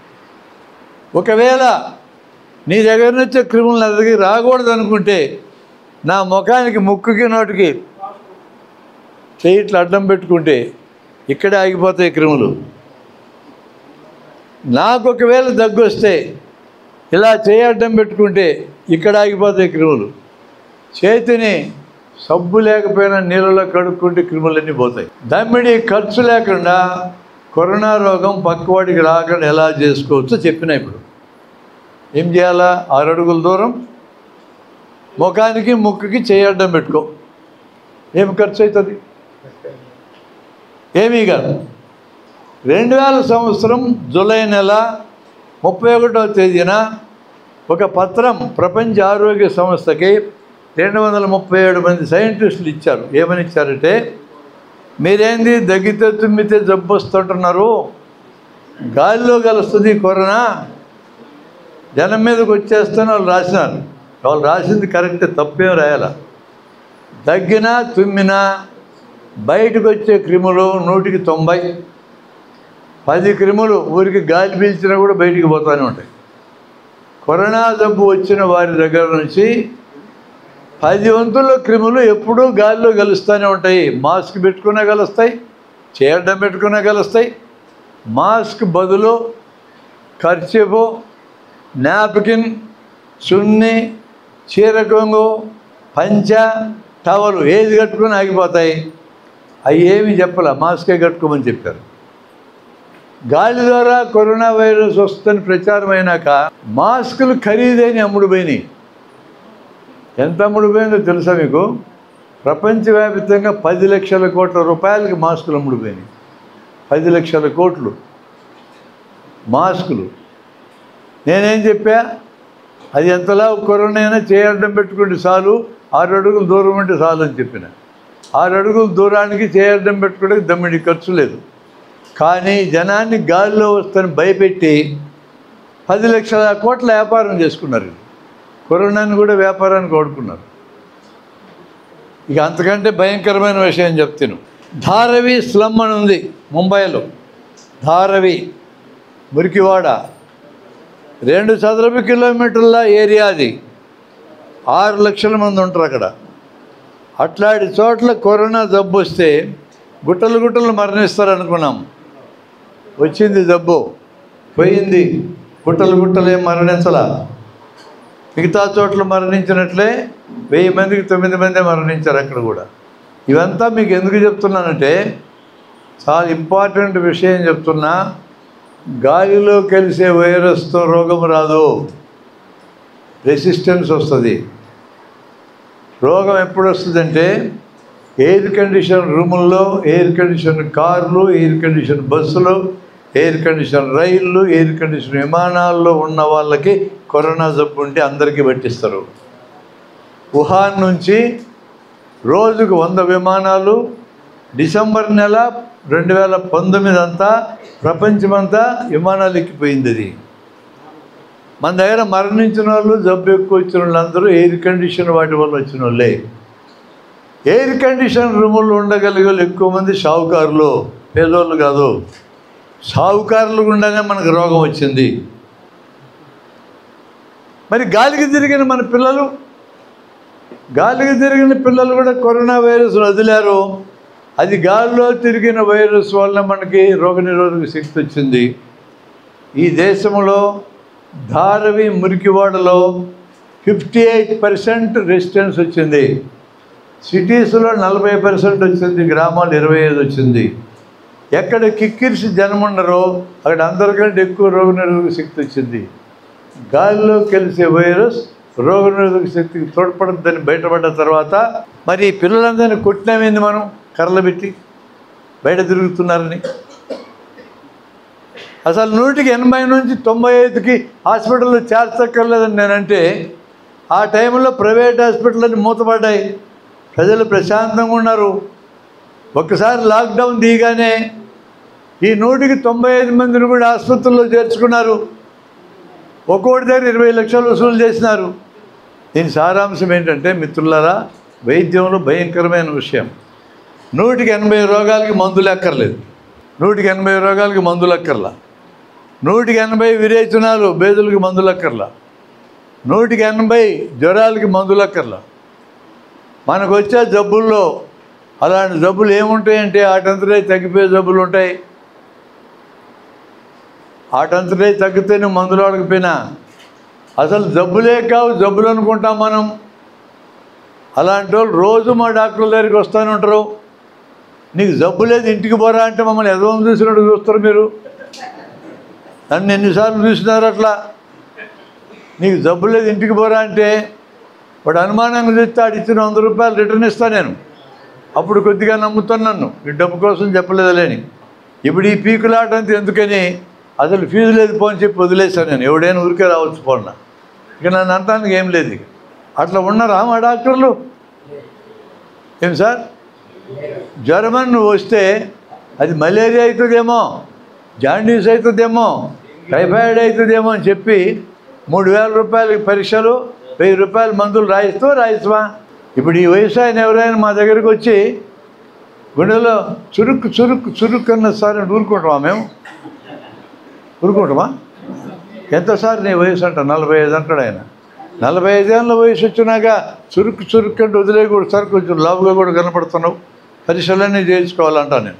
ఒకవేళ నీ దగ్గర నుంచి క్రిములు నా దగ్గరికి రాకూడదు అనుకుంటే నా ముఖానికి ముక్కుకి నోటికి చేయిట్లు అడ్డం పెట్టుకుంటే ఇక్కడే ఆగిపోతాయి క్రిములు నాకు ఒకవేళ దగ్గు వస్తే ఇలా చేయి అడ్డం పెట్టుకుంటే ఇక్కడ ఆగిపోతాయి క్రిములు చేతిని సబ్బు లేకపోయినా నీళ్ళలో కడుక్కుంటే క్రిములన్నీ పోతాయి దమ్మిడి ఖర్చు లేకుండా కరోనా రోగం పక్కవాడికి రాకుండా ఎలా చేసుకోవచ్చో చెప్పిన ఇప్పుడు ఏం చేయాలా ఆరు అడుగుల దూరం ముఖానికి ముక్కుకి చేయి అడ్డం పెట్టుకో ఏం ఖర్చు అవుతుంది ఏమీ కాదు రెండు వేల సంవత్సరం జూలై నెల ముప్పై ఒకటవ తేదీన ఒక పత్రం ప్రపంచ ఆరోగ్య సంస్థకి రెండు వందల ముప్పై ఏడు మంది సైంటిస్టులు ఇచ్చారు ఏమని ఇచ్చారంటే మీరేంది దగ్గితే తుమ్మితే జబ్బు వస్తుంటున్నారు గాలిలో కలుస్తుంది కరోనా జనం మీదకి వచ్చేస్తేనే వాళ్ళు రాసినారు వాళ్ళు రాసింది కరెక్ట్ తప్పేం రాయాల దగ్గినా తుమ్మినా బయటకు వచ్చే క్రిములు నూటికి తొంభై పది క్రిములు ఊరికి గాలి పీల్చినా కూడా బయటికి పోతూనే ఉంటాయి కరోనా జబ్బు వచ్చిన వారి దగ్గర నుంచి పది వంతుల క్రిములు ఎప్పుడూ గాలిలో కలుస్తూనే ఉంటాయి మాస్క్ పెట్టుకున్నా కలుస్తాయి చేయడం పెట్టుకున్నా కలుస్తాయి మాస్క్ బదులు ఖర్చు నాప్కిన్ చున్ని చీర కొంగు పంచ టవలు ఏది కట్టుకుని ఆగిపోతాయి అవి ఏమి చెప్పాల మాస్కే కట్టుకోమని చెప్పారు గాలి ద్వారా కరోనా వైరస్ వస్తుందని ప్రచారం అయినాక మాస్కులు ఖరీదైన అమ్ముడు పోయినాయి ఎంత అమ్ముడు పోయిందో తెలుసా మీకు ప్రపంచవ్యాప్తంగా పది లక్షల కోట్ల రూపాయలకి మాస్కులు అమ్ముడు పోయినాయి పది లక్షల కోట్లు మాస్కులు నేనేం చెప్పా అది ఎంతలా కరోనా అయినా చేయడం పెట్టుకుంటే చాలు ఆరు అడుగులు దూరం ఉంటే చాలు అని చెప్పిన ఆరు అడుగుల దూరానికి చేయడం పెట్టుకోవడానికి దమ్మిడి ఖర్చు లేదు కానీ జనాన్ని గాలిలో వస్తని భయపెట్టి పది లక్షల కోట్ల వ్యాపారం చేసుకున్నారు వీళ్ళు. కరోనాని కూడా వ్యాపారానికి వాడుకున్నారు ఇక అంతకంటే భయంకరమైన విషయం చెప్తాను ధారవి స్లమ్ అని ఉంది ముంబైలో ధారవి మురికివాడ రెండు చదరపు కిలోమీటర్ల ఏరియా అది ఆరు లక్షల మంది ఉంటారు అక్కడ అట్లాంటి చోట్ల కరోనా జబ్బు వస్తే గుట్టలు గుట్టలు మరణిస్తారు అనుకున్నాం వచ్చింది జబ్బు పోయింది గుట్టలు గుట్టలు ఏం మరణించలా మిగతా చోట్ల మరణించినట్లే వెయ్యి మందికి తొమ్మిది మందే మరణించారు అక్కడ కూడా ఇవంతా మీకు ఎందుకు చెప్తున్నానంటే చాలా ఇంపార్టెంట్ విషయం చెప్తున్నా గాలిలో కలిసే వైరస్తో రోగం రాదు రెసిస్టెన్స్ వస్తుంది రోగం ఎప్పుడు వస్తుందంటే ఎయిర్ కండిషన్ రూముల్లో ఎయిర్ కండిషన్ కార్లు ఎయిర్ కండిషన్ బస్సులు ఎయిర్ కండిషన్ రైళ్ళు ఎయిర్ కండిషన్ విమానాల్లో ఉన్న వాళ్ళకి కరోనా జబ్బు ఉంటే అందరికీ పట్టిస్తారు వుహాన్ నుంచి రోజుకు వంద విమానాలు డిసెంబర్ నెల రెండు వేల పంతొమ్మిది అంతా ప్రపంచమంతా విమానాలు ఎక్కిపోయింది అది మన దగ్గర మరణించిన వాళ్ళు జబ్బు ఎక్కువ వచ్చిన వాళ్ళందరూ ఎయిర్ కండిషన్ వాటి వల్ల వచ్చిన వాళ్ళే ఎయిర్ కండిషన్ రూముల్లో ఉండగలిగే వాళ్ళు ఎక్కువ మంది షావుకారులు పేదోళ్ళు కాదు షావుకారులు గుండానే మనకు రోగం వచ్చింది మరి గాలికి తిరిగిన మన పిల్లలు గాలికి తిరిగిన పిల్లలు కూడా కరోనా వైరస్ వదిలారు అది గాలిలో తిరిగిన వైరస్ వల్ల మనకి రోగనిరోధక శక్తి వచ్చింది ఈ దేశంలో ధారవి మురికివాడలో ఫిఫ్టీ ఎయిట్ పర్సెంట్ రెసిస్టెన్స్ వచ్చింది సిటీస్లో నలభై పర్సెంట్ వచ్చింది గ్రామాలు ఇరవై ఐదు వచ్చింది ఎక్కడ కిక్కిరిసి జనం ఉండరో అక్కడ అందరికంటే ఎక్కువ రోగనిరోధక శక్తి వచ్చింది గాలిలో కలిసే వైరస్ రోగనిరోధక శక్తికి తోడ్పడద్దని బయటపడ్డ తర్వాత మరి ఈ పిల్లలందరినీ కొట్టినామేంది మనం కర్రలు పెట్టి బయట తిరుగుతున్నారని అసలు నూటికి ఎనభై నుంచి తొంభై ఐదుకి హాస్పిటల్లో చేర్చక్కర్లేదని నేనంటే ఆ టైంలో ప్రైవేట్ హాస్పిటల్ మూతపడ్డాయి ప్రజలు ప్రశాంతంగా ఉన్నారు ఒక్కసారి లాక్డౌన్ దిగానే ఈ నూటికి తొంభై ఐదు మందిని కూడా ఆసుపత్రుల్లో చేర్చుకున్నారు ఒక్కొక్కటి దగ్గర ఇరవై లక్షలు వసూలు చేసినారు దీని సారాంశం ఏంటంటే మిత్రులారా వైద్యంలో భయంకరమైన విషయం నూటికి ఎనభై రోగాలకి మందులు ఎక్కర్లేదు నూటికి ఎనభై రోగాలకి మందులు ఎక్కర్లా నూటికి ఎనభై విరేచనాలు బేదులకి మందులు ఎక్కర్లా నూటికి ఎనభై జ్వరాలకి మందులు ఎక్కర్లా మనకు వచ్చే జబ్బుల్లో అలాంటి జబ్బులు ఏముంటాయంటే ఆటంతరే తగ్గిపోయే జబ్బులు ఉంటాయి ఆటంతరే తగ్గితేనే మందులు అడగపోయినా అసలు జబ్బులే కావు జబ్బులు అనుకుంటాం మనం అలాంటి వాళ్ళు రోజు మా డాక్టర్ల దగ్గరికి వస్తూనే ఉంటారు నీకు జబ్బు లేదు ఇంటికి పోరా అంటే మమ్మల్ని ఎదవం చూసినట్టు చూస్తారు మీరు నన్ను ఎన్నిసార్లు చూసినారు అట్లా నీకు జబ్బు లేదు ఇంటికి పోరా అంటే వాడు అనుమానంగా చూస్తే ఆడు ఇచ్చిన వంద రూపాయలు రిటర్న్ ఇస్తాను నేను అప్పుడు కొద్దిగా నమ్ముతాను నన్ను ఈ డబ్బు కోసం చెప్పలేదులేని ఇప్పుడు ఈ పీకులాట అంతా ఎందుకని అసలు ఫీజు లేదు పోని చెప్పి వదిలేశాను నేను ఎవడైనా ఊరికే రావచ్చు పోన్నా ఇక నన్ను అంటానికి ఏం లేదు ఇక అట్లా ఉన్నారా మా డాక్టర్లు ఏం సార్ జ్వరమని నువ్వు వస్తే అది మలేరియా అవుతుందేమో జాండీస్ అవుతుందేమో టైఫాయిడ్ అవుతుందేమో అని చెప్పి మూడు వేల రూపాయలకి పరీక్షలు వెయ్యి రూపాయల మందులు రాయిస్తూ రాయిస్తావా ఇప్పుడు ఈ వయసు ఆయన ఎవరైనా మా దగ్గరికి వచ్చి గుండెలో చురుక్కు చురుక్కు చురుక్కు అన్న సార్ అని ఊరుకుంటామా మేము ఊరుకుంటామా ఎంత సార్ నీ వయసు అంట నలభై ఐదు అంటాడు ఆయన నలభై ఐదేళ్ళ వయసు వచ్చినాక చురుక్కు చురుక్కు అంటే వదిలేయకూడదు సార్ కొంచెం లావుగా కూడా కనపడుతున్నావు పరీక్షలన్నీ చేయించుకోవాలంటా నేను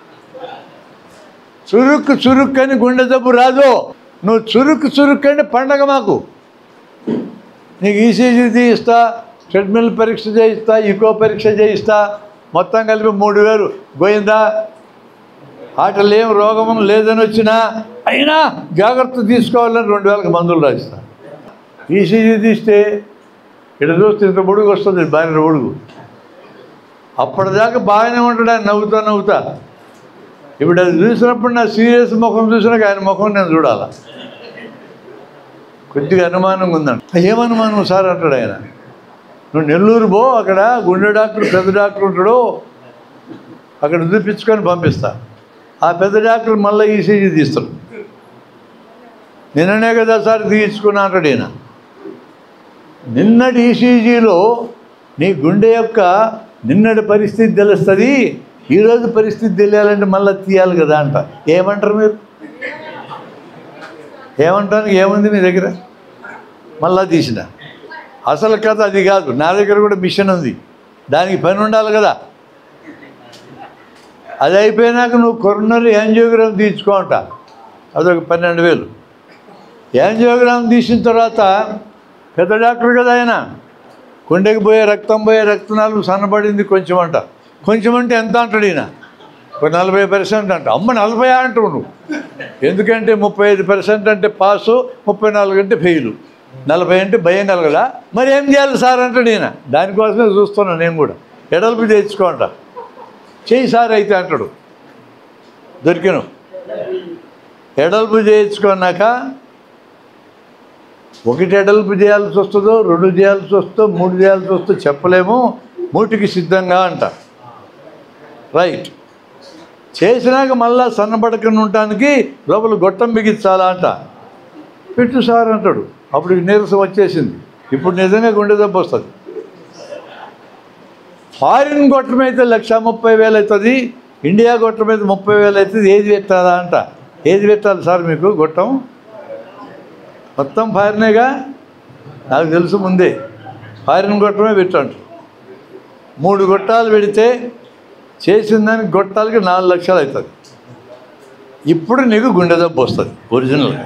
చురుక్కు చురుక్కు అని గుండె జబ్బు రాదు నువ్వు చురుక్కు చురుక్కు అంటే పండగ మాకు నీకు ఈసీజీ తీయిస్తా ట్రెడ్మిల్ పరీక్ష చేయిస్తా ఈకో పరీక్ష చేయిస్తా మొత్తం కలిపి మూడు వేలు పోయిందా ఆటలు ఏం రోగం లేదని వచ్చినా అయినా జాగ్రత్త తీసుకోవాలని రెండు వేలకు మందులు రాయిస్తా ఈసీజీ తీస్తే ఇక్కడ చూస్తే ఇంత బుడుగు వస్తుంది బారిన బుడుగు అప్పటిదాకా బాగానే ఉంటాడు ఆయన నవ్వుతా నవ్వుతా ఇప్పుడు అది చూసినప్పుడు నా సీరియస్ ముఖం చూసినాక ఆయన ముఖం నేను చూడాలా కొద్దిగా అనుమానంగా ఉందంట ఏమనుమానం సార్ అంటాడు ఆయన నువ్వు నెల్లూరు పో అక్కడ గుండె డాక్టర్ పెద్ద డాక్టర్ ఉంటాడు అక్కడ చూపించుకొని పంపిస్తా ఆ పెద్ద డాక్టర్ మళ్ళీ ఈసీజీ తీస్తాడు నిన్ననే కదా సార్ తీయించుకున్నా అంటాడు ఈయన నిన్నటి ఈసీజీలో నీ గుండె యొక్క నిన్నటి పరిస్థితి తెలుస్తుంది ఈరోజు పరిస్థితి తెలియాలంటే మళ్ళీ తీయాలి కదా అంట ఏమంటారు మీరు ఏమంటానికి ఏముంది మీ దగ్గర మళ్ళా తీసిన అసలు కథ అది కాదు నా దగ్గర కూడా మిషన్ ఉంది దానికి పని ఉండాలి కదా అది అయిపోయినాక నువ్వు కొరనరీ యాంజియోగ్రామ్ తీర్చుకో అంట అదొక పన్నెండు వేలు యాంజియోగ్రామ్ తీసిన తర్వాత పెద్ద డాక్టర్ కదా ఆయన గుండెకి పోయే రక్తం పోయే రక్తనాలు సన్నబడింది కొంచెం అంట కొంచెం అంటే ఎంత అంటాడు ఈయన ఒక నలభై పర్సెంట్ అంట అమ్మ నలభై అంటావు నువ్వు ఎందుకంటే ముప్పై ఐదు పర్సెంట్ అంటే పాసు ముప్పై నాలుగు అంటే ఫెయిల్ నలభై అంటే భయం కలగదా మరి ఏం చేయాలి సార్ అంటాడు ఈయన దానికోసమే చూస్తున్నాను నేను కూడా ఎడల్పు తెచ్చుకోంట చెయ్యి సార్ అయితే అంటాడు దొరికిను ఎడల్పు చేయించుకున్నాక ఒకటి ఎడల్పు చేయాల్సి వస్తుందో రెండు చేయాల్సి వస్తుందో మూడు చేయాల్సి వస్తుందో చెప్పలేము మూటికి సిద్ధంగా అంట రైట్ చేసినాక మళ్ళా సన్నబడకుండా ఉండటానికి లోపల గొట్టం బిగించాలా అంట పెట్టు సార్ అంటాడు అప్పుడు నీరసం వచ్చేసింది ఇప్పుడు నిజంగా గుండె దెబ్బ వస్తుంది ఫారిన్ గొట్టం అయితే లక్ష ముప్పై వేలు అవుతుంది ఇండియా గొట్టం అయితే ముప్పై వేలు అవుతుంది ఏది పెట్టాలా అంట ఏది పెట్టాలి సార్ మీకు గొట్టం మొత్తం ఫారినేగా నాకు తెలుసు ముందే ఫారిన్ గొట్టమే పెట్టండి మూడు గొట్టాలు పెడితే చేసిన దానికి గొట్టాలకి నాలుగు లక్షలు అవుతుంది ఇప్పుడు నీకు గుండె దెబ్బ వస్తుంది ఒరిజినల్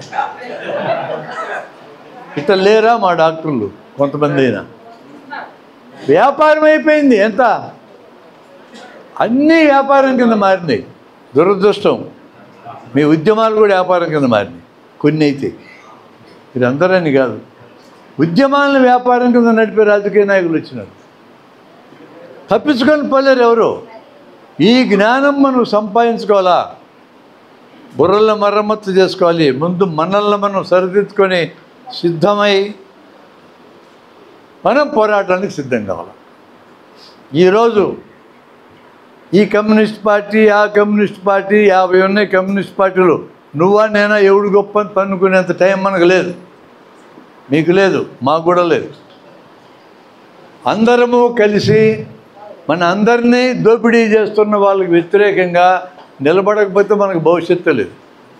ఇట్లా లేరా మా డాక్టర్లు కొంతమంది అయినా వ్యాపారం అయిపోయింది ఎంత అన్నీ వ్యాపారం కింద మారినాయి దురదృష్టం మీ ఉద్యమాలు కూడా వ్యాపారం కింద మారినాయి కొన్ని అయితే మీరందరని కాదు ఉద్యమాలను వ్యాపారం కింద నడిపే రాజకీయ నాయకులు వచ్చినారు తప్పించుకొని పోలేరు ఎవరు ఈ జ్ఞానం మనం సంపాదించుకోవాలా బుర్రల మరమ్మత్తు చేసుకోవాలి ముందు మనల్ని మనం సరిదిద్దుకొని సిద్ధమై మనం పోరాటానికి సిద్ధం కావాలి ఈరోజు ఈ కమ్యూనిస్ట్ పార్టీ ఆ కమ్యూనిస్ట్ పార్టీ యాభై ఉన్నాయి కమ్యూనిస్ట్ పార్టీలు నువ్వా నేనా ఎవడు గొప్ప అని పన్నుకునేంత టైం మనకు లేదు మీకు లేదు మాకు కూడా లేదు అందరము కలిసి మన అందరినీ దోపిడీ చేస్తున్న వాళ్ళకి వ్యతిరేకంగా నిలబడకపోతే మనకు భవిష్యత్తు లేదు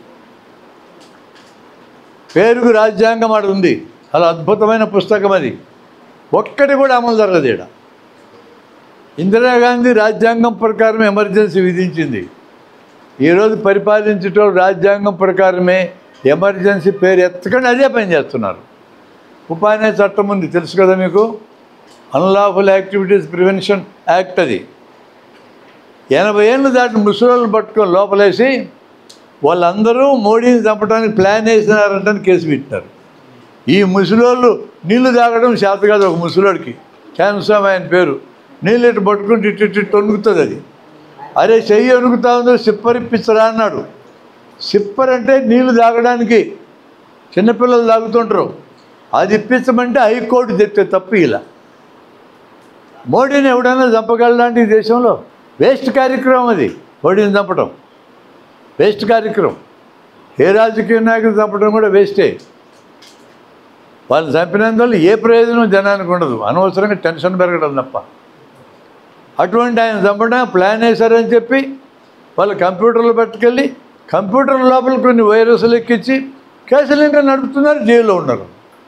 పేరుకు రాజ్యాంగం ఆడ ఉంది అలా అద్భుతమైన పుస్తకం అది ఒక్కటి కూడా అమలు జరగదు ఈడ ఇందిరాగాంధీ రాజ్యాంగం ప్రకారం ఎమర్జెన్సీ విధించింది ఈరోజు పరిపాలించేటోళ్ళు రాజ్యాంగం ప్రకారమే ఎమర్జెన్సీ పేరు ఎత్తకుండా అదే పని చేస్తున్నారు ఉపాధి చట్టం ఉంది తెలుసు కదా మీకు అన్లాఫుల్ యాక్టివిటీస్ ప్రివెన్షన్ యాక్ట్ అది ఎనభై ఏళ్ళు దాటిన ముసలోళ్ళని పట్టుకొని లోపలేసి వాళ్ళందరూ మోడీని చంపడానికి ప్లాన్ వేసినారంటని కేసు పెట్టినారు ఈ ముసలోళ్ళు నీళ్లు తాగడం చేత కాదు ఒక ముసలోడికి క్యాన్సర్ ఆయన పేరు నీళ్ళు ఇటు పట్టుకుంటే ఇటు ఇటు ఇటు వణుకుతుంది అది అరే చెయ్యి వణుకుతా ఉందో సిప్పర్ ఇప్పించరా అన్నాడు సిప్పర్ అంటే నీళ్లు తాగడానికి చిన్నపిల్లలు తాగుతుంటారు అది ఇప్పించమంటే హైకోర్టు చెప్తే తప్పు ఇలా మోడీని ఎవడైనా చంపగలడానికి ఈ దేశంలో వేస్ట్ కార్యక్రమం అది మోడీని చంపడం వేస్ట్ కార్యక్రమం ఏ రాజకీయ నాయకులు చంపడం కూడా వేస్టే వాళ్ళని చంపినందువల్ల ఏ ప్రయోజనం జనానికి ఉండదు అనవసరంగా టెన్షన్ పెరగడం తప్ప అటువంటి ఆయన చంపడం ప్లాన్ వేశారని చెప్పి వాళ్ళు కంప్యూటర్లు పట్టుకెళ్ళి కంప్యూటర్ లోపల కొన్ని వైరస్లు ఎక్కించి కేసులు ఇంకా నడుపుతున్నారు జైల్లో ఉన్నారు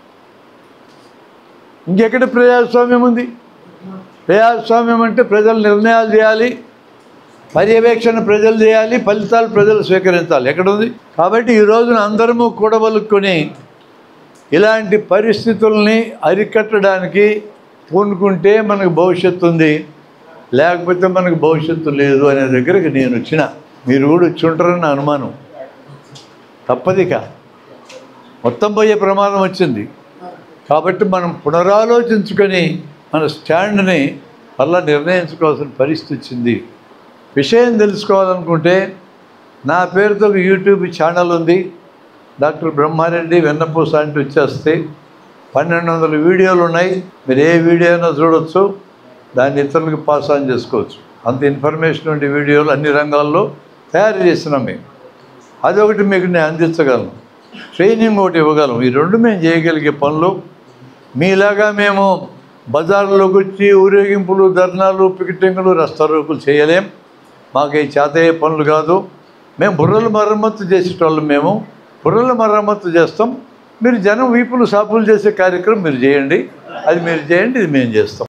ఇంకెక్కడ ప్రజాస్వామ్యం ఉంది ప్రజాస్వామ్యం అంటే ప్రజలు నిర్ణయాలు చేయాలి పర్యవేక్షణ ప్రజలు చేయాలి ఫలితాలు ప్రజలు స్వీకరించాలి ఎక్కడ ఉంది కాబట్టి ఈ రోజున అందరము కూడబలుక్కొని ఇలాంటి పరిస్థితుల్ని అరికట్టడానికి పూనుకుంటే మనకు భవిష్యత్తు ఉంది లేకపోతే మనకు భవిష్యత్తు లేదు అనే దగ్గరికి నేను వచ్చిన మీరు కూడా వచ్చి ఉంటారని నా అనుమానం తప్పదిక మొత్తం పోయే ప్రమాదం వచ్చింది కాబట్టి మనం పునరాలోచించుకొని మన స్టాండ్ని మళ్ళా నిర్ణయించుకోవాల్సిన పరిస్థితి వచ్చింది విషయం తెలుసుకోవాలనుకుంటే నా పేరుతో ఒక యూట్యూబ్ ఛానల్ ఉంది డాక్టర్ బ్రహ్మారెడ్డి వెన్నపూస అంటే వచ్చేస్తే పన్నెండు వందల వీడియోలు ఉన్నాయి మీరు ఏ వీడియో అయినా చూడొచ్చు దాన్ని ఇతరులకు పాస్ ఆన్ చేసుకోవచ్చు అంత ఇన్ఫర్మేషన్ ఉండే వీడియోలు అన్ని రంగాల్లో తయారు చేస్తున్నాం మేము అదొకటి మీకు నేను అందించగలను ట్రైనింగ్ ఒకటి ఇవ్వగలం ఈ రెండు మేము చేయగలిగే పనులు మీలాగా మేము బజార్లోకి వచ్చి ఊరేగింపులు ధర్నాలు పికెటింగ్లు రస్తారోకులు చేయలేం మాకు ఈ చేతయ్యే పనులు కాదు మేము బుర్రలు మరమ్మత్తు చేసేటోళ్ళం మేము బుర్రలు మరమ్మత్తు చేస్తాం మీరు జనం వీపులు సాపులు చేసే కార్యక్రమం మీరు చేయండి అది మీరు చేయండి ఇది మేము చేస్తాం